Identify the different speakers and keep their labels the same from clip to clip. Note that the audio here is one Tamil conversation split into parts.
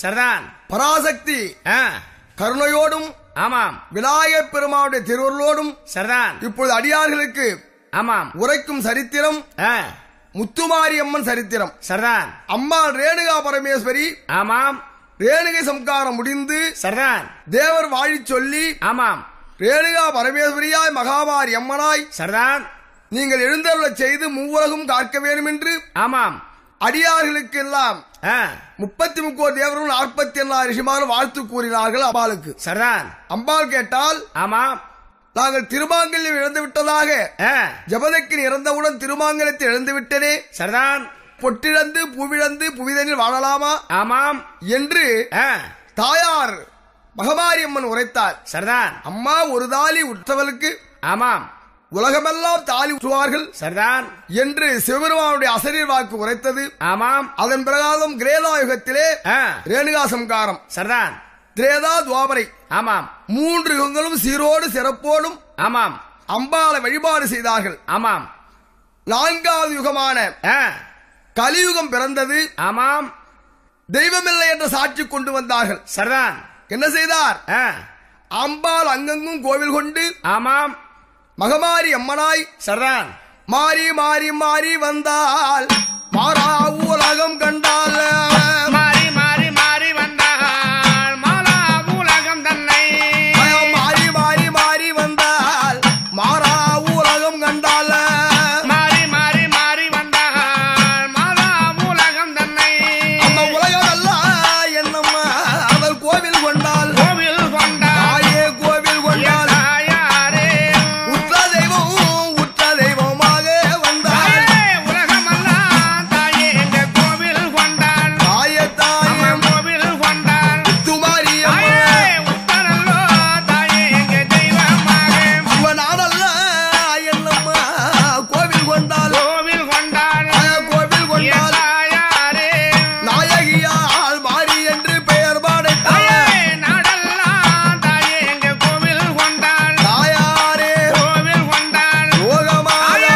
Speaker 1: சரிதான்
Speaker 2: பராசக்தி
Speaker 1: ஆ,
Speaker 2: கருணையோடும்
Speaker 1: ஆமாம்
Speaker 2: விநாயகப் பெருமானுடைய திருவருளோடும்
Speaker 1: சரிதான்
Speaker 2: இப்பொழுது அடியார்களுக்கு
Speaker 1: ஆமாம்
Speaker 2: உரைக்கும் சரித்திரம்
Speaker 1: ஆ,
Speaker 2: முத்துமாரி அம்மன் சரித்திரம்
Speaker 1: சரிதான்
Speaker 2: அம்மாள் ரேணுகா பரமேஸ்வரி
Speaker 1: ஆமாம்
Speaker 2: ரேணுகை சம்காரம் முடிந்து
Speaker 1: சரிதான்
Speaker 2: தேவர் வாழிச் சொல்லி
Speaker 1: ஆமாம்
Speaker 2: ரேணுகா பரமேஸ்வரியாய் மகாமாரி அம்மனாய்
Speaker 1: சரிதான்
Speaker 2: நீங்கள் எழுந்தருளச் செய்து மூவுலகும் காக்க வேண்டும் என்று
Speaker 1: ஆமாம்
Speaker 2: அடியார்களுக்கு எல்லாம்
Speaker 1: ஆ,
Speaker 2: முப்பத்தி முக்கோர் தேவரும் நாற்பத்தி எண்ணாயிரம் ரிஷிமாரும் வாழ்த்து கூறினார்கள் அம்பாளுக்கு
Speaker 1: சரிதான்
Speaker 2: அம்பாள் கேட்டால்
Speaker 1: ஆமாம்
Speaker 2: நாங்கள் திருமாங்கல்யம் இழந்து விட்டதாக
Speaker 1: ஆ,
Speaker 2: ஜபதக்கின் இறந்தவுடன் திருமாங்கலத்தை இழந்து விட்டனே
Speaker 1: சரிதான்
Speaker 2: பொட்டிழந்து பூவிழந்து புவிதனில் வாழலாமா
Speaker 1: ஆமாம்
Speaker 2: என்று
Speaker 1: ஆ,
Speaker 2: தாயார் மகமாரி அம்மன் உரைத்தார்
Speaker 1: சரிதான்
Speaker 2: அம்மா ஒரு தாலி உற்றவளுக்கு
Speaker 1: ஆமாம்
Speaker 2: உலகமெல்லாம் தாலி உற்றுவார்கள்
Speaker 1: சரிதான்
Speaker 2: என்று சிவபெருமானுடைய அசரீர் வாக்கு உரைத்தது
Speaker 1: ஆமாம்
Speaker 2: அதன் பிரகாரம் கிரேதா யுகத்திலே
Speaker 1: ஆ,
Speaker 2: ரேணுகா சம்காரம்
Speaker 1: சரிதான்
Speaker 2: திரேதா துவாபரை
Speaker 1: ஆமாம்
Speaker 2: மூன்று யுகங்களும் சீரோடு சிறப்போடும்
Speaker 1: ஆமாம்
Speaker 2: அம்பாளை வழிபாடு செய்தார்கள்
Speaker 1: ஆமாம்
Speaker 2: நான்காவது யுகமான
Speaker 1: ஆ,
Speaker 2: கலியுகம் பிறந்தது
Speaker 1: ஆமாம்
Speaker 2: தெய்வமில்லை என்ற சாட்சி கொண்டு வந்தார்கள்
Speaker 1: சரிதான்
Speaker 2: என்ன செய்தார்
Speaker 1: ஆ,
Speaker 2: அம்பாள் அங்கங்கும் கோவில் கொண்டு
Speaker 1: ஆமாம்
Speaker 2: மகமாரி அம்மனாய்
Speaker 1: சரிதான்
Speaker 2: மாறி மாறி மாறி வந்தால் மாறா உலகம் கண்டால்
Speaker 1: மாறி மாறி மாறி வந்தாள் மாலா உலகம் தன்னை
Speaker 2: மாறி மாறி மாறி வந்தால் மாறா உலகம் கண்டால்
Speaker 1: மாறி மாறி மாறி வந்தாள் மாலா உலகம் தன்னை
Speaker 2: அந்த உலகம் அல்ல என்னம்மா அவள் கோவில் கொண்டாள்
Speaker 1: கோவில் கொண்டாள்
Speaker 2: தாயே கோவில் கொண்டாள்
Speaker 1: தாயாரே
Speaker 2: உற்ற தெய்வம் உற்ற தெய்வமாக வந்தாள்
Speaker 1: தாயே உலகமெல்லாம் தாயே எங்க கோவில் கொண்டாள்
Speaker 2: தாயே தாயே
Speaker 1: அம்மன் கோவில் கொண்டாள்
Speaker 2: துமாரி
Speaker 1: தாயே உத்தரல்லோ தாயே எங்க தெய்வமாக
Speaker 2: இவன் நாடல்ல என்னம்மா கோவில் கொண்டாள்
Speaker 1: கோவில் கொண்டாள்
Speaker 2: தாயே கோவில் கொண்டாள்
Speaker 1: தாயாரே
Speaker 2: நாயகியால் மாறி என்று பெயர்
Speaker 1: தாயே
Speaker 2: பாடைத்தாள்
Speaker 1: நாடெல்லாம் தாயே எங்க கோவில் கொண்டாள்
Speaker 2: தாயாரே
Speaker 1: கோவில் கொண்டாள்
Speaker 2: யோகமாக
Speaker 1: தாயே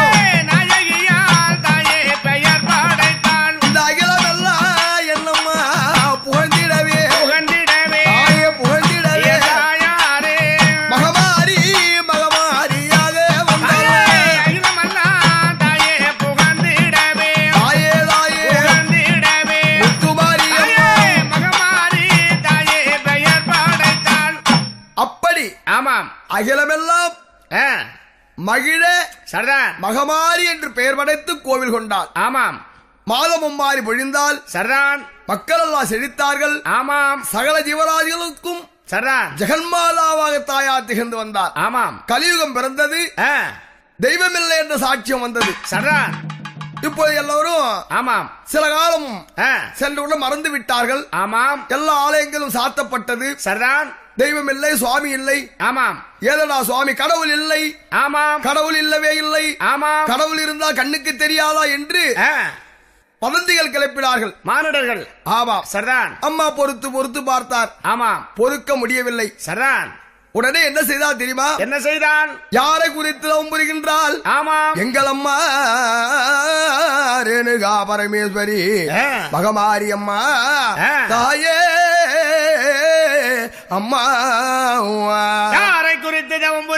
Speaker 1: நாயகியால் தாயே பெயர் படைத்தாள்
Speaker 2: இந்த அகிலமெல்லாம் என்னம்மா புகழ்ந்திடவே
Speaker 1: புகழ்ந்திடவே
Speaker 2: தாயே புகழ்ந்திடவே
Speaker 1: தாயாரே
Speaker 2: மகமாரி மகமாரியாக
Speaker 1: தாயே
Speaker 2: வந்தாள்
Speaker 1: அகிலமெல்லாம் தாயே புகழ்ந்திடவே
Speaker 2: தாயே தாயே
Speaker 1: புகழ்ந்திடவே
Speaker 2: முத்துமாரி
Speaker 1: தாயே
Speaker 2: அம்மா
Speaker 1: மகமாரி தாயே பெயர் படைத்தாள்
Speaker 2: அப்படி
Speaker 1: ஆமாம்
Speaker 2: அகிலமெல்லாம்
Speaker 1: ஆ,
Speaker 2: மகிழ
Speaker 1: சரிதான்
Speaker 2: மகமாரி என்று பெயர் படைத்து கோவில் கொண்டாள்
Speaker 1: ஆமாம்
Speaker 2: மாதமும் மாறி பொழிந்தால்
Speaker 1: சரிதான்
Speaker 2: மக்கள் எல்லாம் செழித்தார்கள்
Speaker 1: ஆமாம்
Speaker 2: சகல ஜீவராசிகளுக்கும்
Speaker 1: சரிதான்
Speaker 2: ஜெகன்மாலாவாக தாயார் திகழ்ந்து வந்தார்
Speaker 1: ஆமாம்
Speaker 2: கலியுகம் பிறந்தது
Speaker 1: ஆ,
Speaker 2: தெய்வமில்லை என்ற சாட்சியம் வந்தது
Speaker 1: சரிதான்
Speaker 2: இப்போது எல்லோரும்
Speaker 1: ஆமாம்
Speaker 2: சில காலம்
Speaker 1: ஆ,
Speaker 2: சென்றவுடன் மறந்து விட்டார்கள்
Speaker 1: ஆமாம்
Speaker 2: எல்லா ஆலயங்களும் சாத்தப்பட்டது
Speaker 1: சரிதான்
Speaker 2: தெய்வம் இல்லை சுவாமி இல்லை
Speaker 1: ஆமாம்
Speaker 2: ஏதடா சுவாமி கடவுள் இல்லை
Speaker 1: ஆமாம்
Speaker 2: கடவுள் இல்லவே இல்லை
Speaker 1: ஆமாம்
Speaker 2: கடவுள் இருந்தால் கண்ணுக்கு தெரியாதா என்று
Speaker 1: ஆ,
Speaker 2: வதந்திகள் கிளப்பினார்கள்
Speaker 1: மானுடர்கள்
Speaker 2: ஆமாம்
Speaker 1: சரிதான்
Speaker 2: அம்மா பொறுத்து பொறுத்து பார்த்தார்
Speaker 1: ஆமாம்
Speaker 2: பொறுக்க முடியவில்லை
Speaker 1: சரிதான்
Speaker 2: உடனே என்ன செய்தார் தெரியுமா
Speaker 1: என்ன செய்தான்
Speaker 2: யாரை குறித்து அவன் புரிகின்றால்
Speaker 1: ஆமாம்
Speaker 2: எங்கள் அம்மா ரேணுகா பரமேஸ்வரி
Speaker 1: ஆ.
Speaker 2: மகமாரி அம்மா
Speaker 1: ஆ.
Speaker 2: தாயே அம்மா
Speaker 1: யாரை குறித்து ஜபம்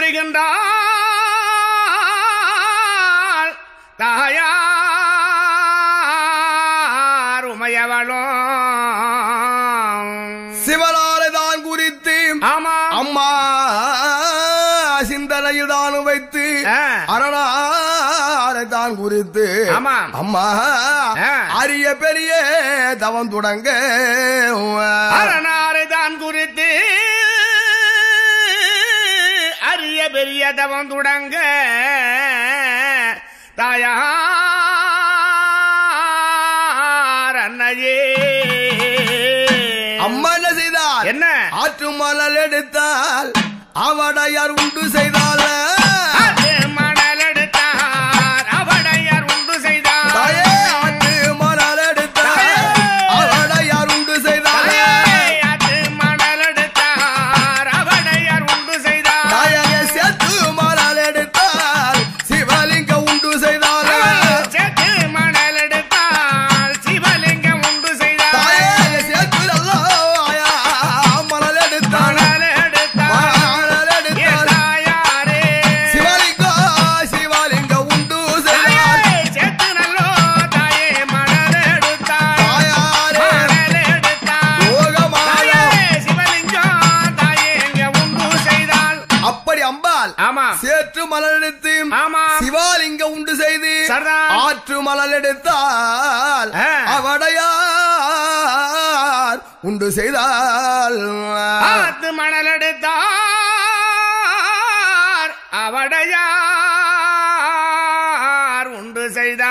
Speaker 1: புரிகின்றாள் தாயார் உமையவளும்
Speaker 2: சிவனாரை தான் குறித்து
Speaker 1: ஆமாம்
Speaker 2: அம்மா சிந்தனையில் தான் வைத்து
Speaker 1: ஆ.
Speaker 2: அரணாரை தான் குறித்து
Speaker 1: ஆமாம்.
Speaker 2: அம்மா
Speaker 1: ஆ.
Speaker 2: அரிய பெரிய தவம் தொடங்க
Speaker 1: அரணாரை தான் குறித்து அரிய பெரிய தவம் தொடங்க தாயார் அன்னையே
Speaker 2: அம்மா என்ன செய்தார்
Speaker 1: என்ன
Speaker 2: ஆற்று மணல் எடுத்தால் அவடையார் உண்டு செய்தால்
Speaker 1: அது மணல் எடுத்தார் அவடையார் உண்டு செய்தார்
Speaker 2: தாயே ஆற்று மணல் எடுத்தால் அவடையார் உண்டு செய்தால்
Speaker 1: தாயே, அது மணல் எடுத்தார் அவடையார் உண்டு செய்தார்
Speaker 2: தாயே சேத்து மணல் எடுத்தால் சிவலிங்க உண்டு செய்தால்
Speaker 1: செத்து மணல் எடுத்தால் சிவலிங்கம் உண்டு செய்தார்
Speaker 2: தாயே சேத்து எல்லாம்
Speaker 1: ஆமாம்.
Speaker 2: சேற்று மணல் எடுத்து
Speaker 1: ஆமாம்.
Speaker 2: சிவாலிங்கம் உண்டு செய்து
Speaker 1: சரிதான்.
Speaker 2: ஆற்று மணல் எடுத்தால்
Speaker 1: ஆ.
Speaker 2: அவடையார் உண்டு செய்தால்
Speaker 1: ஆத்து மணல் எடுத்தார் அவடையார் உண்டு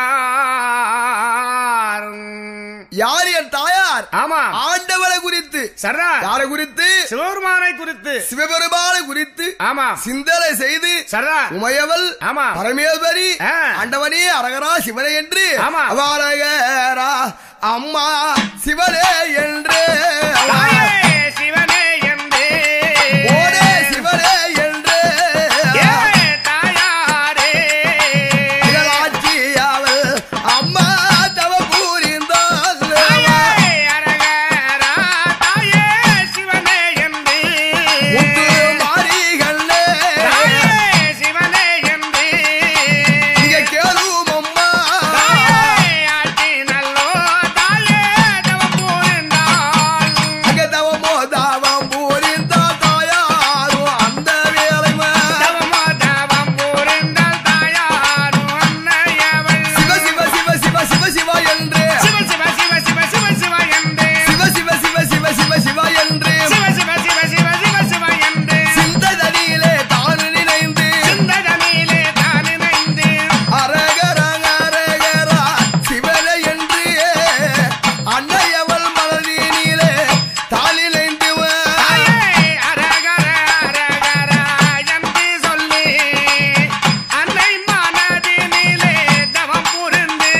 Speaker 1: செய்தார்
Speaker 2: யார் என் தாயார்
Speaker 1: ஆமா
Speaker 2: ஆண்டவரை குறித்து
Speaker 1: சரா
Speaker 2: யாரை குறித்து
Speaker 1: சிவபெருமானை குறித்து
Speaker 2: சிவபெருமானை குறித்து
Speaker 1: ஆமா
Speaker 2: சிந்தனை செய்து
Speaker 1: சரா
Speaker 2: உமையவள்
Speaker 1: ஆமா.
Speaker 2: பரமேஸ்வரி
Speaker 1: ஆ.
Speaker 2: ஆண்டவனே அரகரா சிவனே என்று
Speaker 1: ஆமா.
Speaker 2: அவரகரா அம்மா சிவனே என்று
Speaker 1: தாயே சிவனே என்று
Speaker 2: ஓடே சிவனே என்று
Speaker 1: ஏ தாயாரே
Speaker 2: இகழாட்சி அவள் அம்மா தவ புரிந்தாள்
Speaker 1: தாயே அரகரா தாயே சிவனே என்று
Speaker 2: முத்து மாறிகளே
Speaker 1: தாயே சிவனே என்று
Speaker 2: இங்க கேளும் அம்மா
Speaker 1: தாயே ஆட்சி நல்லோ தாயே தவம் புரிந்தாள்
Speaker 2: அங்க தவமோ தவம் புரிந்தாள் தாயாரும் அந்த வேலை
Speaker 1: தவமோ தவம் புரிந்தாள் தாயாரும் அன்னையவள்
Speaker 2: சிவ சிவ சிவ சிவ சிவ சிவ என்று
Speaker 1: சிவ சிவ சிவ சிவ சிவ சிவ என்று
Speaker 2: சிவ சிவ சிவ சிவ சிவ சிவ என்று
Speaker 1: சிவ சிவ சிவ சிவ சிவ சிவ என்று
Speaker 2: சிந்ததனியிலே தான் நினைந்து
Speaker 1: சிந்ததனிலே தான் இணைந்து
Speaker 2: அரகரங் அரகரா சிவனை என்று அன்னையவள் மலரினிலே தான் நினைந்து
Speaker 1: தாயே அரகர அரகர என்று சொல்லி அன்னை மனதினிலே தவம் புரிந்து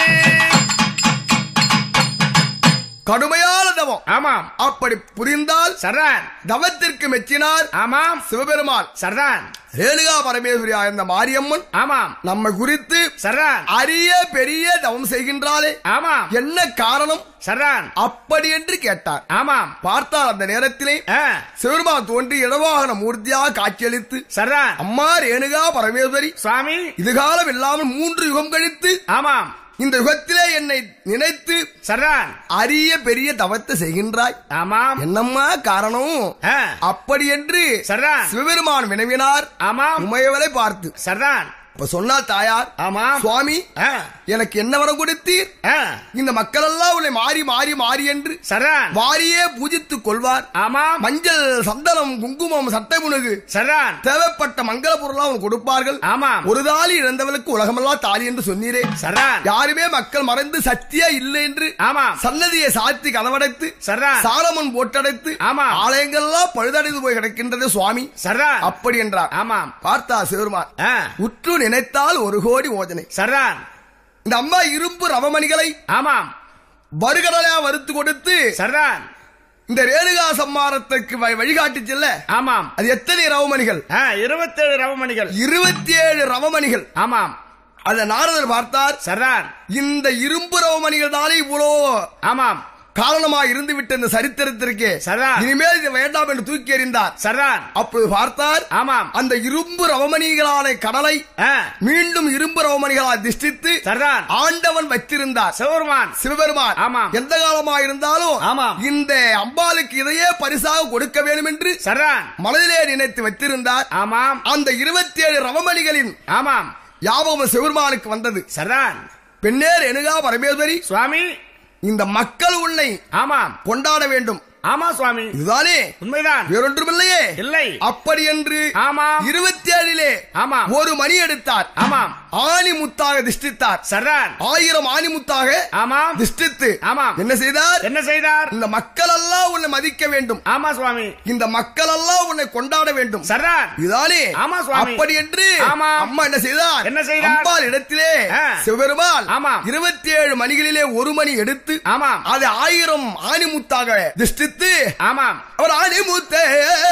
Speaker 2: கடுமையான தவம்
Speaker 1: ஆமாம்
Speaker 2: அப்படி புரிந்தால்
Speaker 1: சர்தான்
Speaker 2: தவத்திற்கு மெச்சினார்
Speaker 1: ஆமாம்
Speaker 2: சிவபெருமான்
Speaker 1: சர்தான்
Speaker 2: ரேணுகா பரமேஸ்வரியா இருந்த மாரியம்மன்
Speaker 1: ஆமாம்
Speaker 2: நம்மை குறித்து
Speaker 1: சர்தான்
Speaker 2: அரிய பெரிய தவம் செய்கின்றாளே
Speaker 1: ஆமாம்
Speaker 2: என்ன காரணம்
Speaker 1: சர்தான்
Speaker 2: அப்படி என்று கேட்டார்
Speaker 1: ஆமாம்
Speaker 2: பார்த்தால் அந்த நேரத்திலே
Speaker 1: ஆ,
Speaker 2: சிவருமான் தோன்றி இடவாகன மூர்த்தியாக காட்சியளித்து
Speaker 1: சர்தான்
Speaker 2: அம்மா ரேணுகா பரமேஸ்வரி
Speaker 1: சுவாமி
Speaker 2: இதுகாலம் இல்லாமல் மூன்று யுகம் கழித்து
Speaker 1: ஆமாம்
Speaker 2: இந்த யுகத்திலே என்னை நினைத்து
Speaker 1: சர்தான்
Speaker 2: அரிய பெரிய தவத்தை செய்கின்றாய்
Speaker 1: ஆமாம்
Speaker 2: என்னம்மா காரணம்
Speaker 1: ஆ,
Speaker 2: அப்படி என்று
Speaker 1: சர்தான்
Speaker 2: சிவபெருமான் வினவினார்
Speaker 1: ஆமாம்
Speaker 2: உமையவளை பார்த்து
Speaker 1: சர்தான்
Speaker 2: இப்ப சொன்னார் தாயார்
Speaker 1: ஆமாம்
Speaker 2: சுவாமி
Speaker 1: ஆ,
Speaker 2: எனக்கு என்ன வரம் கொடுத்தீர்
Speaker 1: ஆ,
Speaker 2: இந்த மக்கள் எல்லாம் உன்னை மாறி மாறி மாறி என்று
Speaker 1: சர்தான்
Speaker 2: வாரியே பூஜித்துக் கொள்வார்
Speaker 1: ஆமாம்
Speaker 2: மஞ்சள் சந்தனம் குங்குமம் சட்டை முனுகு
Speaker 1: சர்தான்
Speaker 2: தேவைப்பட்ட மங்கள பொருளா அவன் கொடுப்பார்கள்
Speaker 1: ஆமாம்
Speaker 2: ஒரு தாலி இழந்தவளுக்கு உலகமெல்லாம் தாலி என்று சொன்னீரே
Speaker 1: சர்தான்
Speaker 2: யாருமே மக்கள் மறந்து சத்தியா இல்லை என்று
Speaker 1: ஆமாம்
Speaker 2: சன்னதியை சாத்தி கதவடைத்து
Speaker 1: சர்தான்
Speaker 2: சாலமன் போட்டடைத்து
Speaker 1: ஆமாம்.
Speaker 2: ஆலயங்கள்லாம் பழுதடைந்து போய் கிடக்கின்றது சுவாமி
Speaker 1: சர்தான்
Speaker 2: அப்படி என்றார்
Speaker 1: ஆமாம்
Speaker 2: பார்த்தா சிவருமான்
Speaker 1: ஆ,
Speaker 2: உற்று நினைத்தால் ஒரு கோடி ஓஜனை
Speaker 1: சர்தான்
Speaker 2: இந்த அம்மா இரும்பு ரவமணிகளை
Speaker 1: ஆமாம்
Speaker 2: வருகடலையா வறுத்து கொடுத்து
Speaker 1: சர்தான்
Speaker 2: இந்த ரேணுகா சம்மாரத்துக்கு வ- வழிகாட்டி செல்ல
Speaker 1: ஆமாம்
Speaker 2: அது எத்தனை ரவமணிகள்
Speaker 1: ஆ, இருபத்தேழு ரவமணிகள்
Speaker 2: இருபத்தி ஏழு ரவமணிகள்
Speaker 1: ஆமாம்
Speaker 2: அத நாரதர் பார்த்தார்
Speaker 1: சர்தான்
Speaker 2: இந்த இரும்பு ரவமணிகள் தானே இவ்வளோ
Speaker 1: ஆமாம்
Speaker 2: காரணமா இருந்து விட்ட இந்த சரித்திரத்திற்கு
Speaker 1: சரிதான்.
Speaker 2: இனிமேல் இது வேண்டாம் என்று தூக்கி எறிந்தார்
Speaker 1: சர்தான்
Speaker 2: அப்போது பார்த்தார்
Speaker 1: ஆமாம்
Speaker 2: அந்த இரும்பு ரவமணிகளான கடலை
Speaker 1: ஆ,
Speaker 2: மீண்டும் இரும்பு ரவமணிகளால் திஷ்டித்து
Speaker 1: சர்தான்
Speaker 2: ஆண்டவன் வைத்திருந்தார்
Speaker 1: சிவபெருமான்
Speaker 2: சிவபெருமான்
Speaker 1: ஆமாம்.
Speaker 2: எந்த காலமா இருந்தாலும்
Speaker 1: ஆமாம்.
Speaker 2: இந்த அம்பாளுக்கு இதையே பரிசாக கொடுக்க வேண்டும் என்று
Speaker 1: சர்தான்
Speaker 2: மனதிலே நினைத்து வைத்திருந்தார்
Speaker 1: ஆமாம்
Speaker 2: அந்த இருபத்தி ஏழு ரவமணிகளின்
Speaker 1: ஆமாம்
Speaker 2: யாபகம் சிவபெருமானுக்கு வந்தது
Speaker 1: சர்தான்
Speaker 2: பெண்ணேர் எனகா பரமேஸ்வரி
Speaker 1: சுவாமி
Speaker 2: இந்த மக்கள் உன்னை
Speaker 1: ஆமாம்
Speaker 2: கொண்டாட வேண்டும்
Speaker 1: ஆமா சுவாமி
Speaker 2: இதுதானே
Speaker 1: உண்மைதான்
Speaker 2: வேறொன்றுமில்லையே
Speaker 1: இல்லை
Speaker 2: அப்படி என்று
Speaker 1: ஆமாம்
Speaker 2: இருபத்தி ஏழிலே
Speaker 1: ஆமாம்
Speaker 2: ஒரு மணி எடுத்தார்
Speaker 1: ஆமாம்
Speaker 2: ஆணி முத்தாக திஷ்டித்தார்
Speaker 1: சர்தான்
Speaker 2: ஆயிரம் ஆணி முத்தாக
Speaker 1: ஆமாம்
Speaker 2: திஷ்டித்து
Speaker 1: ஆமாம்
Speaker 2: என்ன செய்தார்
Speaker 1: என்ன செய்தார்
Speaker 2: இந்த மக்கள் எல்லாம் உன்னை மதிக்க வேண்டும்
Speaker 1: ஆமா சுவாமி
Speaker 2: இந்த மக்கள் எல்லாம் உன்னை கொண்டாட வேண்டும்
Speaker 1: சர்தான்
Speaker 2: இதுதானே
Speaker 1: ஆமா, சுவாமி.
Speaker 2: அப்படி என்று
Speaker 1: ஆமாம்.
Speaker 2: அம்மா என்ன செய்தார்
Speaker 1: என்ன செய்தார்?
Speaker 2: அம்பாள் இடத்திலே
Speaker 1: ஆ.
Speaker 2: சிவபெருமாள்
Speaker 1: ஆமாம்.
Speaker 2: இருபத்தி ஏழு மணிகளிலே ஒரு மணி எடுத்து
Speaker 1: ஆமாம்
Speaker 2: அது ஆயிரம் ஆணிமுத்தாக திஷ்டித்து
Speaker 1: ஆமாம்
Speaker 2: அவர் ஆணிமுத்தே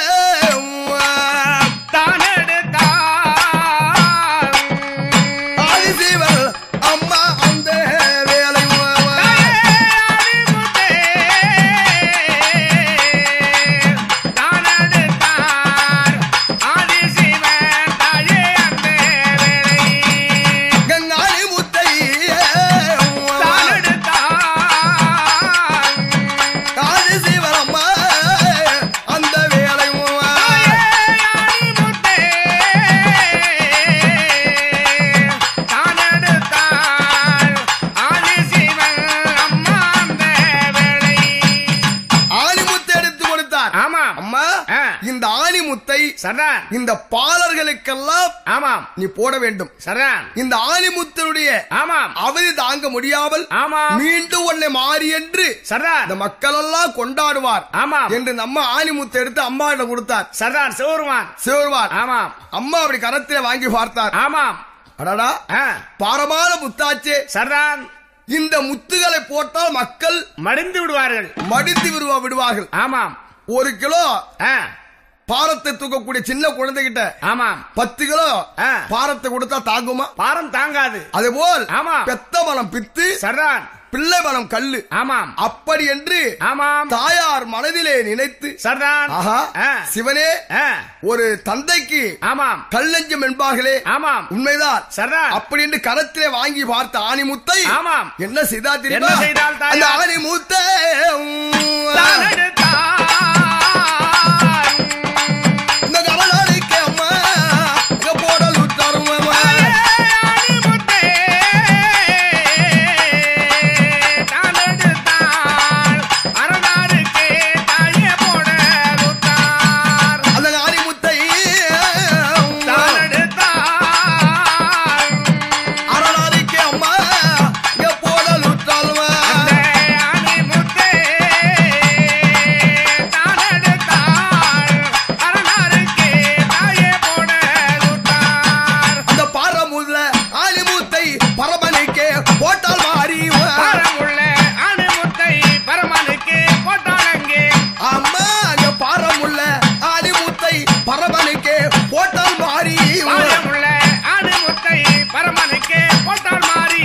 Speaker 1: தான் எடுத்தார்
Speaker 2: ஆதிசிவல் அம்மா அந்த வேலை கங்காணி முத்தை ஆதிசிவல் அம்மா அந்த வேலை இந்த ஆணிமுத்தை
Speaker 1: சரிதான்
Speaker 2: இந்த பாலர்களுக்கெல்லாம்
Speaker 1: ஆமாம்
Speaker 2: நீ போட வேண்டும்
Speaker 1: சரிதான்
Speaker 2: இந்த ஆணிமுத்தனுடைய
Speaker 1: ஆமாம்
Speaker 2: அவதி தாங்க முடியாமல்
Speaker 1: ஆமாம்
Speaker 2: மீண்டும் உன்னை மாறி என்று
Speaker 1: சரிதான்
Speaker 2: இந்த மக்கள் எல்லாம் கொண்டாடுவார்
Speaker 1: ஆமாம்
Speaker 2: என்று நம்ம ஆணிமுத்தை எடுத்து அம்மாவிடம் கொடுத்தார்
Speaker 1: சரிதான் சிவருமான்
Speaker 2: சிவருவார்
Speaker 1: ஆமாம்
Speaker 2: அம்மா அப்படி கரத்திலே வாங்கி பார்த்தார்
Speaker 1: ஆமாம்
Speaker 2: அடடா
Speaker 1: ஆ,
Speaker 2: பாரமான முத்தாச்சே
Speaker 1: சரிதான்
Speaker 2: இந்த முத்துகளை போட்டால் மக்கள்
Speaker 1: மடிந்து விடுவார்கள்
Speaker 2: மடித்து விடுவா விடுவார்கள்
Speaker 1: ஆமாம்
Speaker 2: ஒரு கிலோ
Speaker 1: ஆ,
Speaker 2: பாரத்தை தூக்கக்கூடிய சின்ன குழந்தைகிட்ட
Speaker 1: ஆமாம்
Speaker 2: பத்து கிலோ
Speaker 1: ஆ.
Speaker 2: பாரத்தை கொடுத்தா தாங்குமா
Speaker 1: பாரம் தாங்காது
Speaker 2: அதே போல்
Speaker 1: ஆமா.
Speaker 2: பெத்த மனம் பித்து
Speaker 1: சரிதான்
Speaker 2: பிள்ளை மனம் கல்லு
Speaker 1: ஆமாம்
Speaker 2: அப்படி என்று
Speaker 1: ஆமாம்
Speaker 2: தாயார் மனதிலே நினைத்து
Speaker 1: சரிதான்
Speaker 2: ஆஹா
Speaker 1: ஆ,
Speaker 2: சிவனே
Speaker 1: ஆ,
Speaker 2: ஒரு தந்தைக்கு
Speaker 1: ஆமாம்
Speaker 2: கல்லஞ்சம் என்பார்களே
Speaker 1: ஆமாம்
Speaker 2: உண்மைதான்
Speaker 1: சரிதான்
Speaker 2: அப்படி என்று கரத்திலே வாங்கி பார்த்த ஆணிமுத்தை
Speaker 1: ஆமாம்
Speaker 2: என்ன செய்தா தெரியுமா
Speaker 1: என்ன செய்தாள் தாயார்?
Speaker 2: அந்த ஆணிமுத்தை
Speaker 1: தான் எடுத்தார்.
Speaker 2: இந்த கடலாளிக்கு அம்மா இங்க போடல் உத்தரவு
Speaker 1: அடிமுத்தே தான் எடுத்தாள். அரணாருக்கே தாயே போட உத்தார்.
Speaker 2: அந்த ஆணிமுத்தை
Speaker 1: தான் எடுத்தாள்.
Speaker 2: அரணாளிக்கு அம்மா இங்க போடல் உத்தரவு
Speaker 1: அந்த அடிமுத்தே தான் எடுத்தாள். அரணாருக்கே தாயே போட உத்தார்.
Speaker 2: அந்த பாரமுள்ள ஆணிமுத்தை பரமனைக்கு போட்டால் மாறி
Speaker 1: பாரமுள்ள அணுமுத்தை பரமனுக்கு போட்டாளங்கே
Speaker 2: அம்மா அங்க பாரமுள்ள ஆணிமுத்தை பரமனைக்கு போட்டால் மாறி
Speaker 1: பாரமுள்ள அணுமுத்தை பரமனுக்கு போட்டாள் மாறி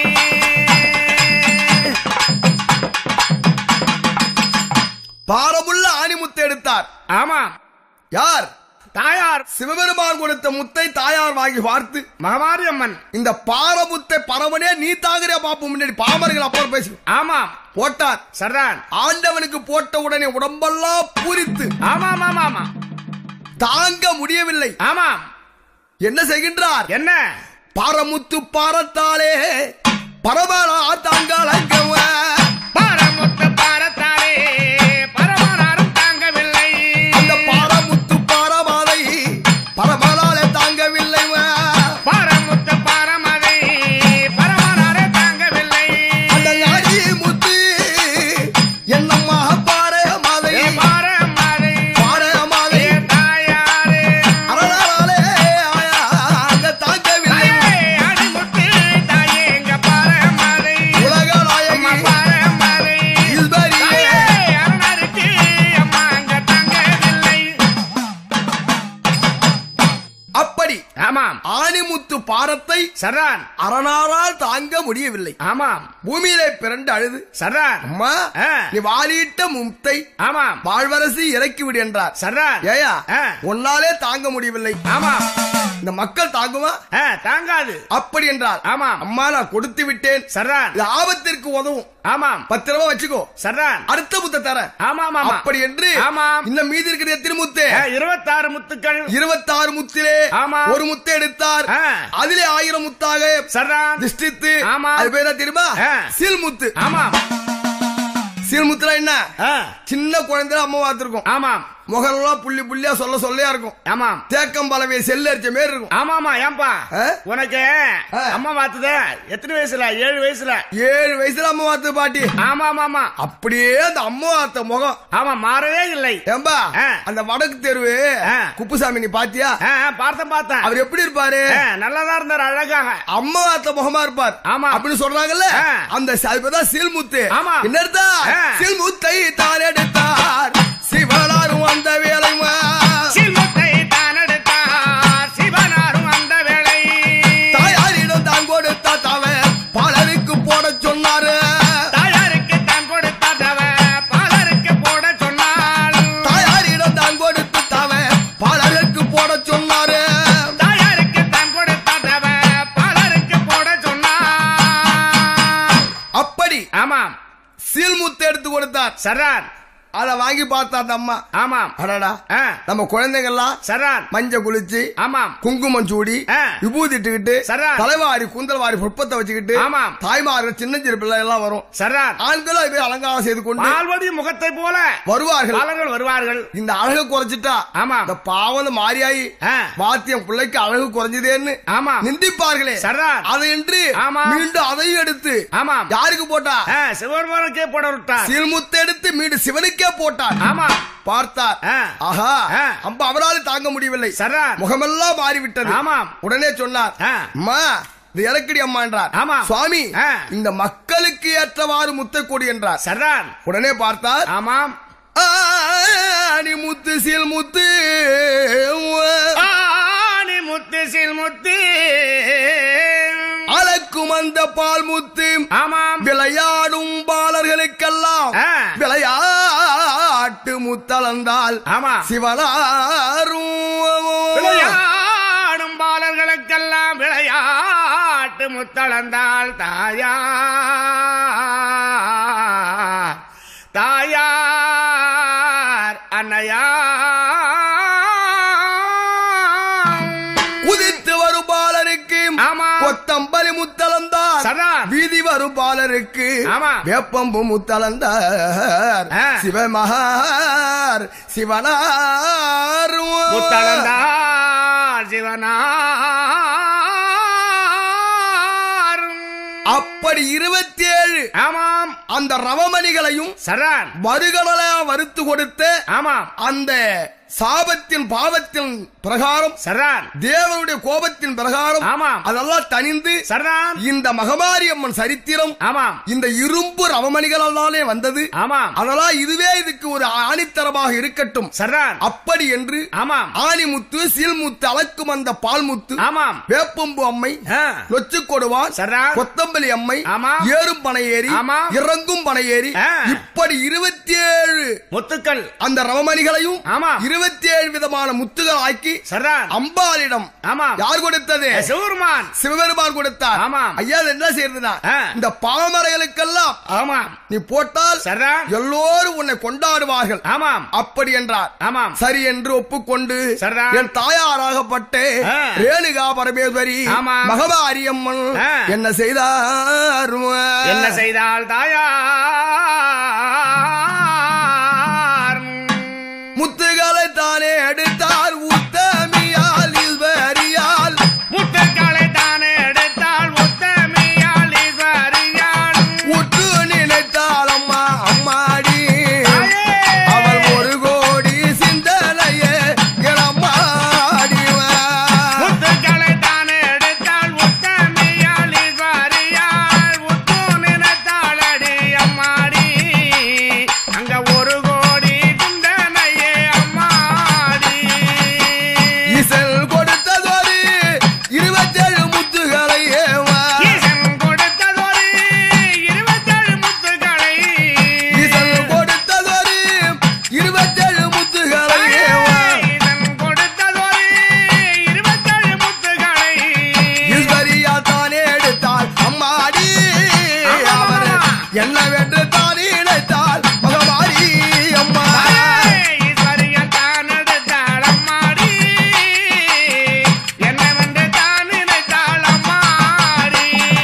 Speaker 2: பாரமுள்ள ஆணிமுத்தை எடுத்தார்
Speaker 1: ஆமாம்
Speaker 2: யார்
Speaker 1: தாயார்
Speaker 2: சிவபெருமான் கொடுத்த முத்தை தாயார் வாங்கி பார்த்து
Speaker 1: மகமாரி அம்மன்
Speaker 2: இந்த பாரமுத்தை பரமனே நீ தாங்குறே பாப்போம் முன்னாடி பாமர்கள் அப்புறம் பேசி
Speaker 1: ஆமாம்
Speaker 2: போட்டார்
Speaker 1: சர்தான்
Speaker 2: ஆண்டவனுக்கு போட்ட உடனே உடம்பெல்லாம் பூரித்து
Speaker 1: ஆமாம் ஆமாம் ஆமாம்
Speaker 2: தாங்க முடியவில்லை
Speaker 1: ஆமாம்
Speaker 2: என்ன செய்கின்றார்
Speaker 1: என்ன
Speaker 2: பாரமுத்து பாரத்தாலே பரமனா தாங்கலங்கவ
Speaker 1: பாரமுத்து பாரத்தாலே பரமனாரும் தாங்கவில்லை
Speaker 2: அந்த பாரமுத்து பாரமாலை பரமனாலே தாங்கவில்லை
Speaker 1: பாரமுத்து பாரமதை பரமனாரே தாங்கவில்லை
Speaker 2: அந்த நாடி முத்து என்னம்மா பாரே மாதை
Speaker 1: ஏ பாரமதை
Speaker 2: பாரே மாதை
Speaker 1: ஏ தாயாரே
Speaker 2: அரணாலே அங்க தாங்கவில்லை
Speaker 1: தாயே அடிமுத்து தாயே எங்க பாரமதை
Speaker 2: உலக
Speaker 1: அம்மா
Speaker 2: நாயகி
Speaker 1: பாரமதை
Speaker 2: இல்பரியே
Speaker 1: தாயே அருணருக்கு அம்மா அங்க தாங்கவில்லை
Speaker 2: அப்படி
Speaker 1: ஆமாம்
Speaker 2: ஆணிமுத்து பாரத்தை
Speaker 1: சர்தான்
Speaker 2: அரணாரால் தாங்க முடியவில்லை
Speaker 1: ஆமாம்
Speaker 2: பூமியிலே பிறண்டு அழுது
Speaker 1: சர்தான்
Speaker 2: அம்மா
Speaker 1: ஆ.
Speaker 2: நீ வாலிட்ட முத்தை
Speaker 1: ஆமாம்
Speaker 2: வாழ்வரசி இறக்கி விடு என்றார்
Speaker 1: சர்தான்
Speaker 2: ஏயா
Speaker 1: ஆ.
Speaker 2: உன்னாலே தாங்க முடியவில்லை
Speaker 1: ஆமாம்
Speaker 2: இந்த மக்கள் தாங்குமா
Speaker 1: ஆ, தாங்காது
Speaker 2: அப்படி என்றார்
Speaker 1: ஆமாம்
Speaker 2: அம்மா நான் கொடுத்து விட்டேன்
Speaker 1: சர்தான்
Speaker 2: இது ஆபத்திற்கு உதவும்
Speaker 1: ஆமாம்
Speaker 2: பத்து ரூபாய் வச்சுக்கோ
Speaker 1: சர்தான்
Speaker 2: அடுத்த முத்தை தரேன்
Speaker 1: ஆமாம் ஆமாம்
Speaker 2: அப்படி என்று
Speaker 1: ஆமாம்
Speaker 2: இன்னும் மீதி இருக்கிற எத்தனை முத்து
Speaker 1: ஆ, இருபத்தாறு முத்துக்கள்
Speaker 2: இருபத்தாறு முத்திலே
Speaker 1: ஆமாம்.
Speaker 2: ஒரு முத்தை எடுத்தார்
Speaker 1: ஆ.
Speaker 2: அதிலே ஆயிரம் முத்தாக
Speaker 1: சர்தான்
Speaker 2: திஷ்டித்து
Speaker 1: ஆமாம்.
Speaker 2: அது பேர் என்ன தெரியுமா
Speaker 1: ஆ.
Speaker 2: சீல் முத்து
Speaker 1: ஆமாம்
Speaker 2: சீல் முத்துனா என்ன
Speaker 1: ஆ,
Speaker 2: சின்ன குழந்தை அம்மா பார்த்திருக்கும்
Speaker 1: ஆமாம்
Speaker 2: முகமெல்லாம் புள்ளி புள்ளியா சொல்ல சொல்லையா இருக்கும்
Speaker 1: ஆமாம்
Speaker 2: தேக்கம் பலவே செல்லரிச்ச மாரி இருக்கும்
Speaker 1: ஆமாமா ஏன்பா
Speaker 2: ஆ?
Speaker 1: உனக்கு
Speaker 2: ஆ.
Speaker 1: அம்மா பார்த்தத எத்தனை வயசுல ஏழு வயசுல
Speaker 2: ஏழு வயசுல அம்மா பார்த்து பாட்டி
Speaker 1: ஆமா ஆமா
Speaker 2: அப்படியே அந்த அம்மா பார்த்த முகம்
Speaker 1: ஆமா மாறவே இல்லை
Speaker 2: ஏம்பா
Speaker 1: ஆ.
Speaker 2: அந்த வடக்கு தெருவு
Speaker 1: ஆ.
Speaker 2: குப்புசாமி நீ பாத்தியா
Speaker 1: ஆ, ஆ, பார்த்தேன் பார்த்தேன்
Speaker 2: அவர் எப்படி இருப்பாரு
Speaker 1: ஆ, நல்லாதான் இருந்தார் அழகாக
Speaker 2: அம்மா பார்த்த முகமா இருப்பார்
Speaker 1: ஆமா.
Speaker 2: அப்படின்னு சொல்றாங்கல்ல
Speaker 1: ஆ.
Speaker 2: அந்த அதுதான் சீல்முத்து
Speaker 1: ஆமா.
Speaker 2: என்ன எடுத்தார்
Speaker 1: ஆ.
Speaker 2: சீல்முத்தை தான் எடுத்தார் சிவனாரும் அந்த வேலைமா
Speaker 1: சில்முத்தை தான் எடுத்தார் சிவனாரும் அந்த வேளை
Speaker 2: தாயாரிடம் தான் கொடுத்த தவ பலருக்கு போட சொன்னாரு
Speaker 1: தாயாருக்கு தான் கொடுத்ததவ பாலருக்கு போட சொன்னாள்
Speaker 2: தாயாரிடம் தான் கொடுத்த தவ பலருக்கு போட சொன்னாரு
Speaker 1: தாயாருக்கு தான் கொடுத்ததவ பாலருக்கு போட சொன்னாள்
Speaker 2: அப்படி
Speaker 1: ஆமாம்
Speaker 2: சீல்முத்து எடுத்து கொடுத்தார்
Speaker 1: சர்தான்
Speaker 2: அத வாங்கி பார்த்தா அந்த அம்மா
Speaker 1: ஆமாம்
Speaker 2: அடடா
Speaker 1: ஆ,
Speaker 2: நம்ம குழந்தைங்கள்லாம்
Speaker 1: சரிதான்
Speaker 2: மஞ்சள் குளிச்சு
Speaker 1: ஆமாம்
Speaker 2: குங்குமம் சூடி
Speaker 1: ஆ.
Speaker 2: விபூதி இட்டுக்கிட்டு
Speaker 1: சரிதான்.
Speaker 2: தலைவாரி கூந்தல் வாரி புட்பத்தை வச்சுக்கிட்டு
Speaker 1: ஆமாம்.
Speaker 2: தாய்மார்கள் சின்ன சிறு பிள்ளை எல்லாம் வரும்
Speaker 1: சரிதான்
Speaker 2: ஆண்களும் இதே அலங்காரம் செய்து கொண்டு
Speaker 1: பால்வடி முகத்தை போல
Speaker 2: வருவார்கள்
Speaker 1: பாலர்கள் வருவார்கள்
Speaker 2: இந்த அழகு குறைச்சிட்டா
Speaker 1: ஆமாம்.
Speaker 2: இந்த பாவம் மாறியாயி
Speaker 1: ஆ,
Speaker 2: வாத்தியம் பிள்ளைக்கு அழகு குறைஞ்சதேன்னு
Speaker 1: ஆமாம்
Speaker 2: நிந்திப்பார்களே
Speaker 1: சரிதான்
Speaker 2: அதை என்று
Speaker 1: ஆமாம்.
Speaker 2: மீண்டும் அதையும் எடுத்து
Speaker 1: ஆமாம்
Speaker 2: யாருக்கு போட்டா
Speaker 1: ஆ, சிவபெருமானுக்கே போட விட்டார்
Speaker 2: சீல்முத்தை எடுத்து மீண்டும் சிவனுக்கே போட்டார்
Speaker 1: ஆமாம்
Speaker 2: பார்த்தார்
Speaker 1: ஆ.
Speaker 2: ஆஹா
Speaker 1: ஆ.
Speaker 2: அம்ப அவரால் தாங்க முடியவில்லை
Speaker 1: சரிதான்
Speaker 2: முகமெல்லாம் மாறிவிட்டது
Speaker 1: ஆமாம்
Speaker 2: உடனே சொன்னார்
Speaker 1: ஆ.
Speaker 2: அம்மா இது இறக்கடி அம்மா என்றார்
Speaker 1: ஆமாம்.
Speaker 2: சுவாமி
Speaker 1: ஆ.
Speaker 2: இந்த மக்களுக்கு ஏற்றவாறு முத்தை கொடி என்றார்
Speaker 1: சரிதான்
Speaker 2: உடனே பார்த்தார்
Speaker 1: ஆமாம்
Speaker 2: ஆணி முத்து சீல் முத்து
Speaker 1: ஆனி முத்து சில் முத்து
Speaker 2: அலக்கும் அந்த பால் முத்து
Speaker 1: ஆமாம்
Speaker 2: விளையாடும் பாலர்களுக்கெல்லாம்
Speaker 1: ஆ.
Speaker 2: விளையாட்டு முத்தளந்தால்
Speaker 1: ஆமா
Speaker 2: சிவனாரும்
Speaker 1: விளையாடும் பாலர்களுக்கெல்லாம் விளையாட்டு முத்தளந்தாள் தாயா தாயார் அன்னையா
Speaker 2: உதித்து வரும் பாலருக்கு
Speaker 1: ஆமா
Speaker 2: கொத்தம்பலி முத்தளந்தார்
Speaker 1: சதான்
Speaker 2: வீதி வரும் பாலருக்கு
Speaker 1: ஆமா.
Speaker 2: வேப்பம்பு முத்தளந்தார்
Speaker 1: ஆ.
Speaker 2: சிவமகார் சிவனார்
Speaker 1: முத்தளந்தாள் சிவனார்
Speaker 2: அப்படி இருபத்தி ஏழு
Speaker 1: ஆமாம்
Speaker 2: அந்த ரவமணிகளையும்
Speaker 1: சரண்
Speaker 2: வருகனலா வறுத்து கொடுத்த
Speaker 1: ஆமாம்
Speaker 2: அந்த சாபத்தின் பாவத்தின் பிரகாரம்
Speaker 1: சரண்
Speaker 2: தேவனுடைய கோபத்தின் பிரகாரம்
Speaker 1: ஆமாம்.
Speaker 2: அதெல்லாம் தனிந்து
Speaker 1: சரண்
Speaker 2: இந்த மகமாரி அம்மன் சரித்திரம்
Speaker 1: ஆமாம்
Speaker 2: இந்த இரும்பு ரவமணிகளாலே வந்தது
Speaker 1: ஆமாம்
Speaker 2: அதெல்லாம் இதுவே இதுக்கு ஒரு ஆணித்தரமாக இருக்கட்டும்
Speaker 1: சரண்
Speaker 2: அப்படி என்று
Speaker 1: ஆமாம்
Speaker 2: ஆணிமுத்து சீல்முத்து அளக்கும் அந்த பால்முத்து
Speaker 1: ஆமாம்
Speaker 2: வேப்பம்பு அம்மை
Speaker 1: ஆ,
Speaker 2: நொச்சு கொடுவான்
Speaker 1: சரண்
Speaker 2: கொத்தம்பலி அம்மை
Speaker 1: ஆமா.
Speaker 2: ஏறும் பனை ஏறி
Speaker 1: ஆமா.
Speaker 2: இறங்கும் பனை ஏறி
Speaker 1: ஆ.
Speaker 2: இப்படி இருபத்தி ஏழு
Speaker 1: முத்துக்கள்
Speaker 2: அந்த ரவமணிகளையும்
Speaker 1: ஆமா.
Speaker 2: இருபத்தி ஏழு விதமான முத்துகள் ஆக்கி
Speaker 1: சரண்
Speaker 2: அம்பாளிடம்
Speaker 1: ஆமாம்
Speaker 2: யார் கொடுத்தது
Speaker 1: சிவருமான்
Speaker 2: சிவபெருமான் கொடுத்தார்
Speaker 1: ஆமாம்.
Speaker 2: ஐயா இது என்ன செய்யறதுனா
Speaker 1: ஆ.
Speaker 2: இந்த பாமரைகளுக்கெல்லாம்
Speaker 1: ஆமாம்
Speaker 2: நீ போட்டால்
Speaker 1: சரண்
Speaker 2: எல்லோரும் உன்னை கொண்டாடுவார்கள்
Speaker 1: ஆமாம்
Speaker 2: அப்படி என்றார்
Speaker 1: ஆமாம்
Speaker 2: சரி என்று ஒப்புக்கொண்டு
Speaker 1: சரிதான்.
Speaker 2: என் தாயாராகப்பட்டு
Speaker 1: ஆ.
Speaker 2: ரேணுகா பரமேஸ்வரி
Speaker 1: ஆமா.
Speaker 2: மகமாரி அம்மன்
Speaker 1: ஆ.
Speaker 2: என்ன செய்தார்
Speaker 1: என்ன செய்தால் தாயார்
Speaker 2: முத்துகளை தானே எடுத்தார் உத்தமியால் ஈஸ்வரியால்
Speaker 1: முத்துக்களை தானே எடுத்தால் முத்தமியால் ஈஸ்வரியால்
Speaker 2: உற்று நினைத்தாள் அம்மா அம்மாடி
Speaker 1: தாயே!
Speaker 2: அவள் ஒரு கோடி சிந்தனையே என் அம்மாடி
Speaker 1: முத்துக்களை தானே எடுத்தால் முத்தமியால் ஈஸ்வரியால் உத்து நினைத்தாளடி அம்மாடி அங்க ஒரு கோடி குந்தனையே அம்மாடி
Speaker 2: இசல் கொடுத்ததொரு இருபத்தேழு முத்துகளை ஏவா
Speaker 1: ஈசன் கொடுத்ததொரு இருபத்தேழு முத்துக்களை
Speaker 2: இசல் கொடுத்ததொரு இருபத்தேழு முத்துகளை ஏவா
Speaker 1: ஈசன் கொடுத்ததொரு இருபத்தேழு முத்துக்களை
Speaker 2: ஈஸ்வரியா தானே எடுத்தாள் அம்மாடி அவரை என்ன வென்று தானே நினைத்தாள் மகமாரி அம்மா
Speaker 1: ஈஸ்வரியன் தான் எடுத்தாள் அம்மாடி என்ன வந்து தான் நினைத்தாள் அம்மாடி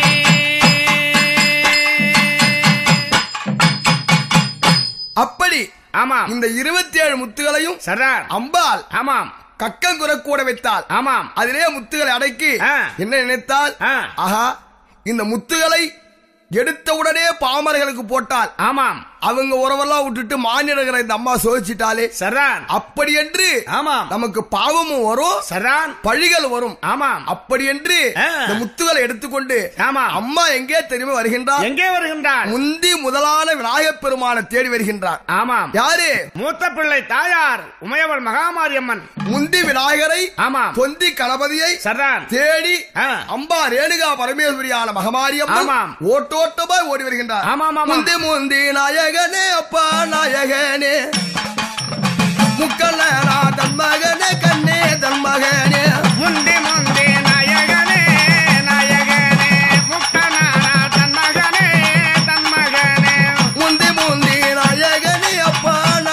Speaker 2: அப்படி
Speaker 1: ஆமாம்
Speaker 2: இந்த இருபத்தேழு முத்துகளையும்
Speaker 1: சரண்
Speaker 2: அம்பாள்
Speaker 1: ஆமாம்
Speaker 2: கக்கங்குற கூட வைத்தாள்
Speaker 1: ஆமாம்
Speaker 2: அதிலே முத்துகளை அடக்கி
Speaker 1: ஆ.
Speaker 2: என்ன நினைத்தால்
Speaker 1: ஆ.
Speaker 2: ஆஹா இந்த முத்துகளை எடுத்த உடனே பாமரர்களுக்கு போட்டால்
Speaker 1: ஆமாம்
Speaker 2: அவங்க உறவெல்லாம் விட்டுட்டு மாநிலங்களை இந்த அம்மா சோதிச்சிட்டாலே
Speaker 1: சரண்
Speaker 2: அப்படி என்று
Speaker 1: ஆமாம்
Speaker 2: நமக்கு பாவமும் வரும்
Speaker 1: சரண்
Speaker 2: பழிகள் வரும்
Speaker 1: ஆமாம்
Speaker 2: அப்படி என்று
Speaker 1: ஆ.
Speaker 2: இந்த முத்துகளை எடுத்துக்கொண்டு
Speaker 1: ஆமாம்
Speaker 2: அம்மா எங்கே தெரியுமா வருகின்றார்
Speaker 1: எங்கே வருகின்றார்
Speaker 2: முந்தி முதலான விநாயகப் பெருமானை தேடி வருகின்றார்
Speaker 1: ஆமாம்
Speaker 2: யாரு
Speaker 1: மூத்த பிள்ளை தாயார் உமையவள் மகாமாரியம்மன்
Speaker 2: முந்தி விநாயகரை
Speaker 1: ஆமாம்
Speaker 2: தொந்தி கணபதியை
Speaker 1: சரண்
Speaker 2: தேடி
Speaker 1: ஆ.
Speaker 2: அம்பா ரேணுகா பரமேஸ்வரியான மகமாரியம்
Speaker 1: ஆமாம்.
Speaker 2: ஓட்டோட்டமாய் ஓடி வருகின்றார்
Speaker 1: ஆமாம், ஆமாம்.
Speaker 2: முந்தி முந்தி நாயகனே அப்பா நாயகனே முக்கல்ல தன் மகனே கண்ணே தன் மகனே
Speaker 1: முந்தி முந்தி நாயகனே நாயகனே முக்கனானா தன் மகனே தன் மகனே
Speaker 2: முந்தி முந்தி நாயகனே அப்பா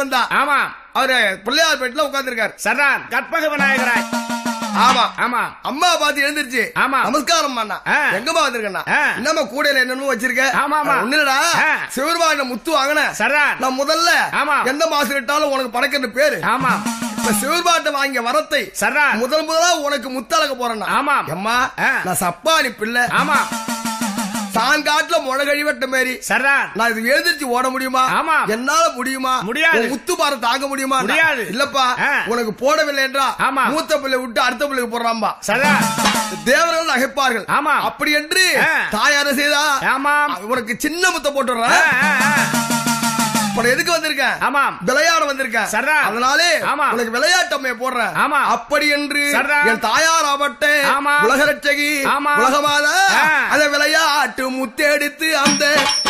Speaker 2: வந்தா
Speaker 1: ஆமா
Speaker 2: அவரு பிள்ளையார் பேட்டில உட்கார்ந்திருக்காரு
Speaker 1: சர்தான் கற்பக விநாயகராய்
Speaker 2: ஆமா
Speaker 1: ஆமா
Speaker 2: அம்மா பாத்து எழுந்திருச்சு
Speaker 1: ஆமா.
Speaker 2: நமஸ்காரம் பண்ணா
Speaker 1: ஆ.
Speaker 2: எங்கம்மா வந்திருக்கண்ணா
Speaker 1: ஆ.
Speaker 2: என்னம்மா கூடையில என்னன்னு வச்சிருக்க
Speaker 1: ஆமா, ஆமா.
Speaker 2: ஒண்ணு இல்லடா
Speaker 1: ஆ.
Speaker 2: சிவருமான முத்து வாங்கினேன்
Speaker 1: சர்தான்
Speaker 2: நான் முதல்ல
Speaker 1: ஆமா.
Speaker 2: எந்த மாசம் இட்டாலும் உனக்கு படைக்கிற பேரு
Speaker 1: ஆமா
Speaker 2: இப்ப சிவருமாட்ட வாங்கிய வரத்தை
Speaker 1: சர்தான்
Speaker 2: முதல் முதலா உனக்கு முத்தளக்க போறேன்
Speaker 1: ஆமா.
Speaker 2: அம்மா
Speaker 1: ஆ.
Speaker 2: நான் சப்பானி பிள்ளை
Speaker 1: ஆமா
Speaker 2: தான் காட்டுல முளை கழிவட்ட மாரி
Speaker 1: சர்தான்
Speaker 2: நான் இது எழுந்திருச்சு ஓட முடியுமா
Speaker 1: ஆமா.
Speaker 2: என்னால முடியுமா
Speaker 1: முடியாது.
Speaker 2: உன் முத்து பாரம் தாங்க முடியுமா
Speaker 1: முடியாது.
Speaker 2: இல்லப்பா
Speaker 1: ஆ.
Speaker 2: உனக்கு போடவில்லை என்றா
Speaker 1: ஆமா.
Speaker 2: மூத்த பிள்ளை விட்டு அடுத்த பிள்ளைக்கு போடுறாம்பா
Speaker 1: சர்தான்
Speaker 2: தேவர்கள் நகைப்பார்கள்
Speaker 1: ஆமா.
Speaker 2: அப்படி என்று
Speaker 1: ஆ.
Speaker 2: தாயார செய்தா
Speaker 1: ஆமாம்
Speaker 2: உனக்கு சின்ன முத்த
Speaker 1: ஆ,
Speaker 2: போட்டுறேன்
Speaker 1: ஆ, ஆ.
Speaker 2: உனக்கு எதுக்கு வந்திருக்கேன்
Speaker 1: ஆமாம்
Speaker 2: விளையாட வந்திருக்கேன்
Speaker 1: சர்தான்.
Speaker 2: அதனாலே
Speaker 1: ஆமா.
Speaker 2: உனக்கு விளையாட்டம்மைய போடுறேன்
Speaker 1: ஆமா.
Speaker 2: அப்படி என்று
Speaker 1: சர்தான்.
Speaker 2: என் தாயார் ஆவட்டே
Speaker 1: ஆமா.
Speaker 2: உலக ரட்சகி
Speaker 1: ஆமா.
Speaker 2: உலகமாதா
Speaker 1: ஆ.
Speaker 2: அத விளையாட்டு முத்தெடுத்து அந்த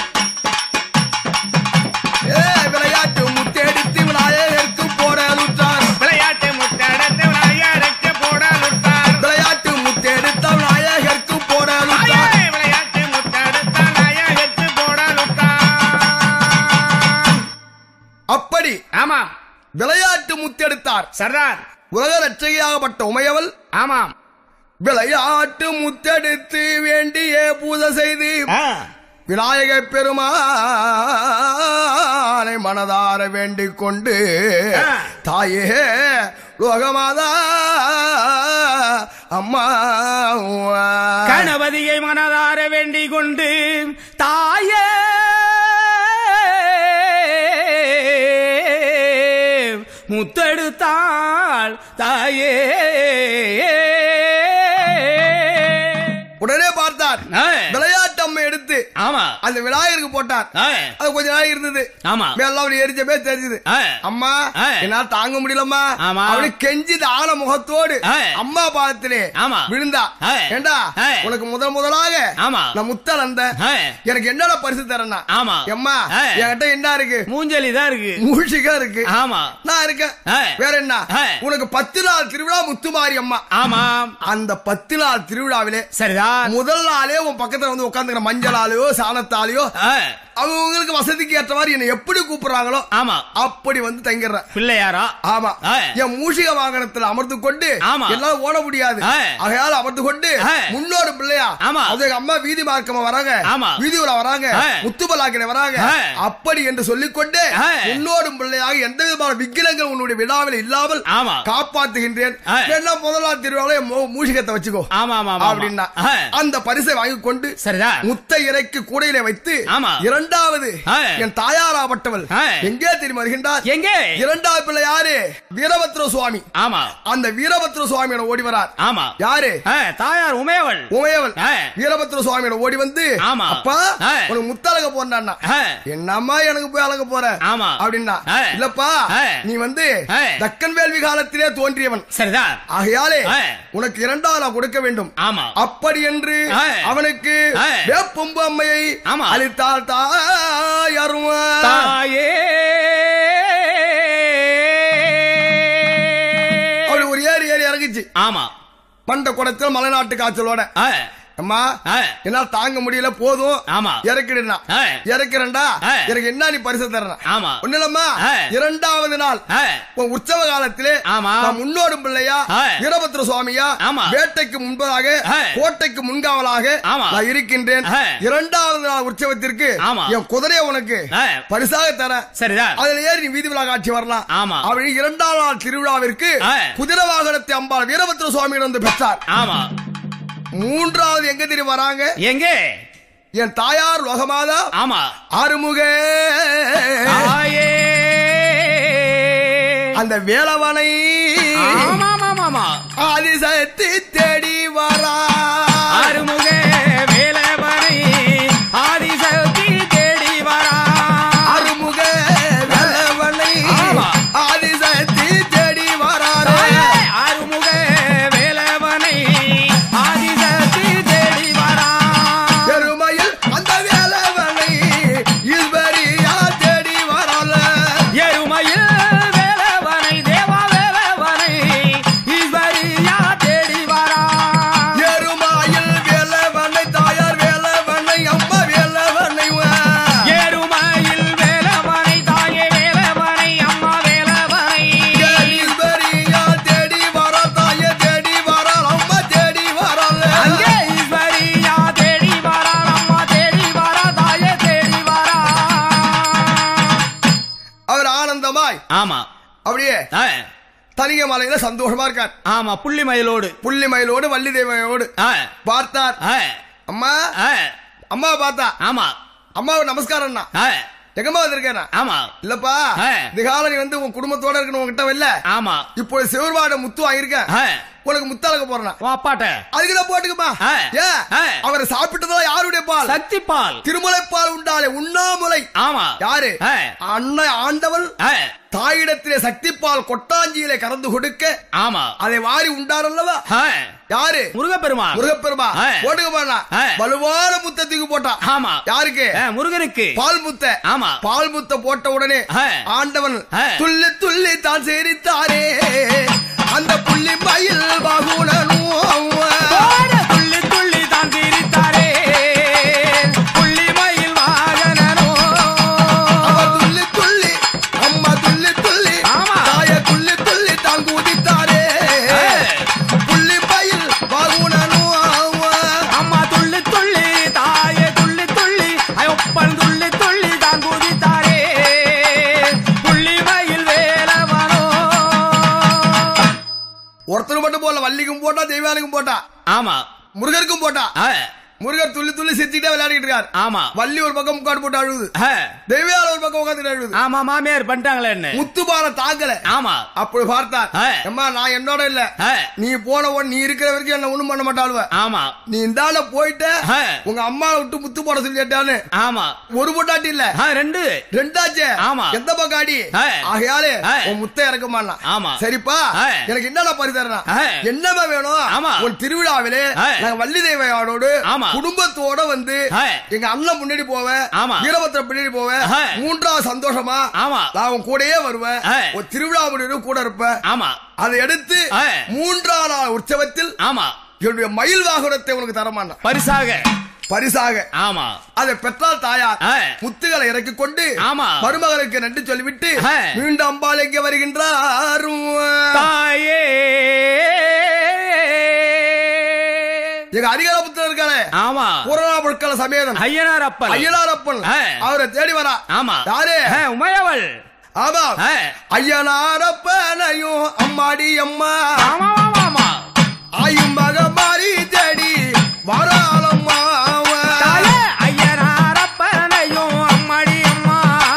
Speaker 2: ஏ, விளையாட்டு முத்தெடுத்து விநாயகருக்கு போடலுற்றார்
Speaker 1: விளையாட்டு முத்தடத்து விநாயகருக்கு போடலுட்டார்
Speaker 2: விளையாட்டு முத்தெடுத்த விநாயகருக்கு போடலுற்றார்
Speaker 1: தாயே விளையாட்டு முத்தடத்த நாயகருக்கு போடலுட்டார்
Speaker 2: அப்படி
Speaker 1: ஆமாம்
Speaker 2: விளையாட்டு முத்தெடுத்தார்
Speaker 1: சர்தான்
Speaker 2: உலக ரட்சகியாகப்பட்ட உமையவள்
Speaker 1: ஆமாம்
Speaker 2: விளையாட்டு முத்தெடுத்து வேண்டிய பூஜை செய்து
Speaker 1: ஆ,
Speaker 2: விநாயக பெருமானை மனதார வேண்டிக் கொண்டு
Speaker 1: ஆ.
Speaker 2: தாயே லோகமாதா அம்மா
Speaker 1: கணபதியை மனதார வேண்டிக் கொண்டு தாயே முத்தெடுத்தாள் தாயே
Speaker 2: உடனே பார்த்தார்
Speaker 1: ஆ,
Speaker 2: விளையாட்டு அம்மை எடுத்து
Speaker 1: ஆமா
Speaker 2: அந்த விநாயகருக்கு போட்டார்
Speaker 1: ஆ,
Speaker 2: அது கொஞ்ச நாள் இருந்தது
Speaker 1: ஆமா
Speaker 2: மேலாம் அவரு எரிச்ச பேர் தெரிஞ்சது
Speaker 1: ஆ,
Speaker 2: அம்மா
Speaker 1: ஆ.
Speaker 2: என்னால தாங்க முடியலம்மா
Speaker 1: ஆமா.
Speaker 2: அப்படி கெஞ்சிது ஆன முகத்தோடு
Speaker 1: ஆ.
Speaker 2: அம்மா பாதத்திலே
Speaker 1: ஆமா.
Speaker 2: விழுந்தா
Speaker 1: ஆ.
Speaker 2: ஏண்டா
Speaker 1: ஆ.
Speaker 2: உனக்கு முதல் முதலாக
Speaker 1: ஆமா.
Speaker 2: நான் முத்தல் அந்த
Speaker 1: ஆ,
Speaker 2: எனக்கு என்னடா பரிசு தரேன்னா
Speaker 1: ஆமா.
Speaker 2: எம்மா
Speaker 1: ஆ.
Speaker 2: என்கிட்ட என்ன இருக்கு
Speaker 1: மூஞ்சலி தான் இருக்கு
Speaker 2: மூஷிகா இருக்கு
Speaker 1: ஆமா
Speaker 2: நான் இருக்கேன்
Speaker 1: ஆ.
Speaker 2: வேற என்ன
Speaker 1: ஆ.
Speaker 2: உனக்கு பத்து நாள் திருவிழா முத்துமாரி அம்மா
Speaker 1: ஆமாம்
Speaker 2: அந்த பத்து நாள் திருவிழாவிலே
Speaker 1: சரிதான்
Speaker 2: முதல் நாளே உன் பக்கத்துல வந்து உட்காந்துக்கிற மஞ்சளாலேயோ சாணத்தாலேயோ
Speaker 1: ஆ,
Speaker 2: அவங்களுக்கு வசதிக்கு ஏற்ற மாதிரி என்னை எப்படி கூப்பிடுறாங்களோ
Speaker 1: ஆமா
Speaker 2: அப்படி வந்து தங்கிடுறேன்
Speaker 1: பிள்ளையாரா
Speaker 2: ஆமா
Speaker 1: ஆ.
Speaker 2: என் மூஷிக வாகனத்துல அமர்ந்து கொண்டு
Speaker 1: ஆமா.
Speaker 2: எல்லாம் ஓட முடியாது
Speaker 1: ஆ.
Speaker 2: ஆகையால அமர்ந்து கொண்டு
Speaker 1: ஆ.
Speaker 2: முன்னோடு பிள்ளையா
Speaker 1: ஆமா.
Speaker 2: அது எங்க அம்மா வீதி மார்க்கமா வராங்க
Speaker 1: ஆமா.
Speaker 2: வீதி உலா வராங்க
Speaker 1: ஆ.
Speaker 2: முத்துபலாக்கின வராங்க
Speaker 1: ஆ.
Speaker 2: அப்படி என்று சொல்லிக்கொண்டு
Speaker 1: ஆ.
Speaker 2: முன்னோடும் பிள்ளையாக எந்த விதமான விக்கிரங்கள் உன்னுடைய விழாவில் இல்லாமல்
Speaker 1: ஆமா.
Speaker 2: காப்பாத்துகின்றேன்
Speaker 1: ஆ.
Speaker 2: வேணா முதலாம் திருவிழாவில மூ- மூஷிகத்தை வச்சுக்கோ
Speaker 1: ஆமா ஆமா ஆமா
Speaker 2: அப்படின்னா
Speaker 1: ஆ,
Speaker 2: அந்த பரிசை வாங்கி கொண்டு
Speaker 1: சரிதான்
Speaker 2: முத்தை இறைக்கு கூடையில வைத்து
Speaker 1: ஆமா.
Speaker 2: இரண்டாவது
Speaker 1: ஆ.
Speaker 2: என் தாயாராப்பட்டவள்
Speaker 1: ஆ.
Speaker 2: எங்கே தெரியுமா வருகின்றார்
Speaker 1: எங்கே
Speaker 2: இரண்டாவது பிள்ளை யாரு வீரபத்ர சுவாமி
Speaker 1: ஆமா
Speaker 2: அந்த வீரபத்ர சுவாமியோட ஓடி வரார்
Speaker 1: ஆமா
Speaker 2: யாரு
Speaker 1: ஆ, தாயார் உமையவள்
Speaker 2: உமையவள்
Speaker 1: ஆ.
Speaker 2: வீரபத்ர சுவாமியோட ஓடி வந்து
Speaker 1: ஆமா.
Speaker 2: அப்பா
Speaker 1: ஆ.
Speaker 2: உனக்கு முத்தழக போறான்னா
Speaker 1: ஆ,
Speaker 2: என்னம்மா எனக்கு போய் அழக போற
Speaker 1: ஆமா.
Speaker 2: அப்படின்னா
Speaker 1: ஆ.
Speaker 2: இல்லப்பா
Speaker 1: ஆ.
Speaker 2: நீ வந்து
Speaker 1: ஆ.
Speaker 2: தக்கன் வேள்வி காலத்திலே தோன்றியவன்
Speaker 1: சரிதான்
Speaker 2: ஆகையாலே
Speaker 1: ஆ.
Speaker 2: உனக்கு இரண்டாவது நான் கொடுக்க வேண்டும்
Speaker 1: ஆமா
Speaker 2: அப்படி என்று
Speaker 1: ஆ.
Speaker 2: அவனுக்கு
Speaker 1: ஆ.
Speaker 2: வேப்பொம்பு அம்மையை
Speaker 1: ஆமா.
Speaker 2: அளித்தாள் தாயருமா
Speaker 1: தாயே
Speaker 2: அப்படி ஒரு ஏறி ஏறி இறங்குச்சு
Speaker 1: ஆமா
Speaker 2: பண்ட குடத்தில் மலைநாட்டு காய்ச்சலோட
Speaker 1: ஆ,
Speaker 2: அம்மா
Speaker 1: ஆ,
Speaker 2: என்னால தாங்க முடியல போதும்
Speaker 1: ஆமா
Speaker 2: இறக்கிடுனா
Speaker 1: ஆ,
Speaker 2: இறக்கிறேன்டா
Speaker 1: ஆ.
Speaker 2: எனக்கு என்ன நீ பரிசு தரேன்
Speaker 1: ஆமா
Speaker 2: ஒண்ணு இல்லம்மா
Speaker 1: ஆ.
Speaker 2: இரண்டாவது நாள்
Speaker 1: ஆ,
Speaker 2: உன் உற்சவ காலத்திலே
Speaker 1: ஆமா.
Speaker 2: நான் முன்னோடும் பிள்ளையா
Speaker 1: ஆ.
Speaker 2: வீரபத்ர சுவாமியா
Speaker 1: ஆமா.
Speaker 2: வேட்டைக்கு முன்பதாக
Speaker 1: ஆ.
Speaker 2: கோட்டைக்கு முன்காவலாக
Speaker 1: ஆமா.
Speaker 2: நான் இருக்கின்றேன்
Speaker 1: ஆ.
Speaker 2: இரண்டாவது நாள் உற்சவத்திற்கு
Speaker 1: ஆமா.
Speaker 2: என் குதிரையை உனக்கு
Speaker 1: ஆ,
Speaker 2: பரிசாக தரேன்
Speaker 1: சரிதான்
Speaker 2: அதுல ஏறி நீ வீதி விழா காட்சி வரலாம்
Speaker 1: ஆமா.
Speaker 2: அப்படி இரண்டாம் நாள் திருவிழாவிற்கு
Speaker 1: ஆ.
Speaker 2: குதிரை வாகனத்தை அம்பாள் வீரபத்ர சுவாமியிடம் வந்து பெற்றார்
Speaker 1: ஆமா
Speaker 2: மூன்றாவது எங்க தெரியும் வராங்க
Speaker 1: எங்கே
Speaker 2: என் தாயார் லோகமாதா
Speaker 1: ஆமா
Speaker 2: ஆறுமுக
Speaker 1: தாயே
Speaker 2: அந்த வேலவனை
Speaker 1: ஆமா ஆமா ஆமா
Speaker 2: ஆதிசக்தி தேடி வரா
Speaker 1: ஆறுமுக வேலவனை ஆதிசக்தி தேடி வரா
Speaker 2: ஆறுமுக வேலவனை
Speaker 1: ஆமா.
Speaker 2: ஆதிசக்தி தேடி வராரே
Speaker 1: தாயே, ஆறுமுக வேலவனை ஆதிசக்தி தேடி வரா
Speaker 2: பெருமையில் அந்த வேலவனை ஈஸ்வரியா தேடி வரல
Speaker 1: எருமையில் வேலவனை தேவா வேலவனை ஈஸ்வரியா தேடி வரா
Speaker 2: எரு அப்படியே
Speaker 3: ஆ,
Speaker 2: தனிக மலையில சந்தோஷமா இருக்கார்
Speaker 3: ஆமா புள்ளி மயிலோடு
Speaker 2: புள்ளி மயிலோடு வள்ளி தேவையோடு
Speaker 3: ஆ,
Speaker 2: பார்த்தார்
Speaker 3: ஆ,
Speaker 2: அம்மா
Speaker 3: ஆ,
Speaker 2: அம்மாவை பார்த்தா
Speaker 3: ஆமா
Speaker 2: அம்மாவை நமஸ்காரம்னா
Speaker 3: ஆ,
Speaker 2: எங்கம்மா வந்திருக்கேன்
Speaker 3: ஆமா
Speaker 2: இல்லப்பா
Speaker 3: ஆ.
Speaker 2: இந்த காலம் நீ வந்து உன் குடும்பத்தோட இருக்கணும் உங்ககிட்ட இல்ல
Speaker 3: ஆமா
Speaker 2: இப்போ சிவர்வாட முத்து வாங்கியிருக்கேன்
Speaker 3: ஆ,
Speaker 2: உனக்கு முத்தாளக்க போறேன்
Speaker 3: உன் அப்பாட்ட
Speaker 2: அதுக்குதான் போட்டுக்குமா
Speaker 3: ஆ.
Speaker 2: ஏன்
Speaker 3: ஆ.
Speaker 2: அவரை சாப்பிட்டதா யாருடைய பால்
Speaker 3: சக்தி பால்
Speaker 2: திருமலை பால் உண்டாலே உண்ணாமுலை
Speaker 3: ஆமா
Speaker 2: யாரு
Speaker 3: ஆ,
Speaker 2: அண்ணன் ஆண்டவன்
Speaker 3: ஆ,
Speaker 2: தாயிடத்திலே சக்தி பால் கொட்டாஞ்சியிலே கறந்து கொடுக்க
Speaker 3: ஆமா
Speaker 2: அதை வாரி உண்டாரல்லவா
Speaker 3: ஆ,
Speaker 2: யாரு
Speaker 3: முருகப்பெருமான்
Speaker 2: முருகப்பெருமா
Speaker 3: ஆ.
Speaker 2: போட்டுக்க போனா
Speaker 3: ஆ.
Speaker 2: வலுவான முத்த தூக்கி போட்டான்
Speaker 3: ஆமா
Speaker 2: யாருக்கு
Speaker 3: ஆ, முருகனுக்கு
Speaker 2: பால் முத்த
Speaker 3: ஆமா
Speaker 2: பால் முத்த போட்ட உடனே
Speaker 3: ஆ.
Speaker 2: ஆண்டவன்
Speaker 3: ஆ.
Speaker 2: துள்ளி துள்ளி தான் சேரித்தாரே அந்த புள்ளி மயில் பாகுணனும்
Speaker 3: போட துள்ளி துள்ளி தான் திரித்தாரே புள்ளி மயில் வாகனனோ
Speaker 2: அவ துள்ளி துள்ளி அம்மா துள்ளி துள்ளி
Speaker 3: ஆமா.
Speaker 2: தாய துள்ளி துள்ளி தான் குதித்தாரே
Speaker 3: ஆ.
Speaker 2: புள்ளி மயில் பாகுணனும்
Speaker 3: அம்மா துள்ளி துள்ளி தாயே துள்ளி துள்ளி ஐயப்பன் துள்ளி துள்ளி தான் குதித்தாரே புள்ளி மயில் வேலவனோ
Speaker 2: ஒருத்தர் மட்டும் போல வள்ளிக்கும் போட்டா தெய்வானுக்கும் போட்டா
Speaker 3: ஆமா
Speaker 2: முருகருக்கும் போட்டா
Speaker 3: ஆ,
Speaker 2: முருகர் துள்ளி துள்ளி சிரிச்சுக்கிட்டே விளையாடிட்டு இருக்காரு
Speaker 3: ஆமா
Speaker 2: வள்ளி ஒரு பக்கம் உட்காந்து போட்டு அழுகுது
Speaker 3: ஆ,
Speaker 2: தெய்வியால ஒரு பக்கம் உட்காந்து அழுகுது
Speaker 3: ஆமா மாமியார் பண்ணிட்டாங்களே என்ன
Speaker 2: முத்துபால தாங்கல
Speaker 3: ஆமா
Speaker 2: அப்படி பார்த்தார்
Speaker 3: ஆ.
Speaker 2: அம்மா நான் என்னோட இல்ல
Speaker 3: ஆ,
Speaker 2: நீ போன உடனே நீ இருக்கிற வரைக்கும் என்ன ஒண்ணும் பண்ண மாட்டாளுவ
Speaker 3: ஆமா
Speaker 2: நீ இந்தால போயிட்ட
Speaker 3: ஆ,
Speaker 2: உங்க அம்மா விட்டு முத்து போட சொல்லிட்டான்னு
Speaker 3: ஆமா
Speaker 2: ஒரு பொட்டாட்டி இல்ல
Speaker 3: ஆ, ரெண்டு
Speaker 2: ரெண்டாச்சே
Speaker 3: ஆமா.
Speaker 2: எந்த பக்கம் அடி
Speaker 3: ஆ.
Speaker 2: ஆகையாலே
Speaker 3: ஆ.
Speaker 2: உன் முத்தை இறக்கமானா
Speaker 3: ஆமா.
Speaker 2: சரிப்பா
Speaker 3: ஆ.
Speaker 2: எனக்கு என்னடா பரிதரனா
Speaker 3: ஆ.
Speaker 2: என்னமா வேணும்
Speaker 3: ஆமா.
Speaker 2: உன் திருவிழாவிலே
Speaker 3: ஆ.
Speaker 2: நாங்க வள்ளி தெய்வையோடு
Speaker 3: ஆமா.
Speaker 2: குடும்பத்தோட வந்து
Speaker 3: ஆ.
Speaker 2: எங்க அண்ணன் முன்னாடி போவேன்
Speaker 3: ஆமா.
Speaker 2: வீரபத்திர பின்னாடி போவேன்
Speaker 3: ஆ.
Speaker 2: மூன்றாவது சந்தோஷமா
Speaker 3: ஆமா.
Speaker 2: நான் உன் கூடயே வருவேன்
Speaker 3: ஆ.
Speaker 2: ஒரு திருவிழா முடிவு கூட இருப்பேன்
Speaker 3: ஆமா
Speaker 2: அதை எடுத்து
Speaker 3: ஆ.
Speaker 2: மூன்றாம் நாள் உற்சவத்தில்
Speaker 3: ஆமா
Speaker 2: என்னுடைய மயில் வாகனத்தை உனக்கு தரமானா
Speaker 3: பரிசாக
Speaker 2: பரிசாக
Speaker 3: ஆமா
Speaker 2: அதை பெற்றால் தாயார்
Speaker 3: ஆ.
Speaker 2: முத்துகளை இறக்கி கொண்டு
Speaker 3: ஆமா.
Speaker 2: மருமகளுக்கு நன்றி சொல்லிவிட்டு
Speaker 3: ஆ.
Speaker 2: மீண்டும் அம்பாள் எங்கே வருகின்றார்
Speaker 3: தாயே
Speaker 2: எங்க அரிகரபுத்திர இருக்கானே
Speaker 3: ஆமா
Speaker 2: புறநா பொருட்கள சமேதன்
Speaker 3: ஐயனார் அப்பன்
Speaker 2: ஐயனாரப்பன்
Speaker 3: ஆ.
Speaker 2: அவரை தேடி வரா
Speaker 3: ஆமா
Speaker 2: யாரு
Speaker 3: ஆ, உமையவள்
Speaker 2: ஆமா
Speaker 3: ஆ.
Speaker 2: ஐயனாரப்பனையும் அம்மாடி அம்மா
Speaker 3: ஆமா ஆமா ஆமா
Speaker 2: ஆயும் மக மாறி தேடி வராளம்மா
Speaker 3: தாயே ஐயனார் அப்பனையும் அம்மாடி அம்மா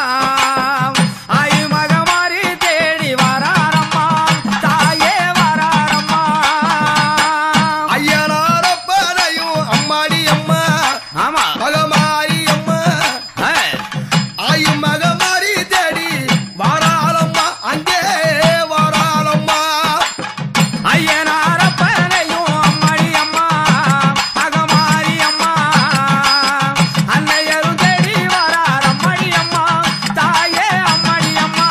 Speaker 3: ஆயு மகமாரி தேடி வராரம்மா தாயே வராரம்மா
Speaker 2: ஐயனாரப்பனையும் அம்மாடி அம்மா
Speaker 3: ஆமா
Speaker 2: மகமாரி அம்மா
Speaker 3: ஆ,
Speaker 2: ஆயும் மகமாரி தேடி வராளம்மா அங்கே வராளம்மா
Speaker 3: ஐயனார் அப்பனையும் அம்மாடி அம்மா மகமாரி அம்மா அன்னையரும் தேடி வரார் அம்மாடி அம்மா தாயே அம்மாடி அம்மா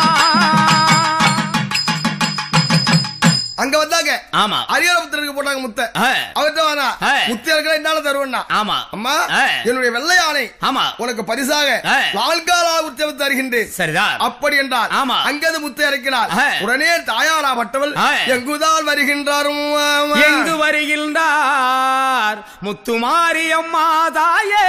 Speaker 2: அங்க வந்தாங்க
Speaker 3: ஆமா
Speaker 2: அரியரபுத்திரருக்கு போட்டாங்க முத்த
Speaker 3: ஆ,
Speaker 2: அவர்கிட்ட வேணா
Speaker 3: ஆ.
Speaker 2: முத்து இருக்கிற என்னால தருவண்ணா
Speaker 3: ஆமா
Speaker 2: அம்மா
Speaker 3: ஆ.
Speaker 2: என்னுடைய வெள்ளை யானை
Speaker 3: ஆமா
Speaker 2: உனக்கு பரிசாக
Speaker 3: ஆ.
Speaker 2: நான்காலா உற்சவம் தருகின்றேன்
Speaker 3: சரிதான்
Speaker 2: அப்படி என்றார்
Speaker 3: ஆமா.
Speaker 2: அங்கது முத்து இறக்கினார்
Speaker 3: ஆ.
Speaker 2: உடனே தாயாராப்பட்டவள்
Speaker 3: ஆ.
Speaker 2: எங்குதான் வருகின்றாரும்
Speaker 3: எங்கு வருகின்றார் முத்துமாரியம்மா தாயே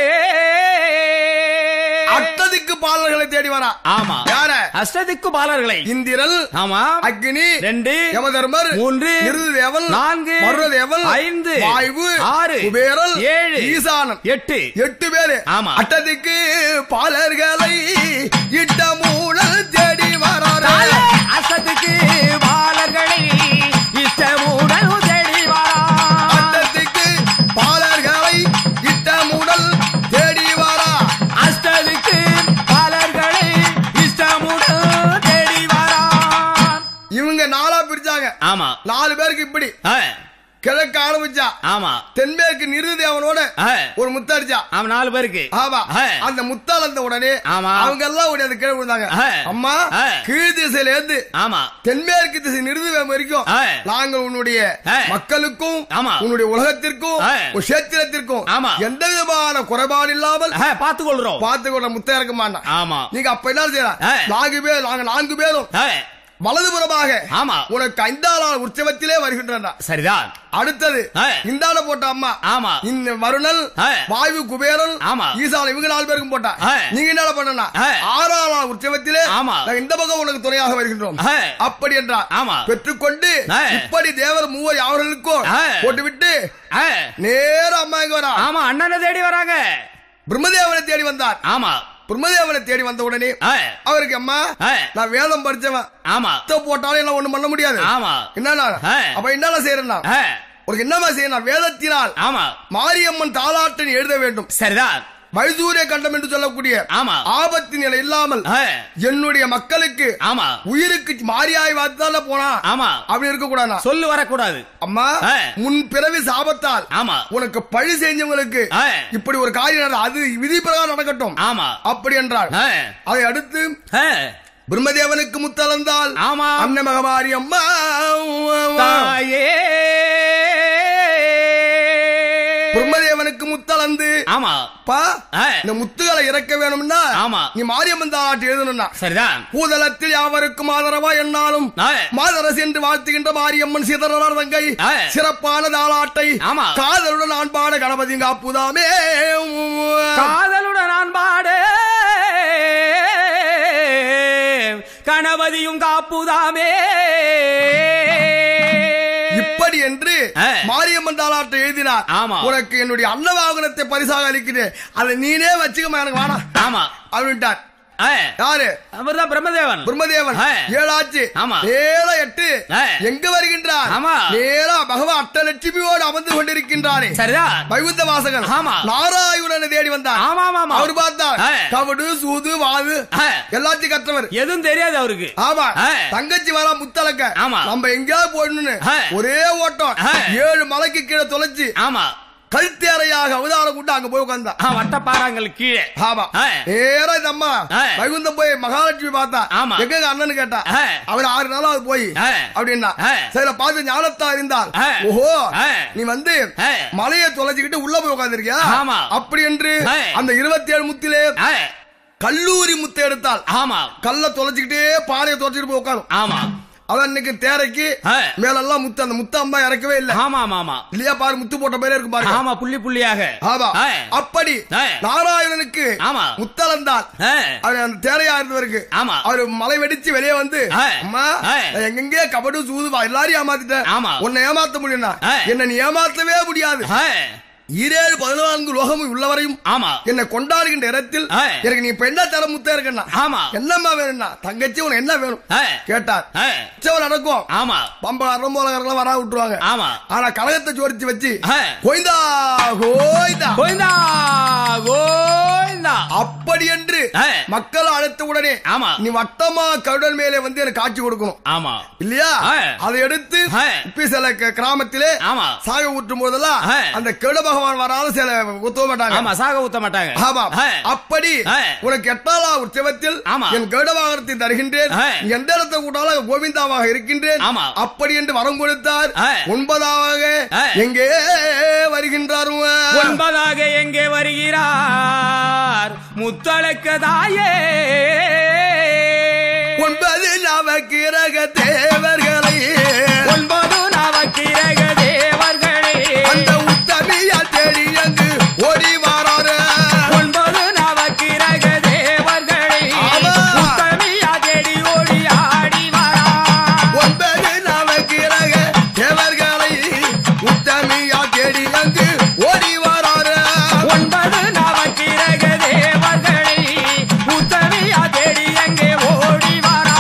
Speaker 2: அட்டதிக்கு பாலர்களை தேடி வரா
Speaker 3: ஆமா
Speaker 2: யார
Speaker 3: அஷ்டதிக்கு பாலர்களை
Speaker 2: இந்திரல்
Speaker 3: ஆமா
Speaker 2: அக்னி
Speaker 3: ரெண்டு
Speaker 2: யமதர்மர்
Speaker 3: மூன்று
Speaker 2: நிருதேவல்
Speaker 3: நான்கு
Speaker 2: மருதேவல்
Speaker 3: ஐந்து
Speaker 2: வாயு
Speaker 3: ஆறு
Speaker 2: குபேரல்
Speaker 3: ஏழு
Speaker 2: ஈசானன்
Speaker 3: எட்டு
Speaker 2: எட்டு பேரு
Speaker 3: ஆமா.
Speaker 2: அட்டதிக்கு பாலர்களை இட்ட மூடல் தேடி வராரு
Speaker 3: தாயே அஷ்டதிக்கு பாலர்களை இஷ்டமுடன் தேடி வரா
Speaker 2: அட்டதிக்கு பாலர்களை இட்ட மூடல் தேடி வரா
Speaker 3: அஷ்டதிக்கு பாலர்களை இஷ்டமுடன் தேடி வரா
Speaker 2: இவங்க நாலா பிரிச்சாங்க
Speaker 3: ஆமா
Speaker 2: நாலு பேருக்கு இப்படி
Speaker 3: ஆ,
Speaker 2: கிழக்கு ஆரம்பிச்சா
Speaker 3: ஆமா
Speaker 2: தென்மேற்கு நிருதேவனோட
Speaker 3: ஆ,
Speaker 2: ஒரு முத்தடிச்சா
Speaker 3: ஆமா நாலு பேருக்கு
Speaker 2: ஆமா
Speaker 3: ஆ.
Speaker 2: அந்த முத்தால் அந்த உடனே
Speaker 3: ஆமா.
Speaker 2: அவங்க எல்லாம் உடனே கீழே விழுந்தாங்க
Speaker 3: ஆ.
Speaker 2: அம்மா
Speaker 3: ஆ.
Speaker 2: கீழ் திசையில இருந்து
Speaker 3: ஆமா
Speaker 2: தென்மேற்கு திசை நிறுதுவேம் வரைக்கும்
Speaker 3: ஆ.
Speaker 2: நாங்கள் உன்னுடைய
Speaker 3: ஆ.
Speaker 2: மக்களுக்கும்
Speaker 3: ஆமா.
Speaker 2: உன்னுடைய உலகத்திற்கும்
Speaker 3: ஆ.
Speaker 2: உன் சேத்திரத்திற்கும்
Speaker 3: ஆமா.
Speaker 2: எந்த விதமான குறைபாடு இல்லாமல்
Speaker 3: ஆ, பார்த்துக் கொள்றோம்
Speaker 2: பார்த்து கொள்ள முத்த இறக்க மாட்டான்
Speaker 3: ஆமா
Speaker 2: நீங்க அப்ப என்ன செய்யலாம்
Speaker 3: ஆ.
Speaker 2: நான்கு பேர் நாங்க நான்கு பேரும்
Speaker 3: ஆ,
Speaker 2: வலதுபுறமாக
Speaker 3: ஆமா
Speaker 2: உனக்கு ஐந்தாளால் உற்சவத்திலே வருகின்றன
Speaker 3: சரிதான்
Speaker 2: அடுத்தது
Speaker 3: ஆ.
Speaker 2: இந்தாட போட்ட அம்மா
Speaker 3: ஆமா
Speaker 2: இந்த வருணல்
Speaker 3: ஆ.
Speaker 2: வாயு குபேரன்
Speaker 3: ஆமா.
Speaker 2: ஈசால இவங்க நாலு பேருக்கும் போட்டா
Speaker 3: ஆ.
Speaker 2: நீங்க என்ன பண்ணனா
Speaker 3: ஆ.
Speaker 2: ஆறாம் நாள் உற்சவத்திலே
Speaker 3: ஆமா.
Speaker 2: நாங்க இந்த பக்கம் உனக்கு துணையாக வருகின்றோம்
Speaker 3: ஆ.
Speaker 2: அப்படி என்றார்
Speaker 3: ஆமா.
Speaker 2: பெற்றுக்கொண்டு
Speaker 3: ஆ.
Speaker 2: இப்படி தேவர் மூவர் அவர்களுக்கும்
Speaker 3: ஆ.
Speaker 2: போட்டுவிட்டு
Speaker 3: ஆ,
Speaker 2: நேர அம்மா இங்க வரா
Speaker 3: ஆமா அண்ணனை தேடி வராங்க
Speaker 2: பிரம்மதேவனை தேடி வந்தார்
Speaker 3: ஆமா
Speaker 2: பிரம்மதேவனை தேடி வந்த உடனே
Speaker 3: ஆ,
Speaker 2: அவருக்கு அம்மா
Speaker 3: ஆ,
Speaker 2: நான் வேதம் படிச்சவன்
Speaker 3: ஆமா
Speaker 2: அத்தை போட்டாலும் என்ன ஒண்ணும் பண்ண முடியாது
Speaker 3: ஆமா
Speaker 2: என்னன்னா
Speaker 3: ஆ.
Speaker 2: அப்ப என்னடா செய்யறேன்னா
Speaker 3: ஆ,
Speaker 2: உனக்கு என்னமா செய்யணும் வேதத்தினால்
Speaker 3: ஆமா
Speaker 2: மாரியம்மன் தாலாட்டன் எழுத வேண்டும்
Speaker 3: சரிதான்
Speaker 2: வைதூரிய கண்டம் என்று சொல்லக்கூடிய
Speaker 3: ஆமா
Speaker 2: ஆபத்து நிலை இல்லாமல்
Speaker 3: ஆ,
Speaker 2: என்னுடைய மக்களுக்கு
Speaker 3: ஆமா
Speaker 2: உயிருக்கு மாரியாய் வாத்தால போனா
Speaker 3: ஆமா
Speaker 2: அப்படி இருக்க கூடாதா
Speaker 3: சொல்லு வரக்கூடாது
Speaker 2: அம்மா
Speaker 3: ஆ.
Speaker 2: முன் பிறவி சாபத்தால்
Speaker 3: ஆமா
Speaker 2: உனக்கு பழி செஞ்சவங்களுக்கு
Speaker 3: ஆ,
Speaker 2: இப்படி ஒரு காரியம் நடந்தா, அது விதி பிரகாரம் நடக்கட்டும்
Speaker 3: ஆமா
Speaker 2: அப்படி என்றால்
Speaker 3: ஆ,
Speaker 2: அதை அடுத்து
Speaker 3: ஆ,
Speaker 2: பிரம்மதேவனுக்கு முத்தளந்தால்
Speaker 3: ஆமா
Speaker 2: அன்ன மகமாரி அம்மா
Speaker 3: தாயே
Speaker 2: பிரம்மதேவனுக்கு முத்தளந்து
Speaker 3: ஆமா
Speaker 2: பா
Speaker 3: ஆ,
Speaker 2: இந்த முத்துகளை இறக்க வேணும்னா
Speaker 3: ஆமா.
Speaker 2: நீ மாரியம்மன் தாலாட்டு எழுதணும்னா
Speaker 3: சரிதான்
Speaker 2: பூதலத்தில் யாவருக்கும் ஆதரவா என்னாலும்
Speaker 3: ஆ,
Speaker 2: மாதரசு என்று வாழ்த்துகின்ற மாரியம்மன் சீதரனார் தங்கை
Speaker 3: ஆ.
Speaker 2: சிறப்பான தாளாட்டை
Speaker 3: ஆமா.
Speaker 2: காதலுடன் நான் பாட கணபதி காப்புதாமே
Speaker 3: காதலுடன் நான் பாடு கணபதியும் காப்புதாமே
Speaker 2: இப்படி என்று
Speaker 3: ஆ.
Speaker 2: மாரியம்மன் தாளாட்டை எழுதினார்
Speaker 3: ஆமா.
Speaker 2: உனக்கு என்னுடைய அன்னவாகனத்தை பரிசாக அளிக்கிறேன் அதை நீனே வச்சுக்கமா எனக்கு வேணாம்
Speaker 3: ஆமா
Speaker 2: அப்படின்ட்டார்
Speaker 3: ஆ,
Speaker 2: யாரு
Speaker 3: அவர்தான் பிரம்மதேவன்
Speaker 2: பிரம்மதேவன்
Speaker 3: ஆ.
Speaker 2: ஏழாச்சு
Speaker 3: ஆமா.
Speaker 2: ஏழ எட்டு
Speaker 3: ஆ.
Speaker 2: எங்க வருகின்றார்
Speaker 3: ஆமா.
Speaker 2: நேரா பகவான் அட்டலட்சுமியோடு அமர்ந்து கொண்டிருக்கின்றாரே
Speaker 3: சரிதான்
Speaker 2: வைகுந்த வாசகன்
Speaker 3: ஆமா.
Speaker 2: நாராயணனை தேடி வந்தார்
Speaker 3: ஆமா ஆமா ஆமா
Speaker 2: அவர் பார்த்தார்
Speaker 3: ஆ.
Speaker 2: கவடு சூது வாது
Speaker 3: ஆ,
Speaker 2: எல்லாத்தையும் கற்றவர்
Speaker 3: எதுவும் தெரியாது அவருக்கு
Speaker 2: ஆமா
Speaker 3: ஆ.
Speaker 2: தங்கச்சி வரா முத்தலக்க
Speaker 3: ஆமா.
Speaker 2: நம்ம எங்கேயாவது போயிடணும்னு
Speaker 3: ஆ.
Speaker 2: ஒரே ஓட்டம்
Speaker 3: ஆ.
Speaker 2: ஏழு மலைக்கு கீழே தொலைச்சு
Speaker 3: ஆமா
Speaker 2: கழுத்தேறையாக அவதாரம் கொண்டு அங்க போய் உட்கார்ந்தா
Speaker 3: ஆ, வட்டப்பாறாங்கள் கீழே
Speaker 2: ஆமா
Speaker 3: ஆ.
Speaker 2: நேரா இந்த அம்மா
Speaker 3: ஆ.
Speaker 2: வைகுந்தம் போய் மகாலட்சுமி பார்த்தா
Speaker 3: ஆமா.
Speaker 2: எங்க அண்ணன் கேட்டா
Speaker 3: ஆ.
Speaker 2: அவர் ஆறு நாளா அது போய்
Speaker 3: ஆ.
Speaker 2: அப்படின்னா
Speaker 3: ஆ.
Speaker 2: சரி பார்த்து ஞானத்தா இருந்தால்
Speaker 3: ஆ.
Speaker 2: ஓஹோ
Speaker 3: ஆ.
Speaker 2: நீ வந்து
Speaker 3: ஆ.
Speaker 2: மலையை தொலைச்சுக்கிட்டு உள்ள போய் உட்கார்ந்திருக்கியா
Speaker 3: ஆமா.
Speaker 2: அப்படி என்று
Speaker 3: ஆ.
Speaker 2: அந்த இருபத்தி ஏழு முத்திலே
Speaker 3: ஆ,
Speaker 2: கல்லூரி முத்தை எடுத்தால்
Speaker 3: ஆமா
Speaker 2: கல்ல தொலைச்சுக்கிட்டே பாறையை தொலைச்சிட்டு போய் உட்காரும்
Speaker 3: ஆமா
Speaker 2: அதான் இன்னைக்கு தேரைக்கு
Speaker 3: ஆ.
Speaker 2: மேலெல்லாம் முத்து அந்த முத்து அம்மா இறக்கவே இல்ல
Speaker 3: ஆமா ஆமா ஆமா
Speaker 2: இல்லையா பாரு முத்து போட்ட பேரே இருக்கு பாருங்க
Speaker 3: ஆமா புள்ளி புள்ளியாக
Speaker 2: ஆமா
Speaker 3: ஆ.
Speaker 2: அப்படி
Speaker 3: ஆ.
Speaker 2: நாராயணனுக்கு
Speaker 3: ஆமா.
Speaker 2: முத்தளந்தான்
Speaker 3: ஆ,
Speaker 2: அவர் அந்த தேரையா இருந்தவருக்கு
Speaker 3: ஆமா.
Speaker 2: அவரு மலை வெடிச்சு வெளியே வந்து
Speaker 3: ஆ.
Speaker 2: அம்மா
Speaker 3: ஆ.
Speaker 2: நான் எங்கெங்கே கபடு சூது வா, எல்லாரையும் ஏமாத்திட்டேன்
Speaker 3: ஆமா.
Speaker 2: உன்னை ஏமாத்த முடியும்னா
Speaker 3: ஆ.
Speaker 2: என்ன நீ ஏமாத்தவே முடியாது
Speaker 3: ஆ,
Speaker 2: ஈரேழு பதினான்கு லோகமும் உள்ளவரையும்
Speaker 3: ஆமா
Speaker 2: என்னை கொண்டாடுகின்ற இடத்தில்
Speaker 3: ஆ.
Speaker 2: எனக்கு நீ இப்ப என்ன தர முத்தா இருக்கா
Speaker 3: ஆமா
Speaker 2: என்னம்மா வேணும்னா தங்கச்சி உனக்கு என்ன வேணும்
Speaker 3: ஆ,
Speaker 2: கேட்டார்
Speaker 3: ஆ,
Speaker 2: உற்சவம் நடக்கும்
Speaker 3: ஆமா
Speaker 2: பம்பா அரம்போலகரெல்லாம் வரா விட்டுருவாங்க
Speaker 3: ஆமா
Speaker 2: ஆனா கழகத்தை ஜோடிச்சு வச்சு
Speaker 3: ஆ.
Speaker 2: கோய்ந்தா கோய்ந்தா
Speaker 3: கோவிந்தா கோவிந்தா
Speaker 2: அப்படி என்று
Speaker 3: ஆ.
Speaker 2: மக்கள் அழைத்த உடனே
Speaker 3: ஆமா.
Speaker 2: நீ வட்டமா கருடல் மேலே வந்து எனக்கு காட்சி கொடுக்கணும்
Speaker 3: ஆமா
Speaker 2: இல்லையா
Speaker 3: ஆ.
Speaker 2: அதை எடுத்து
Speaker 3: ஆ.
Speaker 2: இப்ப சில க- கிராமத்திலே
Speaker 3: ஆமா
Speaker 2: சாக ஊற்றும் போதெல்லாம்
Speaker 3: ஆ.
Speaker 2: அந்த கெடு பகவான் வராலும் சில ஊத்த மாட்டாங்க
Speaker 3: ஆமா சாக ஊத்த மாட்டாங்க
Speaker 2: ஆமா
Speaker 3: ஆ.
Speaker 2: அப்படி
Speaker 3: ஆ.
Speaker 2: உனக்கு எட்டாளா உற்சவத்தில்
Speaker 3: ஆமா.
Speaker 2: என் கருடவாகனத்தை தருகின்றேன்
Speaker 3: ஆ.
Speaker 2: நீ எந்த இடத்தை கூட்டாலும் அங்க கோவிந்தாவாக இருக்கின்றேன்
Speaker 3: ஆமா.
Speaker 2: அப்படி என்று வரம் கொடுத்தார்
Speaker 3: ஆ.
Speaker 2: ஒன்பதாவது
Speaker 3: ஆ.
Speaker 2: எங்கே வருகின்றார்
Speaker 3: ஒன்பதாக எங்கே வருகிறார் முத்தளக்க தாயே
Speaker 2: ஒன்பது நவக்கிரக தேவர்களை
Speaker 3: ஒன்பது நவக்கிரக தேவர்களே
Speaker 2: அந்த உத்தமியா தேடி அங்கு ஓடி வாராரு
Speaker 3: ஒன்பது நவக்கிரக தேவர்களே
Speaker 2: ஆமா.
Speaker 3: உத்தமியா தேடி ஓடி ஆடி வரா
Speaker 2: ஒன்பது நவக்கிரக தேவர்களை உத்தமியா தேடி அங்கு ஓடி வாராரு
Speaker 3: ஒன்பது நவக்கிரக தேவர்களே உத்தமியா தேடி எங்கே ஓடி வரா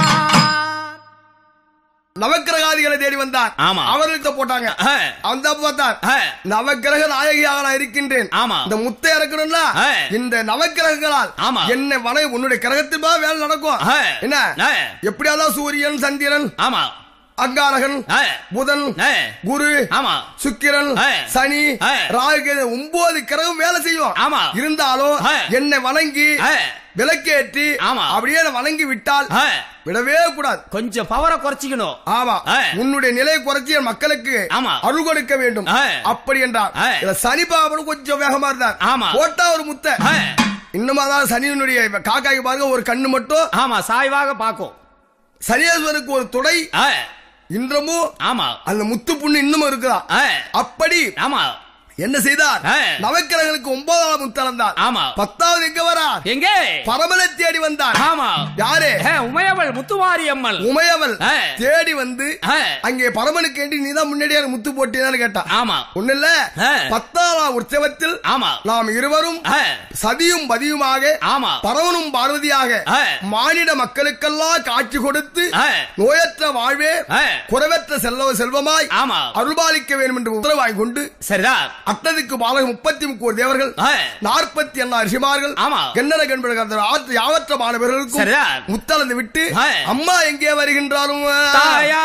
Speaker 2: நவக்கிரகாதிகளை தேடி வந்தார்
Speaker 3: ஆமா.
Speaker 2: அவர்களுக்கு போட்டாங்க
Speaker 3: ஆ.
Speaker 2: அந்த பார்த்தார்
Speaker 3: ஆ.
Speaker 2: நவக்கிரக நாயகியாக நான் இருக்கின்றேன்
Speaker 3: ஆமா.
Speaker 2: இந்த முத்தை இறக்கணும்னா
Speaker 3: ஆ.
Speaker 2: இந்த நவக்கிரகங்களால்
Speaker 3: ஆமா.
Speaker 2: என்னை வனை உன்னுடைய கிரகத்தில் தான் வேலை நடக்கும்
Speaker 3: ஆ.
Speaker 2: என்ன
Speaker 3: ஆ.
Speaker 2: எப்படியாதான் சூரியன் சந்திரன்
Speaker 3: ஆமா
Speaker 2: அங்காரகன்
Speaker 3: ஆ.
Speaker 2: புதன்
Speaker 3: ஆ.
Speaker 2: குரு
Speaker 3: ஆமா
Speaker 2: சுக்கிரன்
Speaker 3: ஆ.
Speaker 2: சனி
Speaker 3: ஆ.
Speaker 2: ராகு ஒன்பது கிரகம் வேலை செய்யும்
Speaker 3: ஆமா.
Speaker 2: இருந்தாலும்
Speaker 3: ஆ.
Speaker 2: என்னை வணங்கி
Speaker 3: ஆ.
Speaker 2: விளக்கேற்றி
Speaker 3: ஆமா.
Speaker 2: அப்படியே என்னை வணங்கி விட்டால்
Speaker 3: ஆ.
Speaker 2: விடவே கூடாது
Speaker 3: கொஞ்சம் பவரை குறைச்சிக்கணும்
Speaker 2: ஆமா
Speaker 3: ஆ.
Speaker 2: உன்னுடைய நிலை குறைச்சி என் மக்களுக்கு
Speaker 3: ஆமா.
Speaker 2: அருள் கொடுக்க வேண்டும்
Speaker 3: ஆ.
Speaker 2: அப்படி என்றார்
Speaker 3: ஆ.
Speaker 2: இதுல சனி பாபனும் கொஞ்சம் வேகமா இருந்தார்
Speaker 3: ஆமா.
Speaker 2: போட்டா ஒரு முத்தை
Speaker 3: ஆ.
Speaker 2: இன்னும் அதான் சனியினுடைய காக்காய்க்கு பாருங்க ஒரு கண்ணு மட்டும்
Speaker 3: ஆமா சாய்வாக பாக்கும்
Speaker 2: சனீஸ்வரனுக்கு ஒரு துடை
Speaker 3: ஆ,
Speaker 2: இன்றமும்
Speaker 3: ஆமா
Speaker 2: அந்த முத்து புண்ணு இன்னும் இருக்குதான்
Speaker 3: ஆ,
Speaker 2: அப்படி
Speaker 3: ஆமா
Speaker 2: என்ன செய்தார்
Speaker 3: ஆ.
Speaker 2: நவக்கிரகங்களுக்கு ஒன்பதாம் முத்தளந்தார்
Speaker 3: ஆமா
Speaker 2: பத்தாவது எங்க வரார்
Speaker 3: எங்கே
Speaker 2: பரமனை தேடி வந்தார்
Speaker 3: ஆமா
Speaker 2: யாரு
Speaker 3: ஏ, உமையவள் முத்துவாரி அம்மள்
Speaker 2: உமையவள்
Speaker 3: ஆ.
Speaker 2: தேடி வந்து
Speaker 3: ஆ,
Speaker 2: அங்கே பரமனுக்கு வேண்டி நீதான் முன்னாடியே எனக்கு முத்து போட்டியான்னு கேட்டா
Speaker 3: ஆமா
Speaker 2: ஒண்ணு இல்ல
Speaker 3: ஆ.
Speaker 2: பத்தாம் உற்சவத்தில்
Speaker 3: ஆமா
Speaker 2: நாம் இருவரும்
Speaker 3: ஆ,
Speaker 2: சதியும் பதியுமாக
Speaker 3: ஆமா
Speaker 2: பரவனும் பார்வதியாக
Speaker 3: ஆ.
Speaker 2: மானிட மக்களுக்கெல்லாம் காட்சி கொடுத்து
Speaker 3: ஆ,
Speaker 2: நோயற்ற வாழ்வே
Speaker 3: ஆ,
Speaker 2: குறைவற்ற செல்வ செல்வமாய்
Speaker 3: ஆமா
Speaker 2: அருள்பாலிக்க வேண்டும் என்று உத்தரவாய் கொண்டு
Speaker 3: சரிதான்
Speaker 2: அட்டதுக்கு பாலக முப்பத்தி முக்கோடி தேவர்கள்
Speaker 3: ஆ,
Speaker 2: நாற்பத்தி எண்ணா ரிஷிமார்கள்
Speaker 3: ஆமா.
Speaker 2: கண்ணன கண்பர்கள் யாவற்ற மாணவர்களுக்கும்
Speaker 3: சரிதான்
Speaker 2: முத்தளந்து விட்டு
Speaker 3: ஆ.
Speaker 2: அம்மா எங்கே வருகின்றாலும்
Speaker 3: தாயா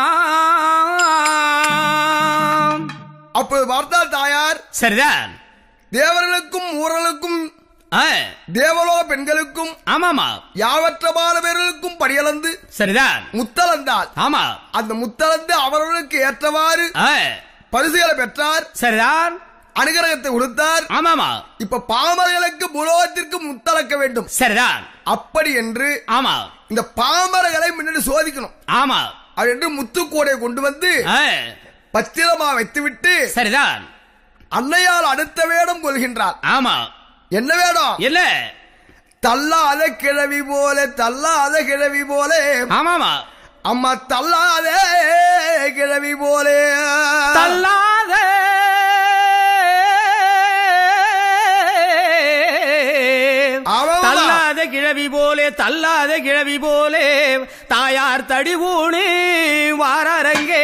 Speaker 2: அப்போது பார்த்தால் தாயார்
Speaker 3: சரிதான்
Speaker 2: தேவர்களுக்கும் ஊரலுக்கும்
Speaker 3: ஆ,
Speaker 2: தேவலோக பெண்களுக்கும்
Speaker 3: ஆமாமா
Speaker 2: யாவற்ற மாணவர்களுக்கும் படியளந்து
Speaker 3: சரிதான்
Speaker 2: முத்தளந்தால்
Speaker 3: ஆமா
Speaker 2: அந்த முத்தளந்து அவர்களுக்கு ஏற்றவாறு
Speaker 3: ஆ,
Speaker 2: பரிசுகளை பெற்றார்
Speaker 3: சரிதான்
Speaker 2: அனுகிரகத்தை கொடுத்தார்
Speaker 3: ஆமாமா
Speaker 2: இப்ப பாமரர்களுக்கு புலோகத்திற்கு முத்தளக்க வேண்டும்
Speaker 3: சரிதான்
Speaker 2: அப்படி என்று
Speaker 3: ஆமா
Speaker 2: இந்த பாமரகளை முன்னாடி சோதிக்கணும்
Speaker 3: ஆமா
Speaker 2: அது என்று முத்துக்கோடை கொண்டு வந்து
Speaker 3: ஆ,
Speaker 2: பத்திரமா வைத்துவிட்டு
Speaker 3: சரிதான்
Speaker 2: அன்னையால் அடுத்த வேடம் கொள்கின்றார்
Speaker 3: ஆமா
Speaker 2: என்ன வேடம்
Speaker 3: இல்ல
Speaker 2: தள்ளாத கிழவி போல தள்ளாத கிழவி போல
Speaker 3: ஆமாமா
Speaker 2: அம்மா தள்ளாத கிழவி போல
Speaker 3: தள்ளாத
Speaker 2: ஆமாமா.
Speaker 3: தள்ளாத கிழவி போலே தள்ளாத கிழவி போலே தாயார் தடிபூணி வாரரங்கே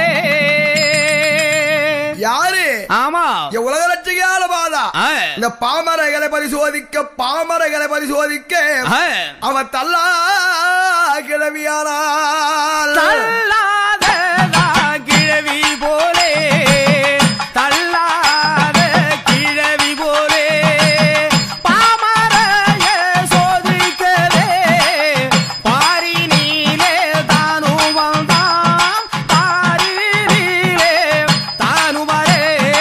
Speaker 2: யாரு
Speaker 3: ஆமா
Speaker 2: இங்க உலக லட்சியான பாதா
Speaker 3: ஆ,
Speaker 2: இந்த பாமரகளை பரிசோதிக்க பாமரகளை பரிசோதிக்க
Speaker 3: ஆ,
Speaker 2: அவன் தள்ளா கிழவியானால்
Speaker 3: தள்ளாத கிழவி போலே தள்ளாத கிழவி போலே பாமரைய சோதிக்கவே பாரினிலே தானும் வந்தான் பாரினிலே தானும் வரே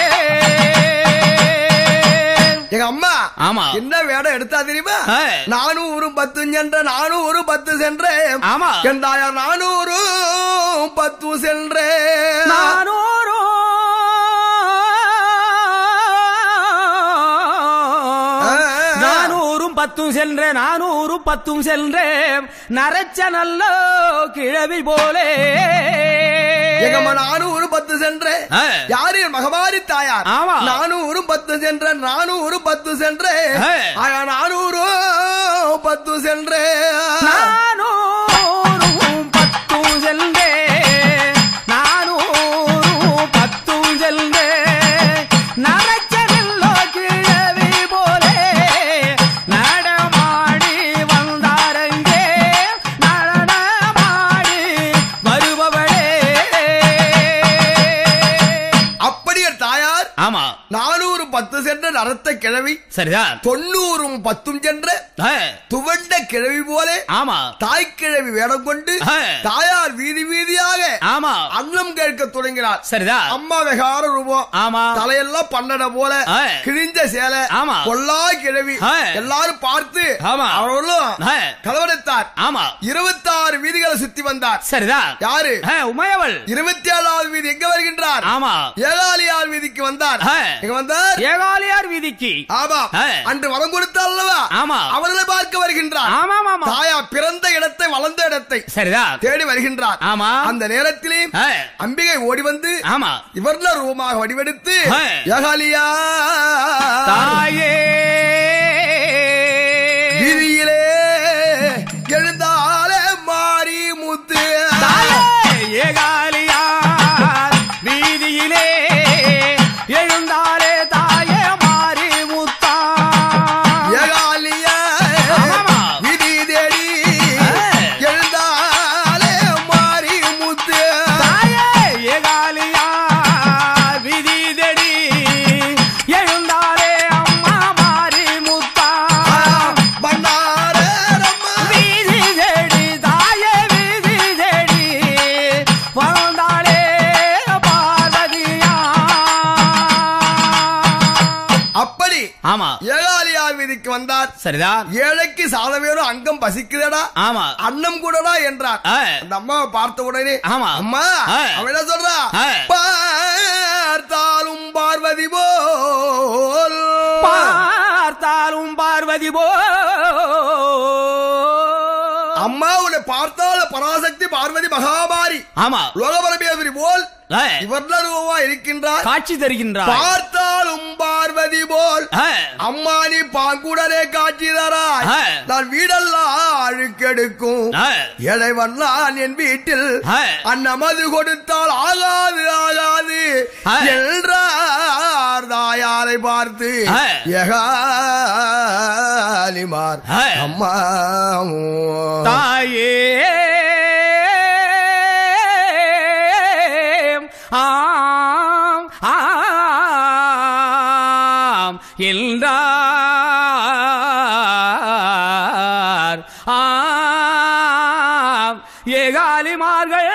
Speaker 2: எங்க அம்மா
Speaker 3: ஆமா
Speaker 2: என்ன வேடம் எடுத்தா தெரியுமா
Speaker 3: ஆ.
Speaker 2: நானூறு பத்து சென்ற நானூறு பத்து சென்றேன்
Speaker 3: ஆமா.
Speaker 2: என் தாயார் நானூறு பத்து சென்றேன்
Speaker 3: நானூறு நானூறும் பத்தும் சென்றேன் நானூறும் பத்தும் சென்றேன் நரைச்ச நல்ல கிழவி போலே
Speaker 2: எங்க அம்மா நானூறு பத்து சென்றேன்
Speaker 3: ஆ.
Speaker 2: யாரு என் மகமாரி தாயார்
Speaker 3: ஆமா.
Speaker 2: நானூறு பத்து சென்றேன் நானூறு பத்து சென்றேன்
Speaker 3: ஆ.
Speaker 2: ஆயா நானூறு பத்து சென்றேன்
Speaker 3: நானூறும் பத்தும் சென்றேன் நானூறும் பத்தும் சென்றேன் நரைச்ச நல்ல கிழவி போலே நடமாடி வந்தாரங்கே நடனமாடி வருபவளே
Speaker 2: அப்படி என் தாயார்
Speaker 3: ஆமா
Speaker 2: நானூறு பத்து சென்ற நரத்த கிழவி
Speaker 3: சரிதான்
Speaker 2: தொண்ணூறும் பத்தும் சென்ற
Speaker 3: ஆ,
Speaker 2: துவண்ட கிழவி போல
Speaker 3: ஆமா
Speaker 2: தாய்க்கிழவி வேடம் கொண்டு
Speaker 3: ஆ.
Speaker 2: தாயார் வீதி வீதியாக
Speaker 3: ஆமா
Speaker 2: அன்னம் கேட்க தொடங்கினார்
Speaker 3: சரிதான்
Speaker 2: அம்மா வெகார ரூபம்
Speaker 3: ஆமா
Speaker 2: தலையெல்லாம் பண்ணட போல
Speaker 3: ஆ.
Speaker 2: கிழிஞ்ச சேலை
Speaker 3: ஆமா.
Speaker 2: கொல்லா கிழவி
Speaker 3: ஆ.
Speaker 2: எல்லாரும் பார்த்து
Speaker 3: ஆமா.
Speaker 2: அவர்களும்
Speaker 3: ஆ,
Speaker 2: கலவரத்தார்
Speaker 3: ஆமா
Speaker 2: இருபத்தாறு வீதிகளை சுத்தி வந்தார்
Speaker 3: சரிதான்
Speaker 2: யாரு
Speaker 3: ஆ, உமையவள்
Speaker 2: இருபத்தி ஏழாவது வீதி எங்க வருகின்றார்
Speaker 3: ஆமா
Speaker 2: ஏகாலியார் வீதிக்கு வந்தார்
Speaker 3: ஆ.
Speaker 2: எங்க வந்தார்
Speaker 3: ஏகாலியார் வீதிக்கு
Speaker 2: ஆமா
Speaker 3: ஆ.
Speaker 2: அன்று வரம் கொடுத்தார் அல்லவா
Speaker 3: ஆமா.
Speaker 2: அவர்களை பார்க்க வருகின்றார்
Speaker 3: ஆமா ஆமா
Speaker 2: தாயா பிறந்த இடத்தை வளர்ந்த இடத்தை
Speaker 3: சரிதான்
Speaker 2: தேடி வருகின்றார்
Speaker 3: ஆமா.
Speaker 2: அந்த நேரத்திலே
Speaker 3: ஆ,
Speaker 2: அம்பிகை ஓடி வந்து
Speaker 3: ஆமா
Speaker 2: இவர்ல ரூபமாக வடிவெடுத்து
Speaker 3: ஆ.
Speaker 2: ஏகாலியா
Speaker 3: தாயே
Speaker 2: வீதியிலே எழுந்தாலே மாறி முத்து
Speaker 3: தாயே ஏகாலியார் வீதியிலே எழுந்தாலே தாயே மாறி முத்தா
Speaker 2: ஏகாலியா
Speaker 3: ஆமாமா.
Speaker 2: வீதி தேடி
Speaker 3: ஆ.
Speaker 2: எழுந்தாலே மாறி முத்து
Speaker 3: தாயே ஏகாலியார் வீதி தேடி எழுந்தாலே அம்மா மாறி முத்தா
Speaker 2: பண்ணாரே ரம்மா.
Speaker 3: வீதி தேடி தாயே வீதி தேடி வந்தாளே பார்வதியா
Speaker 2: அப்படி
Speaker 3: ஆமா
Speaker 2: ஏகாலியார் வீதி வீதிக்கு வந்தார்
Speaker 3: சரிதான்
Speaker 2: ஏழைக்கு சாத வேணும் அங்கம் பசிக்குதடா
Speaker 3: ஆமா
Speaker 2: அன்னம் கூடடா என்றார்
Speaker 3: ஆ.
Speaker 2: அந்த அம்மாவை பார்த்த உடனே
Speaker 3: ஆமா.
Speaker 2: அம்மா
Speaker 3: ஆ.
Speaker 2: அவன் என்ன சொல்றா
Speaker 3: ஆ.
Speaker 2: பார்த்தாலும் பார்வதி போல்
Speaker 3: பார்த்தாலும் பார்வதி போ
Speaker 2: அம்மா உன்னை பார்த்தால பராசக்தி பார்வதி மகாபாரி
Speaker 3: ஆமா
Speaker 2: லோகபரமேஸ்வரி போல்
Speaker 3: ஆ.
Speaker 2: இவர்லருவா இருக்கின்றார்
Speaker 3: காட்சி தருகின்றார்
Speaker 2: பார்த்தாலும் பார்வதி போல்
Speaker 3: ஆ.
Speaker 2: அம்மா நீ பாங்குடனே காட்சி தராய்
Speaker 3: ஆ.
Speaker 2: நான் வீடெல்லாம் அழுக்கெடுக்கும்
Speaker 3: ஆ.
Speaker 2: இறைவன் நான் என் வீட்டில்
Speaker 3: ஆ.
Speaker 2: அந்நமது கொடுத்தால் ஆகாது ஆகாது
Speaker 3: ஆ.
Speaker 2: என்றார் தாயாரை பார்த்து
Speaker 3: ஆ.
Speaker 2: எகாலிமார்
Speaker 3: ஆ.
Speaker 2: அம்மா
Speaker 3: தாயே ஆம் ஆம் என்றார் ஆம் ஏகாலிமார்கள்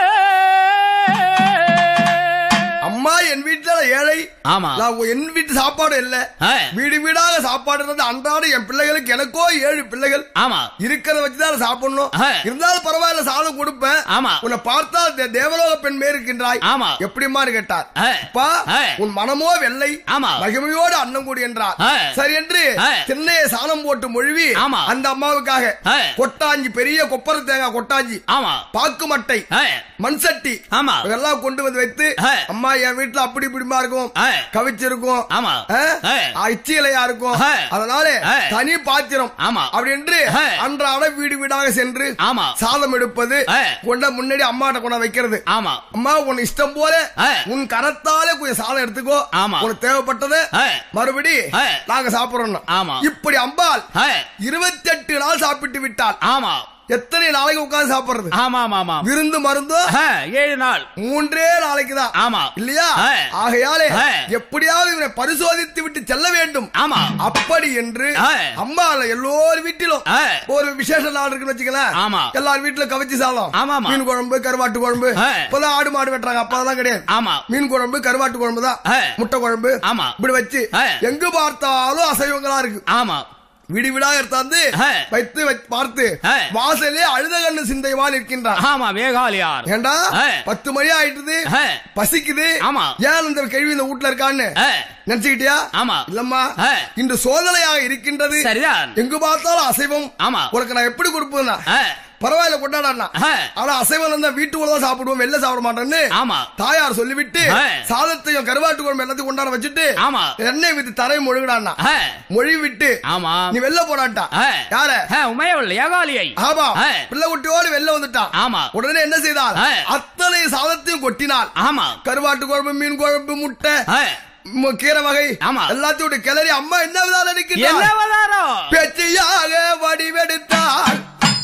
Speaker 2: அம்மா என் வீட்டுல ஏழை
Speaker 3: ஆமா
Speaker 2: நான் என் வீட்டு சாப்பாடு இல்ல
Speaker 3: ஆ.
Speaker 2: வீடு வீடாக சாப்பாடு இருந்தது அன்றாட என் பிள்ளைகளுக்கு எனக்கோ ஏழு பிள்ளைகள்
Speaker 3: ஆமா
Speaker 2: இருக்கிறத வச்சுதான் சாப்பிடணும்
Speaker 3: ஆ.
Speaker 2: இருந்தாலும் பரவாயில்ல சாதம் கொடுப்பேன்
Speaker 3: ஆமா.
Speaker 2: உன்னை பார்த்தா தே- தேவலோக பெண் மேல் இருக்கின்றாய்
Speaker 3: ஆமா.
Speaker 2: எப்படிமான்னு கேட்டார்
Speaker 3: ஆ.
Speaker 2: அப்பா
Speaker 3: ஆ.
Speaker 2: உன் மனமோ வெள்ளை
Speaker 3: ஆமா.
Speaker 2: மகிமையோடு அன்னம் கூடி என்றார்
Speaker 3: ஆ.
Speaker 2: சரி என்று
Speaker 3: ஆ.
Speaker 2: திண்ணையை சாணம் போட்டு மொழிவி
Speaker 3: ஆமா.
Speaker 2: அந்த அம்மாவுக்காக
Speaker 3: ஆ.
Speaker 2: கொட்டாஞ்சி பெரிய கொப்பர தேங்காய் கொட்டாஞ்சி
Speaker 3: ஆமா
Speaker 2: பாக்கு மட்டை
Speaker 3: ஆ.
Speaker 2: மண் சட்டி
Speaker 3: ஆமா
Speaker 2: இதெல்லாம் கொண்டு வந்து வைத்து
Speaker 3: ஆ.
Speaker 2: அம்மா என் வீட்டுல அப்படி இப்படிமா இருக்கும்
Speaker 3: ஆ.
Speaker 2: கவிச்சிருக்கும்
Speaker 3: ஆமா
Speaker 2: ஆ?
Speaker 3: ஆ.
Speaker 2: ஆ, இச்சிலையா இருக்கும்
Speaker 3: ஆ.
Speaker 2: அதனால
Speaker 3: ஆ.
Speaker 2: தனி பாத்திரம்
Speaker 3: ஆமா.
Speaker 2: அப்படி என்று
Speaker 3: ஆ.
Speaker 2: அன்றாட வீடு வீடாக சென்று
Speaker 3: ஆமா.
Speaker 2: சாதம் எடுப்பது
Speaker 3: ஆ.
Speaker 2: கொண்ட முன்னாடி அம்மாட்ட கொண்ட வைக்கிறது
Speaker 3: ஆமா
Speaker 2: அம்மா உன் இஷ்டம் போல
Speaker 3: ஆ.
Speaker 2: உன் கரத்தாலே கொஞ்சம் சாதம் எடுத்துக்கோ
Speaker 3: ஆமா.
Speaker 2: உனக்கு தேவைப்பட்டது
Speaker 3: ஆ.
Speaker 2: மறுபடி
Speaker 3: ஆ.
Speaker 2: நாங்க சாப்பிடுறோம்
Speaker 3: ஆமா.
Speaker 2: இப்படி அம்பாள்
Speaker 3: ஆ.
Speaker 2: இருபத்தி எட்டு நாள் சாப்பிட்டு விட்டாள்
Speaker 3: ஆமா
Speaker 2: எத்தனை நாளைக்கு உட்கார்ந்து சாப்பிடுறது
Speaker 3: ஆமா ஆமா ஆமா
Speaker 2: விருந்து மருந்தோ
Speaker 3: ஆ, ஏழு நாள்
Speaker 2: மூன்றே நாளைக்கு தான்
Speaker 3: ஆமா
Speaker 2: இல்லையா
Speaker 3: ஆ.
Speaker 2: ஆகையாலே
Speaker 3: ஆ.
Speaker 2: எப்படியாவது இவனை பரிசோதித்து விட்டு செல்ல வேண்டும்
Speaker 3: ஆமா
Speaker 2: அப்படி என்று
Speaker 3: ஆ.
Speaker 2: அம்மா எல்லோர் வீட்டிலும்
Speaker 3: ஆ.
Speaker 2: ஒரு விசேஷ நாள் இருக்குன்னு வச்சுக்கலாம்
Speaker 3: ஆமா.
Speaker 2: எல்லார் வீட்டுல கவிச்சி சாதம்
Speaker 3: ஆமா, ஆமா.
Speaker 2: மீன் குழம்பு கருவாட்டு குழம்பு
Speaker 3: ஆ.
Speaker 2: இப்பதான் ஆடு மாடு வெட்டுறாங்க அப்பதான் கிடையாது
Speaker 3: ஆமா
Speaker 2: மீன் குழம்பு கருவாட்டு குழம்பு தான்
Speaker 3: ஆ.
Speaker 2: முட்டை குழம்பு
Speaker 3: ஆமா.
Speaker 2: இப்படி வச்சு
Speaker 3: ஆ.
Speaker 2: எங்கு பார்த்தாலும் அசைவங்களா இருக்கு
Speaker 3: ஆமா
Speaker 2: விடி விடா எடுத்தாந்து
Speaker 3: ஆ.
Speaker 2: வைத்து வைத்து பார்த்து
Speaker 3: ஆ.
Speaker 2: வாசலே அழுத கண்ணு சிந்தைவான் இருக்கின்றான்
Speaker 3: ஆமா வேகாலியார்
Speaker 2: ஏண்டா
Speaker 3: ஆ.
Speaker 2: பத்து மணி ஆயிட்டுது
Speaker 3: ஆ.
Speaker 2: பசிக்குது
Speaker 3: ஆமா.
Speaker 2: ஏன் இந்த கேள்வி இந்த வீட்டுல இருக்கான்னு
Speaker 3: ஆ,
Speaker 2: நினைச்சுக்கிட்டியா
Speaker 3: ஆமா.
Speaker 2: இல்லம்மா
Speaker 3: ஆ.
Speaker 2: இன்று சோதனையாக இருக்கின்றது
Speaker 3: சரிதான்
Speaker 2: எங்கு பார்த்தாலும் அசைவம்
Speaker 3: ஆமா.
Speaker 2: உனக்கு நான் எப்படி கொடுப்பேன்னா
Speaker 3: ஆ,
Speaker 2: பரவாயில்ல கொண்டாடா
Speaker 3: ஆ.
Speaker 2: ஆனா அசைவம் இருந்தா வீட்டுக்குள்ள தான் சாப்பிடுவோம் வெளில சாப்பிட மாட்டேன்னு
Speaker 3: ஆமா
Speaker 2: தாயார் சொல்லிவிட்டு
Speaker 3: ஆ.
Speaker 2: சாதத்தையும் கருவாட்டு குழம்பு எல்லாத்தையும் கொண்டாட வச்சுட்டு
Speaker 3: ஆமா.
Speaker 2: எண்ணெய் வித்து தரை மொழுகிடான்னா
Speaker 3: ஆ,
Speaker 2: மொழி விட்டு
Speaker 3: ஆமா
Speaker 2: நீ வெளில போடாட்டா
Speaker 3: ஆ.
Speaker 2: யார
Speaker 3: ஆ, உமையவள் ஏகாலியை
Speaker 2: ஆமா
Speaker 3: ஆ.
Speaker 2: பிள்ளை குட்டியோடு வெளில வந்துட்டான்
Speaker 3: ஆமா
Speaker 2: உடனே என்ன செய்தார்
Speaker 3: ஆ.
Speaker 2: அத்தனை சாதத்தையும் கொட்டினாள்
Speaker 3: ஆமா
Speaker 2: கருவாட்டு குழம்பு மீன் குழம்பு முட்டை
Speaker 3: ஆ,
Speaker 2: மு- கீரை வகை
Speaker 3: ஆமா.
Speaker 2: எல்லாத்தையும் விட்டு கிளறி அம்மா என்ன விதம்
Speaker 3: என்ன
Speaker 2: நினைக்கிறார்
Speaker 3: அவதாரம்
Speaker 2: பேச்சையாக வடிவெடுத்தாள்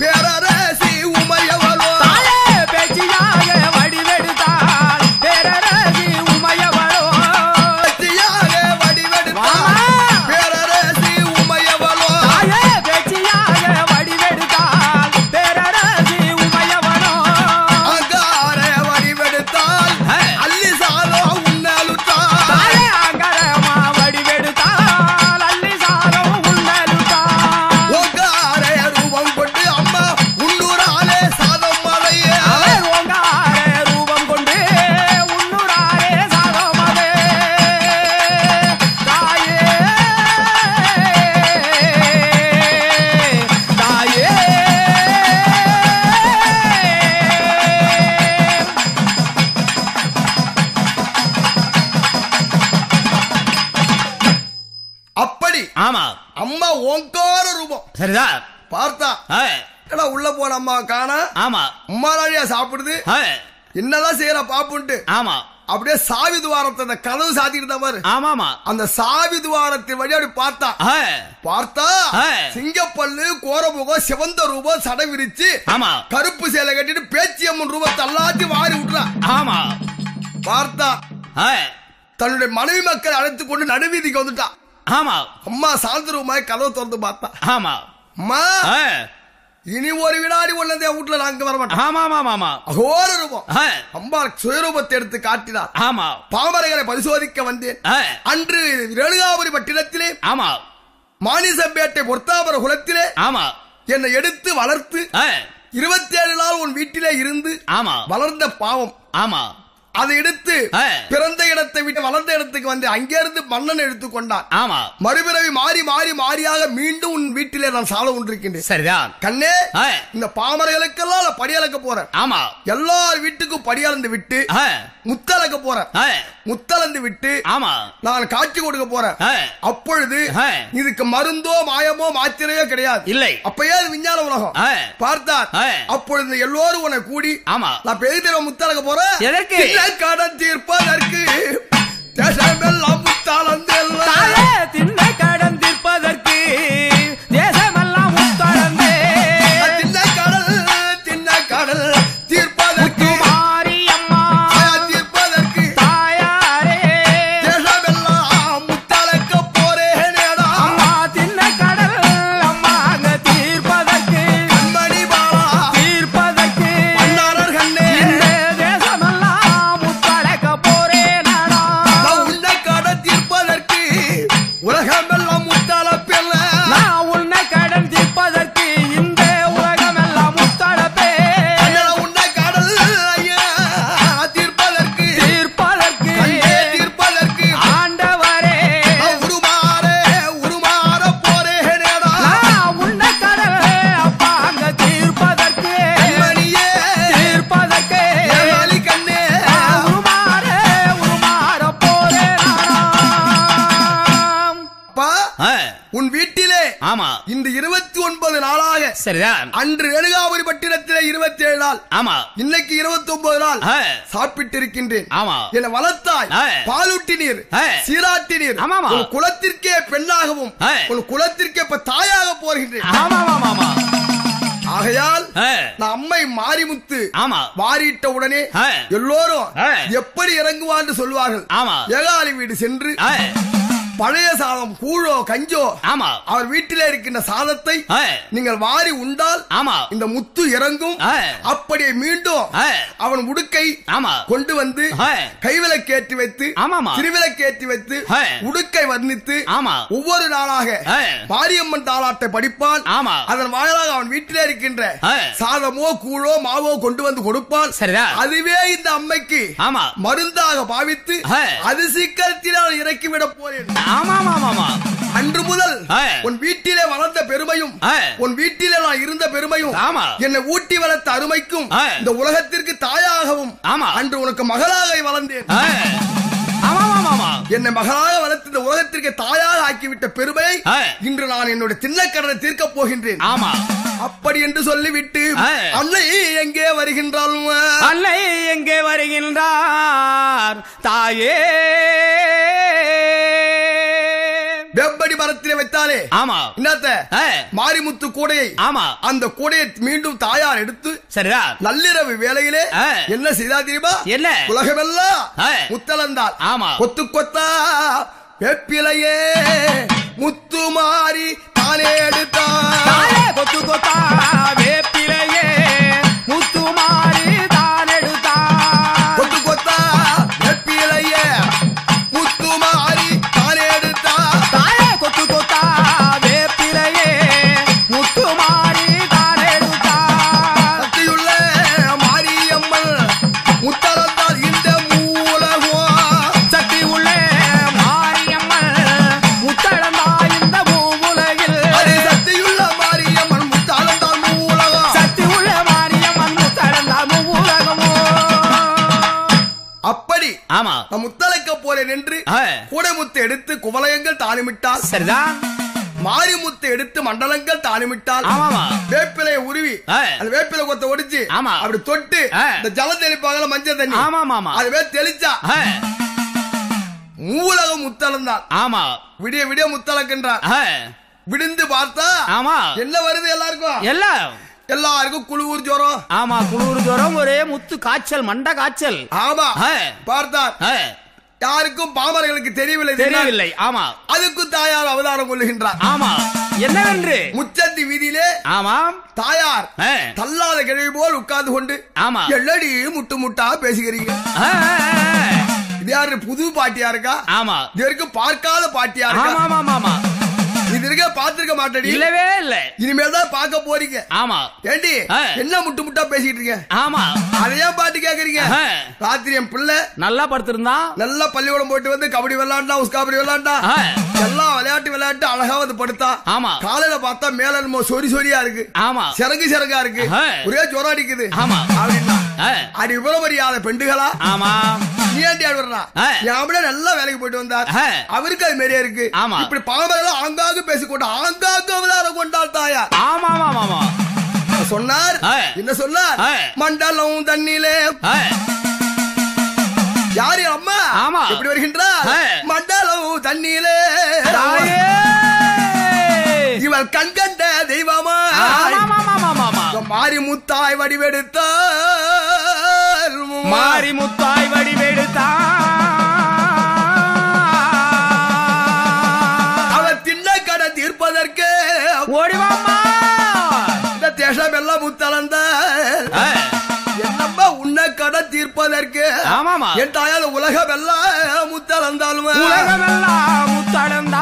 Speaker 2: பேரரசி உமையவளோ
Speaker 3: தாயே பேச்சியாக வடிவெடுத்தாள் பேரரசி உமையவளோ
Speaker 2: பேச்சையாக வடிவெடுத்தாள்
Speaker 3: வாமா.
Speaker 2: பேரரசி உமையவளோ
Speaker 3: தாயே பேச்சியாக வடிவெடுத்தாள் பேரரசி உமையவளோ
Speaker 2: அங்கார வடிவெடுத்தாள்
Speaker 3: ஆ.
Speaker 2: அள்ளி சாதம் உண்ணலுத்தாள்
Speaker 3: தாயே அங்கரமா வடிவெடுத்தாள் அள்ளி சாரம் உண்ணலுத்தாள்
Speaker 2: ஓங்கார ரூபம் கொண்டு அம்மா உள்ளூராலே சாதம் மலையே
Speaker 3: அவர் ஓங்கார ரூபம் கொண்டு உன்னுராரே சாதமதே தாயே தாயே
Speaker 2: அப்படி
Speaker 3: ஆமா
Speaker 2: அம்மா ஓங்கார ரூபம்
Speaker 3: சரிதான்
Speaker 2: பார்த்தா
Speaker 3: ஆ,
Speaker 2: ஏடா உள்ள போன அம்மா காணா
Speaker 3: ஆமா
Speaker 2: அம்மா நாளியா சாப்பிடுது
Speaker 3: ஆ,
Speaker 2: என்னதான் செய்யற பாப்புன்ட்டு
Speaker 3: ஆமா
Speaker 2: அப்படியே சாவி துவாரத்தை அந்த கதவு சாத்திட்டு தான் பாரு
Speaker 3: ஆமாமா
Speaker 2: அந்த சாவி துவாரத்தின் வழி அப்படி பார்த்தா
Speaker 3: ஆ,
Speaker 2: பார்த்தா
Speaker 3: ஆ.
Speaker 2: சிங்கப்பல்லு கோரமுகம் சிவந்த ரூபம் சடை விரிச்சு
Speaker 3: ஆமா
Speaker 2: கருப்பு சேலை கட்டிட்டு பேச்சியம்மன் ரூபத்தை எல்லாத்தையும் வாரி விட்டுறா
Speaker 3: ஆமா
Speaker 2: பார்த்தா
Speaker 3: ஆ,
Speaker 2: தன்னுடைய மனைவி மக்கள் அழைத்து கொண்டு நடுவீதிக்கு வந்துட்டா
Speaker 3: ஆமா
Speaker 2: அம்மா சாந்திரமாய் கதவை திறந்து பார்த்தா
Speaker 3: ஆமா
Speaker 2: அம்மா
Speaker 3: ஆ,
Speaker 2: இனி ஒரு வினாடி ஒண்ணு என் வீட்டுல நான் அங்க வர மாட்டேன்
Speaker 3: ஆமா ஆமா ஆமா
Speaker 2: அகோர ரூபம்
Speaker 3: ஆ,
Speaker 2: அம்மா சுயரூபத்தை எடுத்து காட்டினார்
Speaker 3: ஆமா
Speaker 2: பாமரர்களை பரிசோதிக்க வந்தேன்
Speaker 3: ஆ,
Speaker 2: அன்று ரேணுகாபுரி பட்டினத்திலே
Speaker 3: ஆமா
Speaker 2: மானிசம்பேட்டை பொர்த்தாபர குலத்திலே
Speaker 3: ஆமா
Speaker 2: என்னை எடுத்து வளர்த்து
Speaker 3: ஆ,
Speaker 2: இருபத்தி ஏழு நாள் உன் வீட்டிலே இருந்து
Speaker 3: ஆமா
Speaker 2: வளர்ந்த பாவம்
Speaker 3: ஆமா
Speaker 2: அதை எடுத்து
Speaker 3: ஆ.
Speaker 2: பிறந்த இடத்தை விட்டு வளர்ந்த இடத்துக்கு வந்து அங்கிருந்து மன்னன் எடுத்துக்கொண்டான்
Speaker 3: ஆமா
Speaker 2: மறுபிறவி மாறி மாறி மாறியாக மீண்டும் உன் வீட்டிலே நான் சால கொண்டிருக்கின்றேன்
Speaker 3: சரிதான்
Speaker 2: கண்ணே
Speaker 3: ஆ,
Speaker 2: இந்த பாமரைகளுக்கெல்லாம் நான் படியளக்க போறேன்
Speaker 3: ஆமா
Speaker 2: எல்லார் வீட்டுக்கும் படியளந்து விட்டு
Speaker 3: ஆ,
Speaker 2: முத்தளக்க போறேன்
Speaker 3: ஆ,
Speaker 2: முத்தளந்து விட்டு
Speaker 3: ஆமா
Speaker 2: நான் காட்சி கொடுக்க போறேன்
Speaker 3: ஆ,
Speaker 2: அப்பொழுது
Speaker 3: ஆ.
Speaker 2: இதுக்கு மருந்தோ மாயமோ மாத்திரையோ கிடையாது
Speaker 3: இல்லை
Speaker 2: அப்பயே அது விஞ்ஞான உலகம்
Speaker 3: ஆ.
Speaker 2: பார்த்தார்
Speaker 3: ஆ.
Speaker 2: அப்பொழுது எல்லோரும் உன்னை கூடி
Speaker 3: ஆமா
Speaker 2: நான் பெரிய தெருவ முத்தளக்க போறேன்
Speaker 3: எதற்கு?
Speaker 2: இல்ல கடன் தீர்ப்பதற்கு தேசமெல்லாம் முத்தாளந்து
Speaker 3: தாயே திண்ண கடன் தீர்ப்பதற்கு தேசமெல்லாம் முத்தளந்தே
Speaker 2: தின்ன கடல் தின்ன கடல் தீர்ப்பதற்கு
Speaker 3: மாரியம்மா
Speaker 2: ஆயா தீர்ப்பதற்கு
Speaker 3: தாயாரே
Speaker 2: தேசமெல்லாம் முத்தளக்க போறேனேடா
Speaker 3: அம்மா திண்ண கடல் அம்மா அங்க தீர்ப்பதற்கு
Speaker 2: கண்மணி பாலா
Speaker 3: தீர்ப்பதற்கு
Speaker 2: அண்ணாரர் கண்ணே
Speaker 3: இந்த தேசமெல்லாம் முத்தளக்க போறேனடா
Speaker 2: நான் உன்னை கடன் தீர்ப்பதற்கு உலகமெல்லாம் முத்தாள பெல்ல
Speaker 3: நான் உன்னை கடன் தீர்ப்பதற்கு இந்த உலகமெல்லாம் முத்தளப்பே
Speaker 2: அண்ணா உன்னை கடல் ஐயா தீர்ப்பதற்கு
Speaker 3: தீர்ப்பதற்கு
Speaker 2: கண்ணே தீர்ப்பதற்கு
Speaker 3: ஆண்டவரே
Speaker 2: நான் உருமாற உருமாற போறேனேடா
Speaker 3: நான் உன்னை கடல் அப்பா அங்க தீர்ப்பதற்கு
Speaker 2: கண்மணியே
Speaker 3: தீர்ப்பதற்கு
Speaker 2: ஏமாளி கண்ணே
Speaker 3: உருமாற உருமாற போறேன்
Speaker 2: அப்பா உன் வீட்டிலே
Speaker 3: ஆமா
Speaker 2: இந்த இருபத்தி ஒன்பது நாளாக
Speaker 3: சரிதான்
Speaker 2: அன்று ரேணுகாபுரி பட்டினத்திலே இருபத்தி ஏழு நாள்
Speaker 3: ஆமா
Speaker 2: இன்னைக்கு இருபத்தி ஒன்பது நாள்
Speaker 3: ஆ,
Speaker 2: சாப்பிட்டு இருக்கின்றேன்
Speaker 3: ஆமா
Speaker 2: என்னை வளர்த்தாய்
Speaker 3: ஆ.
Speaker 2: பாலூட்டினீர்
Speaker 3: ஆ.
Speaker 2: சீராட்டினீர்
Speaker 3: ஆமாமா.
Speaker 2: உன் குலத்திற்கே பெண்ணாகவும்
Speaker 3: ஆ.
Speaker 2: உன் குலத்திற்கே இப்ப தாயாக போகின்றேன்
Speaker 3: ஆமா ஆமா ஆமா
Speaker 2: ஆகையால்
Speaker 3: ஆ,
Speaker 2: நான் அம்மை மாரிமுத்து
Speaker 3: ஆமா
Speaker 2: வாரிட்ட உடனே
Speaker 3: ஆ.
Speaker 2: எல்லோரும்
Speaker 3: ஆ.
Speaker 2: எப்படி இறங்குவான்னு சொல்வார்கள்
Speaker 3: ஆமா
Speaker 2: ஏகாலி வீடு சென்று
Speaker 3: ஆ,
Speaker 2: பழைய சாதம் கூழோ கஞ்சோ
Speaker 3: ஆமா
Speaker 2: அவர் வீட்டிலே இருக்கின்ற சாதத்தை
Speaker 3: ஆ,
Speaker 2: நீங்கள் வாரி உண்டால்
Speaker 3: ஆமா
Speaker 2: இந்த முத்து இறங்கும்
Speaker 3: ஆ.
Speaker 2: அப்படியே மீண்டும்
Speaker 3: ஆ,
Speaker 2: அவன் உடுக்கை
Speaker 3: ஆமா
Speaker 2: கொண்டு வந்து
Speaker 3: ஆ.
Speaker 2: கைவிளக்கேற்றி வைத்து
Speaker 3: ஆமாமா.
Speaker 2: திருவிளக்கேற்றி வைத்து
Speaker 3: ஆ.
Speaker 2: உடுக்கை வர்ணித்து
Speaker 3: ஆமா
Speaker 2: ஒவ்வொரு நாளாக
Speaker 3: ஆ.
Speaker 2: மாரியம்மன் தாளாட்டை படிப்பான்
Speaker 3: ஆமா.
Speaker 2: அதன் வாயிலாக அவன் வீட்டிலே இருக்கின்ற
Speaker 3: ஆ.
Speaker 2: சாதமோ கூழோ மாவோ கொண்டு வந்து கொடுப்பான்
Speaker 3: சரிதான்.
Speaker 2: அதுவே இந்த அம்மைக்கு
Speaker 3: ஆமா
Speaker 2: மருந்தாக பாவித்து
Speaker 3: ஆ.
Speaker 2: அது சீக்கிரத்தில் நான் இறக்கிவிட போறேன்
Speaker 3: ஆமா ஆமா ஆமா
Speaker 2: அன்று முதல்
Speaker 3: ஆ.
Speaker 2: உன் வீட்டிலே வளர்ந்த பெருமையும்
Speaker 3: ஆ.
Speaker 2: உன் வீட்டிலே நான் இருந்த பெருமையும்
Speaker 3: ஆமா.
Speaker 2: என்னை ஊட்டி வளர்த்த அருமைக்கும்
Speaker 3: ஆ.
Speaker 2: இந்த உலகத்திற்கு தாயாகவும்
Speaker 3: ஆமா.
Speaker 2: அன்று உனக்கு மகளாக வளர்ந்தேன்
Speaker 3: ஆ, ஆமா ஆமா ஆமா
Speaker 2: என்னை மகளாக வளர்த்து இந்த உலகத்திற்கு தாயாக ஆக்கிவிட்ட பெருமையை
Speaker 3: ஆ.
Speaker 2: இன்று நான் என்னுடைய திண்ணக்கடனை தீர்க்கப் போகின்றேன்
Speaker 3: ஆமா
Speaker 2: அப்படி என்று சொல்லிவிட்டு
Speaker 3: ஆ.
Speaker 2: அன்னை எங்கே வருகின்றாள்
Speaker 3: அன்னை எங்கே வருகின்றார் தாயே
Speaker 2: வெப்படி மரத்திலே வைத்தாலே
Speaker 3: ஆமா
Speaker 2: என்னத்த
Speaker 3: ஆ,
Speaker 2: மாரிமுத்து கூடையை
Speaker 3: ஆமா
Speaker 2: அந்த கூடையை மீண்டும் தாயார் எடுத்து
Speaker 3: சரிதான்
Speaker 2: நள்ளிரவு வேளையிலே
Speaker 3: ஆ.
Speaker 2: என்ன செய்தா தெரியுமா
Speaker 3: என்ன?
Speaker 2: உலகமெல்லாம்
Speaker 3: ஆ.
Speaker 2: முத்தளந்தாள்
Speaker 3: ஆமா.
Speaker 2: கொத்து கொத்தா வெப்பிலையே முத்து மாறி தானே எடுத்தான்
Speaker 3: தாயே கொத்து கொத்தா வேப்பிலையே முத்து மாறி தான் எடுத்தார்
Speaker 2: கொத்து கொத்தா வெப்பிலையே முத்து மாறி தானே எடுத்தான்
Speaker 3: தாயே கொத்து கொத்தா வேப்பிலையே முத்து மாறி தான் எடுத்தார்
Speaker 2: சக்தியுள்ள மாரியம்மன் முத்தளந்தால் இந்த மூலகம்
Speaker 3: சக்தி உள்ளே மாரியம்மன் முத்தழந்தா இந்த பூவுலகில்
Speaker 2: அது சக்தியுள்ள மாரியம்மன் முத்தளந்தால் மூலகம்
Speaker 3: சக்தி உள்ள மாரியம்மன் முத்தழந்தா பூவுலகமோ
Speaker 2: அப்படி
Speaker 3: ஆமா
Speaker 2: நான் முத்தளைக்க போறேன் என்று
Speaker 3: ஆ,
Speaker 2: கூடைமுத்து எடுத்து குவலயங்கள் தானிமிட்டால்
Speaker 3: சரிதான்
Speaker 2: மாரிமுத்து எடுத்து மண்டலங்கள் தானிமிட்டால்
Speaker 3: ஆமாமா
Speaker 2: வேப்பிலையை உருவி
Speaker 3: ஆ.
Speaker 2: அந்த வேப்பிலை கொத்த ஒடிச்சு
Speaker 3: ஆமா.
Speaker 2: அப்படி தொட்டு
Speaker 3: ஆ.
Speaker 2: இந்த ஜலம் தெளிப்பாங்கல மஞ்சள் தண்ணி
Speaker 3: ஆமாமாமா
Speaker 2: அது வே தெளிச்சா
Speaker 3: ஆ,
Speaker 2: மூலகம் முத்தளந்தான்
Speaker 3: ஆமா
Speaker 2: விடிய விடிய முத்தளக்கின்றார்
Speaker 3: ஆ,
Speaker 2: விடிந்து பார்த்தா
Speaker 3: ஆமா
Speaker 2: என்ன வருது எல்லாருக்கும்
Speaker 3: எல்லாம்
Speaker 2: எல்லாருக்கும் குழுவூர் ஜோரம்
Speaker 3: ஆமா குளிர் ஜுரம் ஒரே முத்து காய்ச்சல் மண்ட காய்ச்சல்
Speaker 2: ஆமா
Speaker 3: ஆ,
Speaker 2: பார்த்தார்
Speaker 3: ஆ,
Speaker 2: யாருக்கும் பாமரர்களுக்கு தெரியவில்லை
Speaker 3: தெரியவில்லை ஆமா
Speaker 2: அதுக்கும் தாயார் அவதாரம் கொள்ளுகின்றார்
Speaker 3: ஆமா என்னவென்று
Speaker 2: முச்சந்தி வீதியிலே
Speaker 3: ஆமாம்
Speaker 2: தாயார்
Speaker 3: ஆ,
Speaker 2: தள்ளாத கிழவி போல் உட்கார்ந்து கொண்டு
Speaker 3: ஆமா
Speaker 2: எல்லடி முட்டு முட்டா பேசுகிறீங்க
Speaker 3: ஆ, ஆ,
Speaker 2: இது யாரு புது பாட்டியா இருக்கா
Speaker 3: ஆமா
Speaker 2: இது வரைக்கும் பார்க்காத பாட்டியா இருக்கா
Speaker 3: ஆமா ஆமா ஆமா
Speaker 2: இது இருக்க பாத்துருக்க மாட்டடி
Speaker 3: இல்லவே இல்ல
Speaker 2: இனிமேல் தான் பார்க்க போறீங்க
Speaker 3: ஆமா
Speaker 2: ஏண்டி
Speaker 3: ஆ.
Speaker 2: என்ன முட்டு முட்டா பேசிட்டு இருக்கீங்க
Speaker 3: ஆமா
Speaker 2: அதையா பாட்டு கேக்குறீங்க
Speaker 3: ஆ.
Speaker 2: ராத்திரி என் பிள்ளை
Speaker 3: நல்லா படுத்திருந்தான்
Speaker 2: நல்லா பள்ளிக்கூடம் போயிட்டு வந்து கபடி விளையாண்டா உஸ்காபடி விளையாண்டா
Speaker 3: ஆ.
Speaker 2: எல்லாம் விளையாட்டு விளையாட்டு அழகா வந்து படுத்தா
Speaker 3: ஆமா.
Speaker 2: காலையில பார்த்தா மேல என்னமோ சொரி சொரியா இருக்கு
Speaker 3: ஆமா
Speaker 2: சிறங்கு சிறங்கா இருக்கு
Speaker 3: ஆ.
Speaker 2: ஒரே ஜுரம் அடிக்குது
Speaker 3: ஆமா.
Speaker 2: அப்படின்னா
Speaker 3: ஆ.
Speaker 2: அடி இவ்வளவு மரியாதை பெண்டுகளா
Speaker 3: ஆமா
Speaker 2: நீ ஏன்டி ஆடுறா
Speaker 3: ஆ.
Speaker 2: என் அப்படியே நல்லா வேலைக்கு போயிட்டு வந்தார்
Speaker 3: ஆ.
Speaker 2: அவருக்கு அது மாதிரியே இருக்கு
Speaker 3: ஆமா.
Speaker 2: இப்படி பாம்பெல்லாம் ஆங்காங்கு பேசிக்கொண்டு ஆங்காங்கு அவதாரம் கொண்டாள் தாயா
Speaker 3: ஆமா ஆமா ஆமா
Speaker 2: சொன்னார்
Speaker 3: ஆ.
Speaker 2: என்ன சொன்னார்
Speaker 3: ஆ.
Speaker 2: மண்டலம் தண்ணிலே
Speaker 3: ஆ.
Speaker 2: யாரு அம்மா
Speaker 3: ஆமா.
Speaker 2: எப்படி வருகின்றார் ஆ.
Speaker 3: மண்டலம் தண்ணீரே
Speaker 2: தாயே
Speaker 3: இவள் கண் கண்ட தெய்வமா மாறி முத்தாய் வடிவெடுத்த
Speaker 2: மாறி முத்தாய் வடிவெடுத்தா
Speaker 3: அவள் திண்ண கடை தீர்ப்பதற்கு
Speaker 2: ஓடிவாமா
Speaker 3: இந்த தேசம் எல்லாம் முத்தளந்த என்னம்மா உன்னை கடை தீர்ப்பதற்கு
Speaker 2: ஆமாமா.
Speaker 3: என் தாயால் உலகம் எல்லாம் முத்தளந்தாலும்
Speaker 2: உலகமெல்லாம் முத்தளந்தா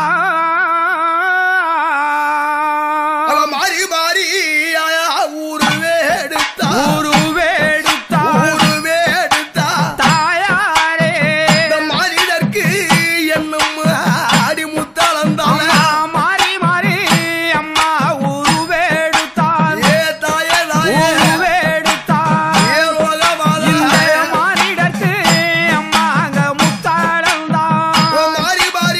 Speaker 3: அவ மாறி மாறி ஆயா ஊரு வேடுத்தா
Speaker 2: உருவெடுத்தா
Speaker 3: ஊரு வேடுத்தா
Speaker 2: தாயாரே
Speaker 3: இந்த மனிதர்க்கு என்னும் அடி முத்தளந்தால
Speaker 2: அம்மா மாறி மாறி அம்மா உருவெடுத்தாள்
Speaker 3: ஏ தாயே தாயே
Speaker 2: உருவெடுத்தாள்
Speaker 3: ஏ லோகமாதா.
Speaker 2: இந்த மானிடர்க்கு அம்மா அங்க முத்தாளந்தான்
Speaker 3: ஓ மாறி மாறி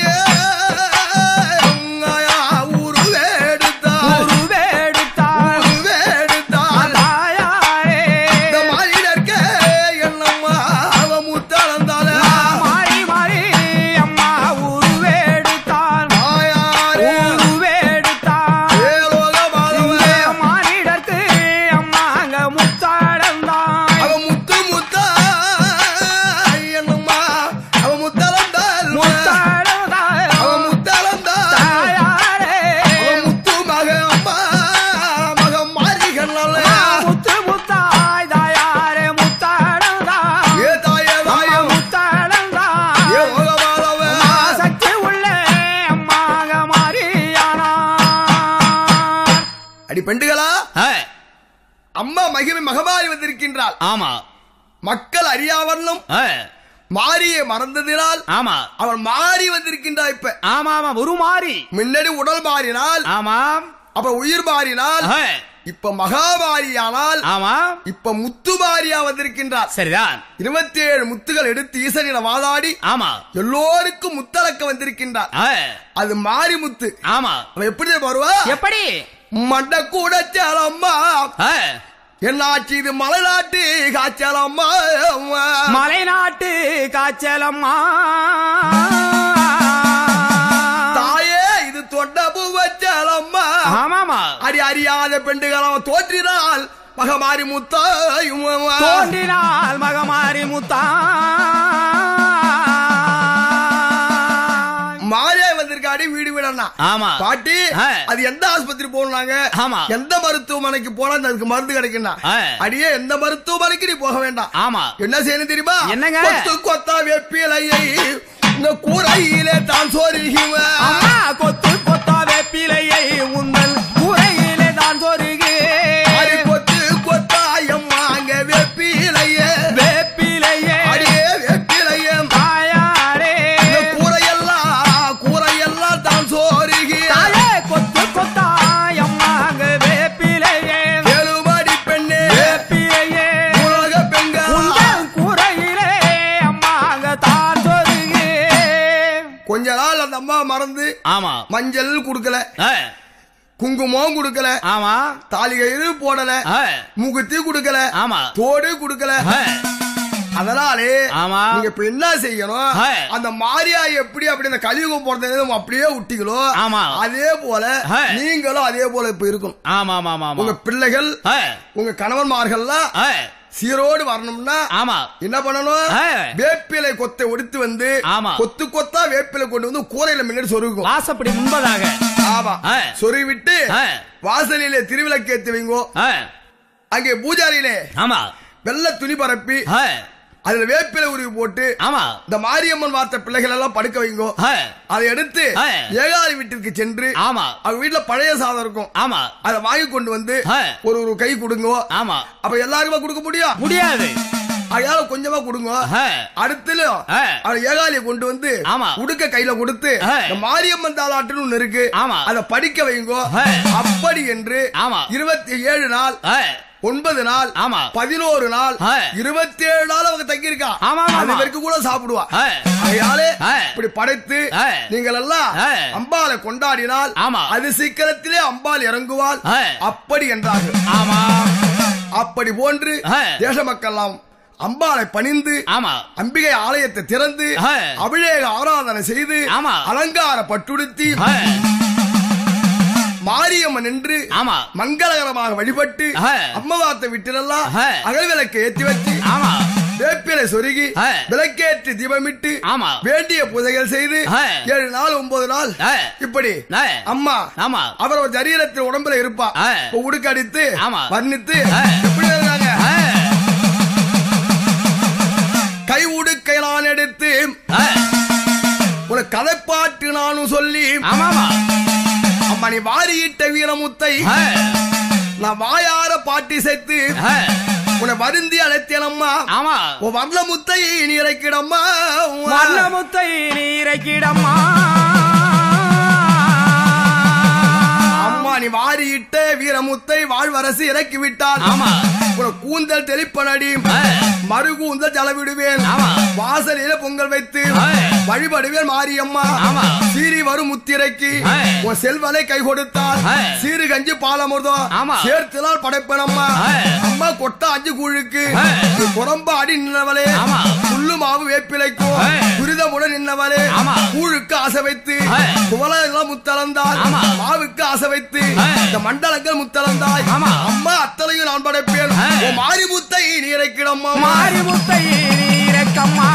Speaker 3: ஆயா ஊரு வேடுத்தா
Speaker 2: உருவெடுத்தாள்
Speaker 3: ஊரு வேடுத்தா
Speaker 2: தாயாரே
Speaker 3: இந்த மனிதர்க்கு என்னும் அவ முத்தளந்தால
Speaker 2: மாறி மாறி அம்மா உருவெடுத்தாள்
Speaker 3: தாயாரே
Speaker 2: உருவெடுத்தாள்
Speaker 3: ஏ லோகமாதா.
Speaker 2: இங்கே மானிடர்க்கு அம்மா அங்க முத்தாளந்தான்
Speaker 3: அவ முத்து முத்தா என்னம்மா அவ முத்தளந்தால்
Speaker 2: முத்தாளந்தாள்
Speaker 3: அவ முத்தளந்தால்
Speaker 2: தாயாரே
Speaker 3: அவ முத்து மக அம்மா மக மாறிகள்னால
Speaker 2: முத்து முத்தாய் தாயாரே முத்தாளந்தாள்
Speaker 3: ஏ தாயே தாயே
Speaker 2: முத்தாளந்தாள்
Speaker 3: ஏ மகமாதவ
Speaker 2: சக்தி உள்ள அம்மாக மாறியானார்
Speaker 3: அடி பெண்டுகளா அம்மா மகிமை மகமாறி வந்திருக்கின்றாள்
Speaker 2: ஆமா
Speaker 3: மக்கள் அறியாவண்ணம் மாறியை மறந்ததினால்
Speaker 2: ஆமா
Speaker 3: அவன் மாறி வந்திருக்கின்றா இப்ப
Speaker 2: ஆமா ஆமா உருமாறி
Speaker 3: முன்னாடி உடல் மாறினால்
Speaker 2: ஆமாம்
Speaker 3: அப்ப உயிர் மாறினால் இப்ப மகாமாரியானால்
Speaker 2: ஆமா
Speaker 3: இப்ப முத்து மாரியா வந்திருக்கின்றார்
Speaker 2: சரிதான்
Speaker 3: இருபத்தி ஏழு முத்துகள் எடுத்து ஈசனிடம் வாதாடி
Speaker 2: ஆமா
Speaker 3: எல்லோருக்கும் முத்தளக்க வந்திருக்கின்றார் அது மாரி முத்து
Speaker 2: ஆமா
Speaker 3: அவன் எப்படி தெரியுமா வருவா
Speaker 2: எப்படி
Speaker 3: மண்ட கூட சேலம்மா என்னாச்சு இது மலைநாட்டு காய்ச்சலம்மா
Speaker 2: மலைநாட்டு காய்ச்சலம்மா
Speaker 3: தாயே இது தொண்ட பூவச்சலம்மா
Speaker 2: ஆமாமா
Speaker 3: அடி அறியாத பெண்டுகள் அவன் தோற்றினால் மகமாரி முத்தாயும்
Speaker 2: தோன்றினால் மகமாரி முத்தா
Speaker 3: மாரியா வந்திருக்காடி வீடு வீடன்னா
Speaker 2: ஆமா
Speaker 3: பாட்டி
Speaker 2: ஆ.
Speaker 3: அது எந்த ஆஸ்பத்திரி போனாங்க
Speaker 2: ஆமா.
Speaker 3: எந்த மருத்துவமனைக்கு போனா அதுக்கு மருந்து கிடைக்குன்னா
Speaker 2: ஆ.
Speaker 3: அடியே எந்த மருத்துவமனைக்கு நீ போக வேண்டாம்
Speaker 2: ஆமா
Speaker 3: என்ன செய்யணும் தெரியுமா
Speaker 2: என்னங்க?
Speaker 3: கொத்து கொத்தா வெப்பிலையை இந்த கூரையிலே தான் சோறுகிவன்
Speaker 2: அம்மா கொத்து கொத்தா வேப்பிலையை உங்கள் உரையிலே தான் சொருகே
Speaker 3: அடி கொத்து கொத்தா எம்மா அங்க வெப்பிலையே
Speaker 2: வேப்பிலையே
Speaker 3: அடியே வெப்பிலையே
Speaker 2: தாயாரே
Speaker 3: இந்த கூரையெல்லாம் கூரையெல்லாம் தான் சோறுகி
Speaker 2: தாயே கொத்து கொத்தா அம்மாங்க வேப்பிலையே
Speaker 3: ஏழுமடி பெண்ணே
Speaker 2: வேப்பிலையே
Speaker 3: உலக பெண்கள்
Speaker 2: உங்கள் கூரையிலே அம்மாங்க தான் சொருகே
Speaker 3: கொஞ்ச நாள் அந்த அம்மா மறந்து
Speaker 2: ஆமா
Speaker 3: மஞ்சள் குடுக்கல குங்குமம் குடுக்கல
Speaker 2: ஆமா
Speaker 3: தாலி கயிறு போடல முகுத்தி குடுக்கல
Speaker 2: ஆமா
Speaker 3: தோடு குடுக்கல அதனாலே
Speaker 2: ஆமா.
Speaker 3: நீங்க இப்ப என்ன செய்யணும்
Speaker 2: ஆ.
Speaker 3: அந்த மாரியா எப்படி அப்படி அந்த கலியுகம் போறது அப்படியே விட்டீங்களோ
Speaker 2: ஆமா.
Speaker 3: அதே போல
Speaker 2: ஆ.
Speaker 3: நீங்களும் அதே போல இப்ப இருக்கும்
Speaker 2: ஆமா ஆமா ஆமா
Speaker 3: உங்க
Speaker 2: ஆமா
Speaker 3: பிள்ளைகள்
Speaker 2: ஆ,
Speaker 3: உங்க கணவன்மார்கள்லாம்
Speaker 2: ஆ,
Speaker 3: சீரோடு வரணும்னா
Speaker 2: ஆமா
Speaker 3: என்ன பண்ணணும்
Speaker 2: ஆ.
Speaker 3: வேப்பிலை கொத்தை ஒடித்து வந்து
Speaker 2: ஆமா.
Speaker 3: கொத்து கொத்தா வேப்பிலை கொண்டு வந்து கூரையில முன்னாடி சொருகும்
Speaker 2: வாசப்படி முன்பதாக
Speaker 3: ஆமா
Speaker 2: ஆ.
Speaker 3: சொருவி விட்டு
Speaker 2: ஆ,
Speaker 3: வாசலிலே திருவிளக்கு ஏத்தி வைங்கோ
Speaker 2: ஆ,
Speaker 3: அங்கே பூஜாரியிலே
Speaker 2: ஆமா
Speaker 3: வெள்ள துணி பரப்பி
Speaker 2: ஆ, அதுல வேப்பிலை உருவி போட்டு
Speaker 3: ஆமா
Speaker 2: இந்த மாரியம்மன் வார்த்த பிள்ளைகள் எல்லாம் படுக்க வைங்கோ
Speaker 3: ஆ,
Speaker 2: அதை எடுத்து
Speaker 3: ஆ.
Speaker 2: ஏகாதி வீட்டிற்கு சென்று
Speaker 3: ஆமா
Speaker 2: அவங்க வீட்டுல பழைய சாதம் இருக்கும்
Speaker 3: ஆமா
Speaker 2: அதை வாங்கி கொண்டு வந்து
Speaker 3: ஆ.
Speaker 2: ஒரு ஒரு கை கொடுங்க
Speaker 3: ஆமா
Speaker 2: அப்ப எல்லாருக்குமா கொடுக்க முடியும்
Speaker 3: முடியாது
Speaker 2: அதால கொஞ்சமா கொடுங்க
Speaker 3: ஆ,
Speaker 2: அடுத்துல
Speaker 3: ஆ.
Speaker 2: அவ ஏகாலிய கொண்டு வந்து
Speaker 3: ஆமா.
Speaker 2: உடுக்க கையில கொடுத்து
Speaker 3: ஆ.
Speaker 2: இந்த மாரியம்மன் தாலாட்டுன்னு ஒண்ணு இருக்கு
Speaker 3: ஆமா.
Speaker 2: அதை படிக்க வைங்கோ
Speaker 3: ஆ.
Speaker 2: அப்படி என்று
Speaker 3: ஆமா.
Speaker 2: இருபத்தி ஏழு நாள்
Speaker 3: ஆ,
Speaker 2: ஒன்பது நாள்
Speaker 3: ஆமா.
Speaker 2: பதினோரு நாள்
Speaker 3: ஆ.
Speaker 2: இருபத்தி ஏழு நாள் அவங்க தங்கி இருக்கா
Speaker 3: ஆமா, ஆமா,
Speaker 2: அது
Speaker 3: ஆமா.
Speaker 2: வரைக்கும் கூட சாப்பிடுவா
Speaker 3: ஆ.
Speaker 2: அதனாலே
Speaker 3: ஆ.
Speaker 2: இப்படி படைத்து
Speaker 3: ஆ.
Speaker 2: நீங்கள் எல்லாம்
Speaker 3: ஆ.
Speaker 2: அம்பாளை கொண்டாடினால்
Speaker 3: ஆமா.
Speaker 2: அது சீக்கிரத்திலே அம்பாள் இறங்குவாள்
Speaker 3: ஆ.
Speaker 2: அப்படி என்றார்கள்
Speaker 3: ஆமா
Speaker 2: அப்படி போன்று
Speaker 3: ஆ.
Speaker 2: தேச மக்கள்லாம் அம்பாளை பணிந்து
Speaker 3: ஆமா
Speaker 2: அம்பிகை ஆலயத்தை திறந்து
Speaker 3: ஆ.
Speaker 2: அபிஷேக ஆராதனை செய்து
Speaker 3: ஆமா.
Speaker 2: அலங்கார பட்டுடுத்தி
Speaker 3: ஆ,
Speaker 2: மாரியம்மன் என்று
Speaker 3: ஆமா
Speaker 2: மங்களகரமாக வழிபட்டு
Speaker 3: ஆ.
Speaker 2: அம்மவாத்த வீட்டிலெல்லாம்
Speaker 3: ஆ.
Speaker 2: அகல் விளக்கு ஏற்றி வச்சு
Speaker 3: ஆமா
Speaker 2: வேப்பிலை சொருகி
Speaker 3: ஆ.
Speaker 2: விளக்கேற்றி தீபமிட்டு
Speaker 3: ஆமா.
Speaker 2: வேண்டிய பூஜைகள் செய்து
Speaker 3: ஆ.
Speaker 2: ஏழு நாள் ஒன்பது நாள்
Speaker 3: ஆ.
Speaker 2: இப்படி
Speaker 3: ஆ.
Speaker 2: அம்மா
Speaker 3: ஆமா
Speaker 2: அவர் ஒரு சரீரத்தில் உடம்புல இருப்பா
Speaker 3: ஆ.
Speaker 2: இப்ப உடுக்கடித்து
Speaker 3: ஆமா.
Speaker 2: வர்ணித்து
Speaker 3: ஆ.
Speaker 2: எப்படி இருக்காங்க
Speaker 3: ஆ,
Speaker 2: கை உடுக்கை நான் எடுத்து
Speaker 3: ஆ,
Speaker 2: உனக்கு கதைப்பாட்டு நானும் சொல்லி
Speaker 3: ஆமாமா
Speaker 2: அம்மா நீ வாரியிட்ட வீரமுத்தை
Speaker 3: ஆ,
Speaker 2: நான் வாயார பாட்டி சேர்த்து
Speaker 3: ஆ,
Speaker 2: உன்னை வருந்தி அழைத்தேனம்மா
Speaker 3: ஆமா
Speaker 2: உன் வர்ண முத்தை நீ இறக்கிடம்மா
Speaker 3: வண்ணமுத்தை நீரைக்கிடம்மா
Speaker 2: அம்மா நீ வாரியிட்ட வீரமுத்தை வாழ்வரசு இறக்கி விட்டால்
Speaker 3: ஆமா
Speaker 2: உனக்கு கூந்தல் தெளிப்பனடி
Speaker 3: ஆ,
Speaker 2: மறு கூந்தல் ஜலவிடுவேன்
Speaker 3: ஆமா.
Speaker 2: வாசலில பொங்கல் வைத்து
Speaker 3: ஆ.
Speaker 2: வழிபடுவேன் மாரியம்மா
Speaker 3: ஆமா.
Speaker 2: சீறி வரும் முத்திரைக்கு
Speaker 3: ஆ.
Speaker 2: உன் செல்வனை கை கொடுத்தால்
Speaker 3: ஆ.
Speaker 2: சீறு கஞ்சி பாலமுதம்
Speaker 3: ஆமா.
Speaker 2: சேர்த்துனால் படைப்பனம்மா
Speaker 3: ஆ.
Speaker 2: அம்மா கொட்டா அஞ்சு கூழுக்கு
Speaker 3: ஆ.
Speaker 2: நீ புறம்பாடி நின்னவளே
Speaker 3: ஆமா.
Speaker 2: புல்லு மாவு வேப்பிலைக்கும்
Speaker 3: ஆ.
Speaker 2: துரிதமுடன் நின்னவளே
Speaker 3: ஆமா.
Speaker 2: கூழுக்கு ஆசை வைத்து
Speaker 3: ஆ.
Speaker 2: குவலாம் முத்தளந்தால்
Speaker 3: ஆமா.
Speaker 2: மாவுக்கு ஆசை வைத்து
Speaker 3: ஆ.
Speaker 2: இந்த மண்டலங்கள் முத்தளந்தாய்
Speaker 3: ஆமா.
Speaker 2: அம்மா அத்தனையும் நான் படைப்பேன்
Speaker 3: ஆ.
Speaker 2: உன் மாரி முத்தை நீ இறக்கிடம்மா
Speaker 3: மாரிமுத்தை நீரக்கம்மா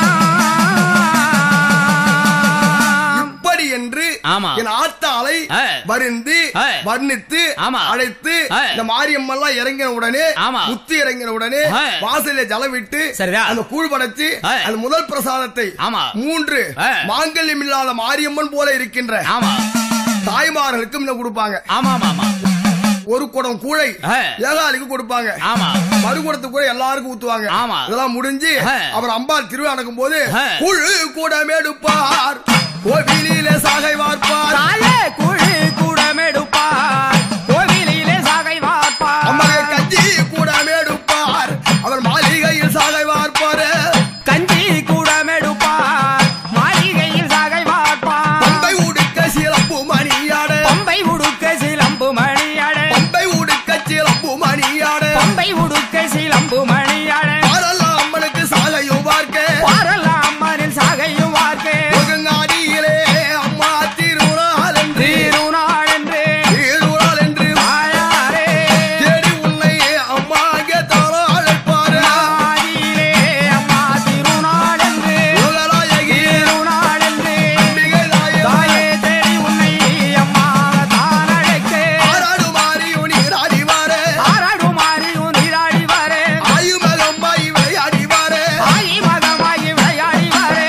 Speaker 2: இப்படி என்று
Speaker 3: ஆமா.
Speaker 2: என் ஆத்தாளை
Speaker 3: ஆ.
Speaker 2: வருந்து
Speaker 3: ஆ.
Speaker 2: வர்ணித்து
Speaker 3: ஆமா.
Speaker 2: அழைத்து
Speaker 3: ஆ.
Speaker 2: இந்த மாரியம்மன் இறங்கின உடனே
Speaker 3: ஆமா.
Speaker 2: முத்து இறங்கின உடனே
Speaker 3: ஆ.
Speaker 2: வாசலில ஜலம் விட்டு
Speaker 3: சரிதான்.
Speaker 2: அந்த கூழ் படைச்சு
Speaker 3: ஆ.
Speaker 2: அந்த முதல் பிரசாதத்தை
Speaker 3: ஆமா.
Speaker 2: மூன்று
Speaker 3: ஆ.
Speaker 2: மாங்கல்யம் இல்லாத மாரியம்மன் போல இருக்கின்ற
Speaker 3: ஆமா
Speaker 2: தாய்மார்களுக்கும் இன்னும் கொடுப்பாங்க
Speaker 3: ஆமா ஆமா
Speaker 2: ஒரு குடம் கூழை
Speaker 3: ஆ.
Speaker 2: ஏகாலிக்கு கொடுப்பாங்க
Speaker 3: ஆமா
Speaker 2: மறுகுடத்து கூட எல்லாருக்கும் ஊத்துவாங்க
Speaker 3: ஆமா.
Speaker 2: இதெல்லாம் முடிஞ்சு
Speaker 3: ஆ.
Speaker 2: அவர் அம்பாள் திருவிழா நடக்கும் போது
Speaker 3: ஆ.
Speaker 2: குழு கூடமேடுப்பார் கோவிலிலே சாகை வார்ப்பார்
Speaker 3: தாயே குழி கூடமெடுப்பார் கோவிலிலே சாகை வார்ப்பார்
Speaker 2: அம்மாக கஞ்சி கூடமேடுப்பார் அவர் மாளிகையில் சாகை வார்ப்பார்
Speaker 3: கஞ்சி கூடமெடுப்பார் மாளிகையில் சாகை வார்ப்பார்
Speaker 2: பம்பை உடுக்க சிலம்பு மணியாட
Speaker 3: பம்பை உடுக்க சிலம்பு மணியாட
Speaker 2: பம்பை உடுக்க சிலம்பு மணியாட
Speaker 3: பம்பை உடுக்க சிலம்பு மணியாட
Speaker 2: பாரெல்லாம் அம்மனுக்கு சாகையும் பார்க்க
Speaker 3: பாரலாம் அம்மனில் சாகையும் வார்க்கே
Speaker 2: முகங்காடியிலே அம்மா திருநாள் என்று
Speaker 3: திருநாள் என்று
Speaker 2: திருநாள் என்று
Speaker 3: தாயாரே
Speaker 2: தேடி உன்னை அம்மா அங்கே தாரா அழைப்பாரு
Speaker 3: ஆதியிலே அம்மா திருநாள் என்று
Speaker 2: உலகநாயகி
Speaker 3: திருநாள் என்று
Speaker 2: அம்பிகை தாயே
Speaker 3: தாயே தேடி உன்னை அம்மா தான் அழைக்க
Speaker 2: ஆறாடு மாறி நீராடி வாரு
Speaker 3: ஆராடுமாறி உனிராடி வரே
Speaker 2: ஆயுமகம்பாய் விளையாடி வாரு
Speaker 3: ஆயி மகமாகி விளையாடி வரே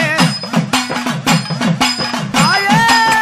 Speaker 3: தாயே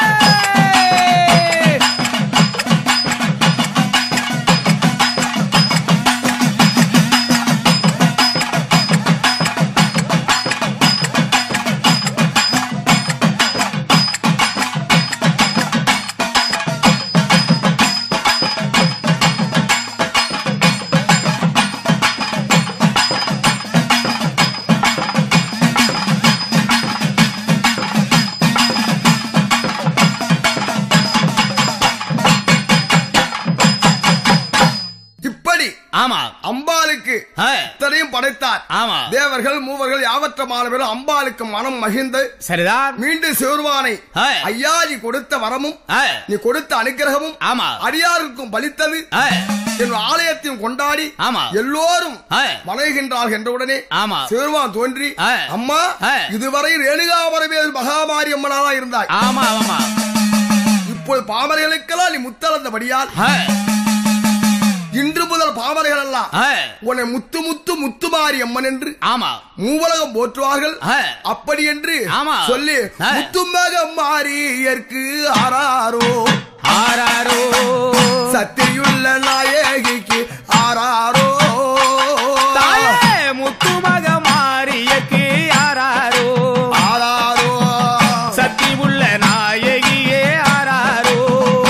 Speaker 2: இப்படி
Speaker 3: ஆமா
Speaker 2: அம்பாளுக்கு
Speaker 3: ஆ,
Speaker 2: இத்தனையும் படைத்தார்
Speaker 3: ஆமா
Speaker 2: தேவர்கள் மூவர்கள் யாவற்றமானவர்கள் அம்பாளுக்கு மனம் மகிழ்ந்து
Speaker 3: சரிதான்
Speaker 2: மீண்டும் சிறுவானை
Speaker 3: ஆ.
Speaker 2: ஐயா நீ கொடுத்த வரமும்
Speaker 3: ஆ,
Speaker 2: நீ கொடுத்த அனுக்கிரகமும்
Speaker 3: ஆமா
Speaker 2: அடியாருக்கும் பலித்தது
Speaker 3: ஆ,
Speaker 2: என் ஆலயத்தையும் கொண்டாடி
Speaker 3: ஆமா
Speaker 2: எல்லோரும்
Speaker 3: ஆ,
Speaker 2: வணங்குகின்றார்கள் என்றவுடனே
Speaker 3: ஆமா
Speaker 2: சிறுவான் தோன்றி
Speaker 3: ஆ.
Speaker 2: அம்மா
Speaker 3: ஆ.
Speaker 2: இதுவரை ரேணுகாபரவேல் மகாமாரி அம்மனாலா இருந்தாய்
Speaker 3: ஆமா ஆமா
Speaker 2: இப்போது பாமரைகளுக்கெல்லாம் நீ முத்தளந்தபடியால்
Speaker 3: ஆ,
Speaker 2: இன்று முதல் பாமரைகள் எல்லாம்
Speaker 3: ஆ,
Speaker 2: உன்னை முத்து முத்து முத்துமாரி அம்மன் என்று
Speaker 3: ஆமா
Speaker 2: மூவலகம் போற்றுவார்கள்
Speaker 3: ஆ,
Speaker 2: அப்படி என்று
Speaker 3: ஆமா.
Speaker 2: சொல்லி
Speaker 3: ஆ.
Speaker 2: முத்துமக மாரியற்கு ஆராரோ
Speaker 3: ஆராரோ
Speaker 2: சத்தியுள்ள நாயகிக்கு ஆராரோ
Speaker 3: தாயே முத்துமக மாரியக்கு யாராரோ
Speaker 2: ஆராரோ
Speaker 3: சக்தி உள்ள நாயகியே ஆராரோ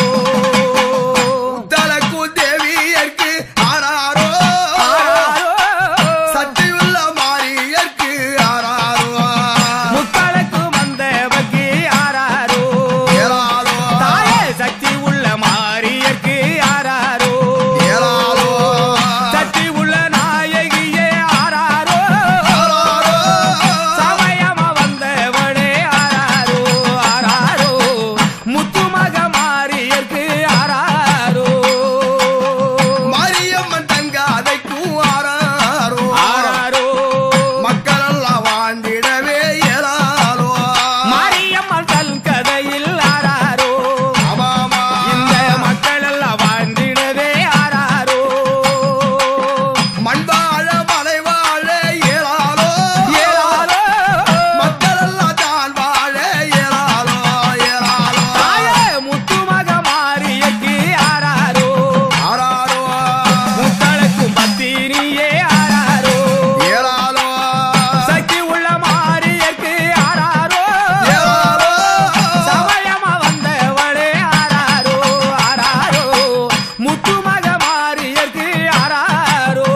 Speaker 2: தலக்கு தேவியர்க்கு ஆராரோ
Speaker 3: ஆராரோ
Speaker 2: சத்தியுள்ள மாரியற்கு ஆராரோ
Speaker 3: முத்தளக்கு வந்தவக்கு ஆராரோ
Speaker 2: ஏராளோ
Speaker 3: தாயே சக்தி உள்ள மாரியக்கு ஆராரோ
Speaker 2: ஏராளோ
Speaker 3: சக்தி உள்ள நாயகியே ஆராரோ
Speaker 2: ஆராரோ
Speaker 3: சமயமா வந்தவளே ஆராரோ ஆராரோ முத்துமக மாரியற்கு ஆராரோ
Speaker 2: மாரியம்மன் தங்க அதைக்கும் ஆராரோ
Speaker 3: ஆராரோ
Speaker 2: மக்கள் எல்லாம் வாழ்ந்திடவே இயலாலோ
Speaker 3: மாரியம்மன் தன் கதையில் ஆராரோ
Speaker 2: ஆமாமா
Speaker 3: இந்த மக்கள் எல்லாம் வாழ்ந்திடவே ஆராரோ
Speaker 2: மண் வாழ மலை வாழ இயலாலோ
Speaker 3: ஏறாரோ
Speaker 2: மக்கள் எல்லாம் தான் வாழ இயலாலோ இயலாலோ
Speaker 3: தாயே முத்துமக மாரியக்கு ஆராரோ
Speaker 2: ஆராரோ
Speaker 3: முத்தளக்கும் பத்தினியே ஆராரோ
Speaker 2: இயலாலோ
Speaker 3: சக்தி உள்ள மாரியக்கு ஆராரோ
Speaker 2: இயலாலோ
Speaker 3: சமயமா வந்தவளே ஆராரோ ஆராரோ முத்துமக மாரியக்கு ஆராரோ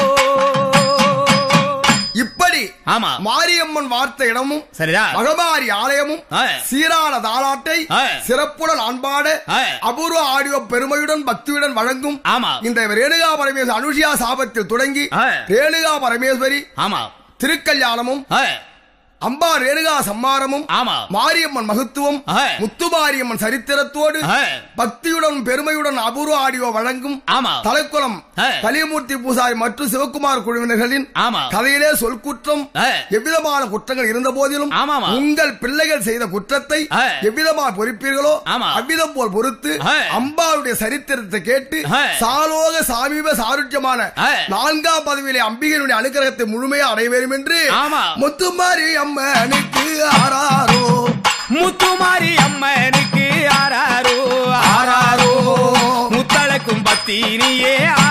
Speaker 2: இப்படி
Speaker 3: ஆமா
Speaker 2: மாரியம்மன் வார்த்த இடமும்
Speaker 3: சரிதா
Speaker 2: மகமாரி ஆலயமும்
Speaker 3: ஆ.
Speaker 2: சீரான தாலாட்டை
Speaker 3: ஆ.
Speaker 2: சிறப்புடன் அன்பாட
Speaker 3: ஆ.
Speaker 2: அபூர்வ ஆடியோ பெருமையுடன் பக்தியுடன் வழங்கும்
Speaker 3: ஆமா
Speaker 2: இந்த ரேணுகா பரமேஸ்வரி அனுஷியா சாபத்தில் தொடங்கி
Speaker 3: ஆ.
Speaker 2: ரேணுகா பரமேஸ்வரி
Speaker 3: ஆமா
Speaker 2: திருக்கல்யாணமும்
Speaker 3: ஆ,
Speaker 2: அம்பா ரேணுகா சம்மாரமும்
Speaker 3: ஆமா
Speaker 2: மாரியம்மன் மகத்துவம்
Speaker 3: ஆ.
Speaker 2: முத்துமாரியம்மன் சரித்திரத்தோடு
Speaker 3: ஆ,
Speaker 2: பக்தியுடன் பெருமையுடன் அபூர்வ ஆடியோ வழங்கும்
Speaker 3: ஆமா
Speaker 2: தலைக்குளம்
Speaker 3: ஆ.
Speaker 2: கலியமூர்த்தி பூசாரி மற்றும் சிவகுமார் குழுவினர்களின்
Speaker 3: ஆமா
Speaker 2: கதையிலே சொல் குற்றம்
Speaker 3: ஆ,
Speaker 2: எவ்விதமான குற்றங்கள் இருந்த போதிலும்
Speaker 3: ஆமாமா.
Speaker 2: உங்கள் பிள்ளைகள் செய்த குற்றத்தை
Speaker 3: ஆ.
Speaker 2: எவ்விதமாக பொறுப்பீர்களோ
Speaker 3: ஆமா.
Speaker 2: அவ்விதம் போல் பொறுத்து
Speaker 3: ஆ.
Speaker 2: அம்பாவுடைய சரித்திரத்தை கேட்டு
Speaker 3: ஆ.
Speaker 2: சாலோக சாமீப சாருஜ்யமான
Speaker 3: ஆ.
Speaker 2: நான்காம் பதவியிலே அம்பிகையினுடைய அனுகிரகத்தை முழுமையாக அடைய வேண்டும் என்று
Speaker 3: ஆமா.
Speaker 2: முத்துமாரி அம்மனுக்கு ஆராரோ
Speaker 3: முத்துமாரி அம்மனுக்கு ஆராரோ ஆராரோ முத்தளக்கும் பத்தினியே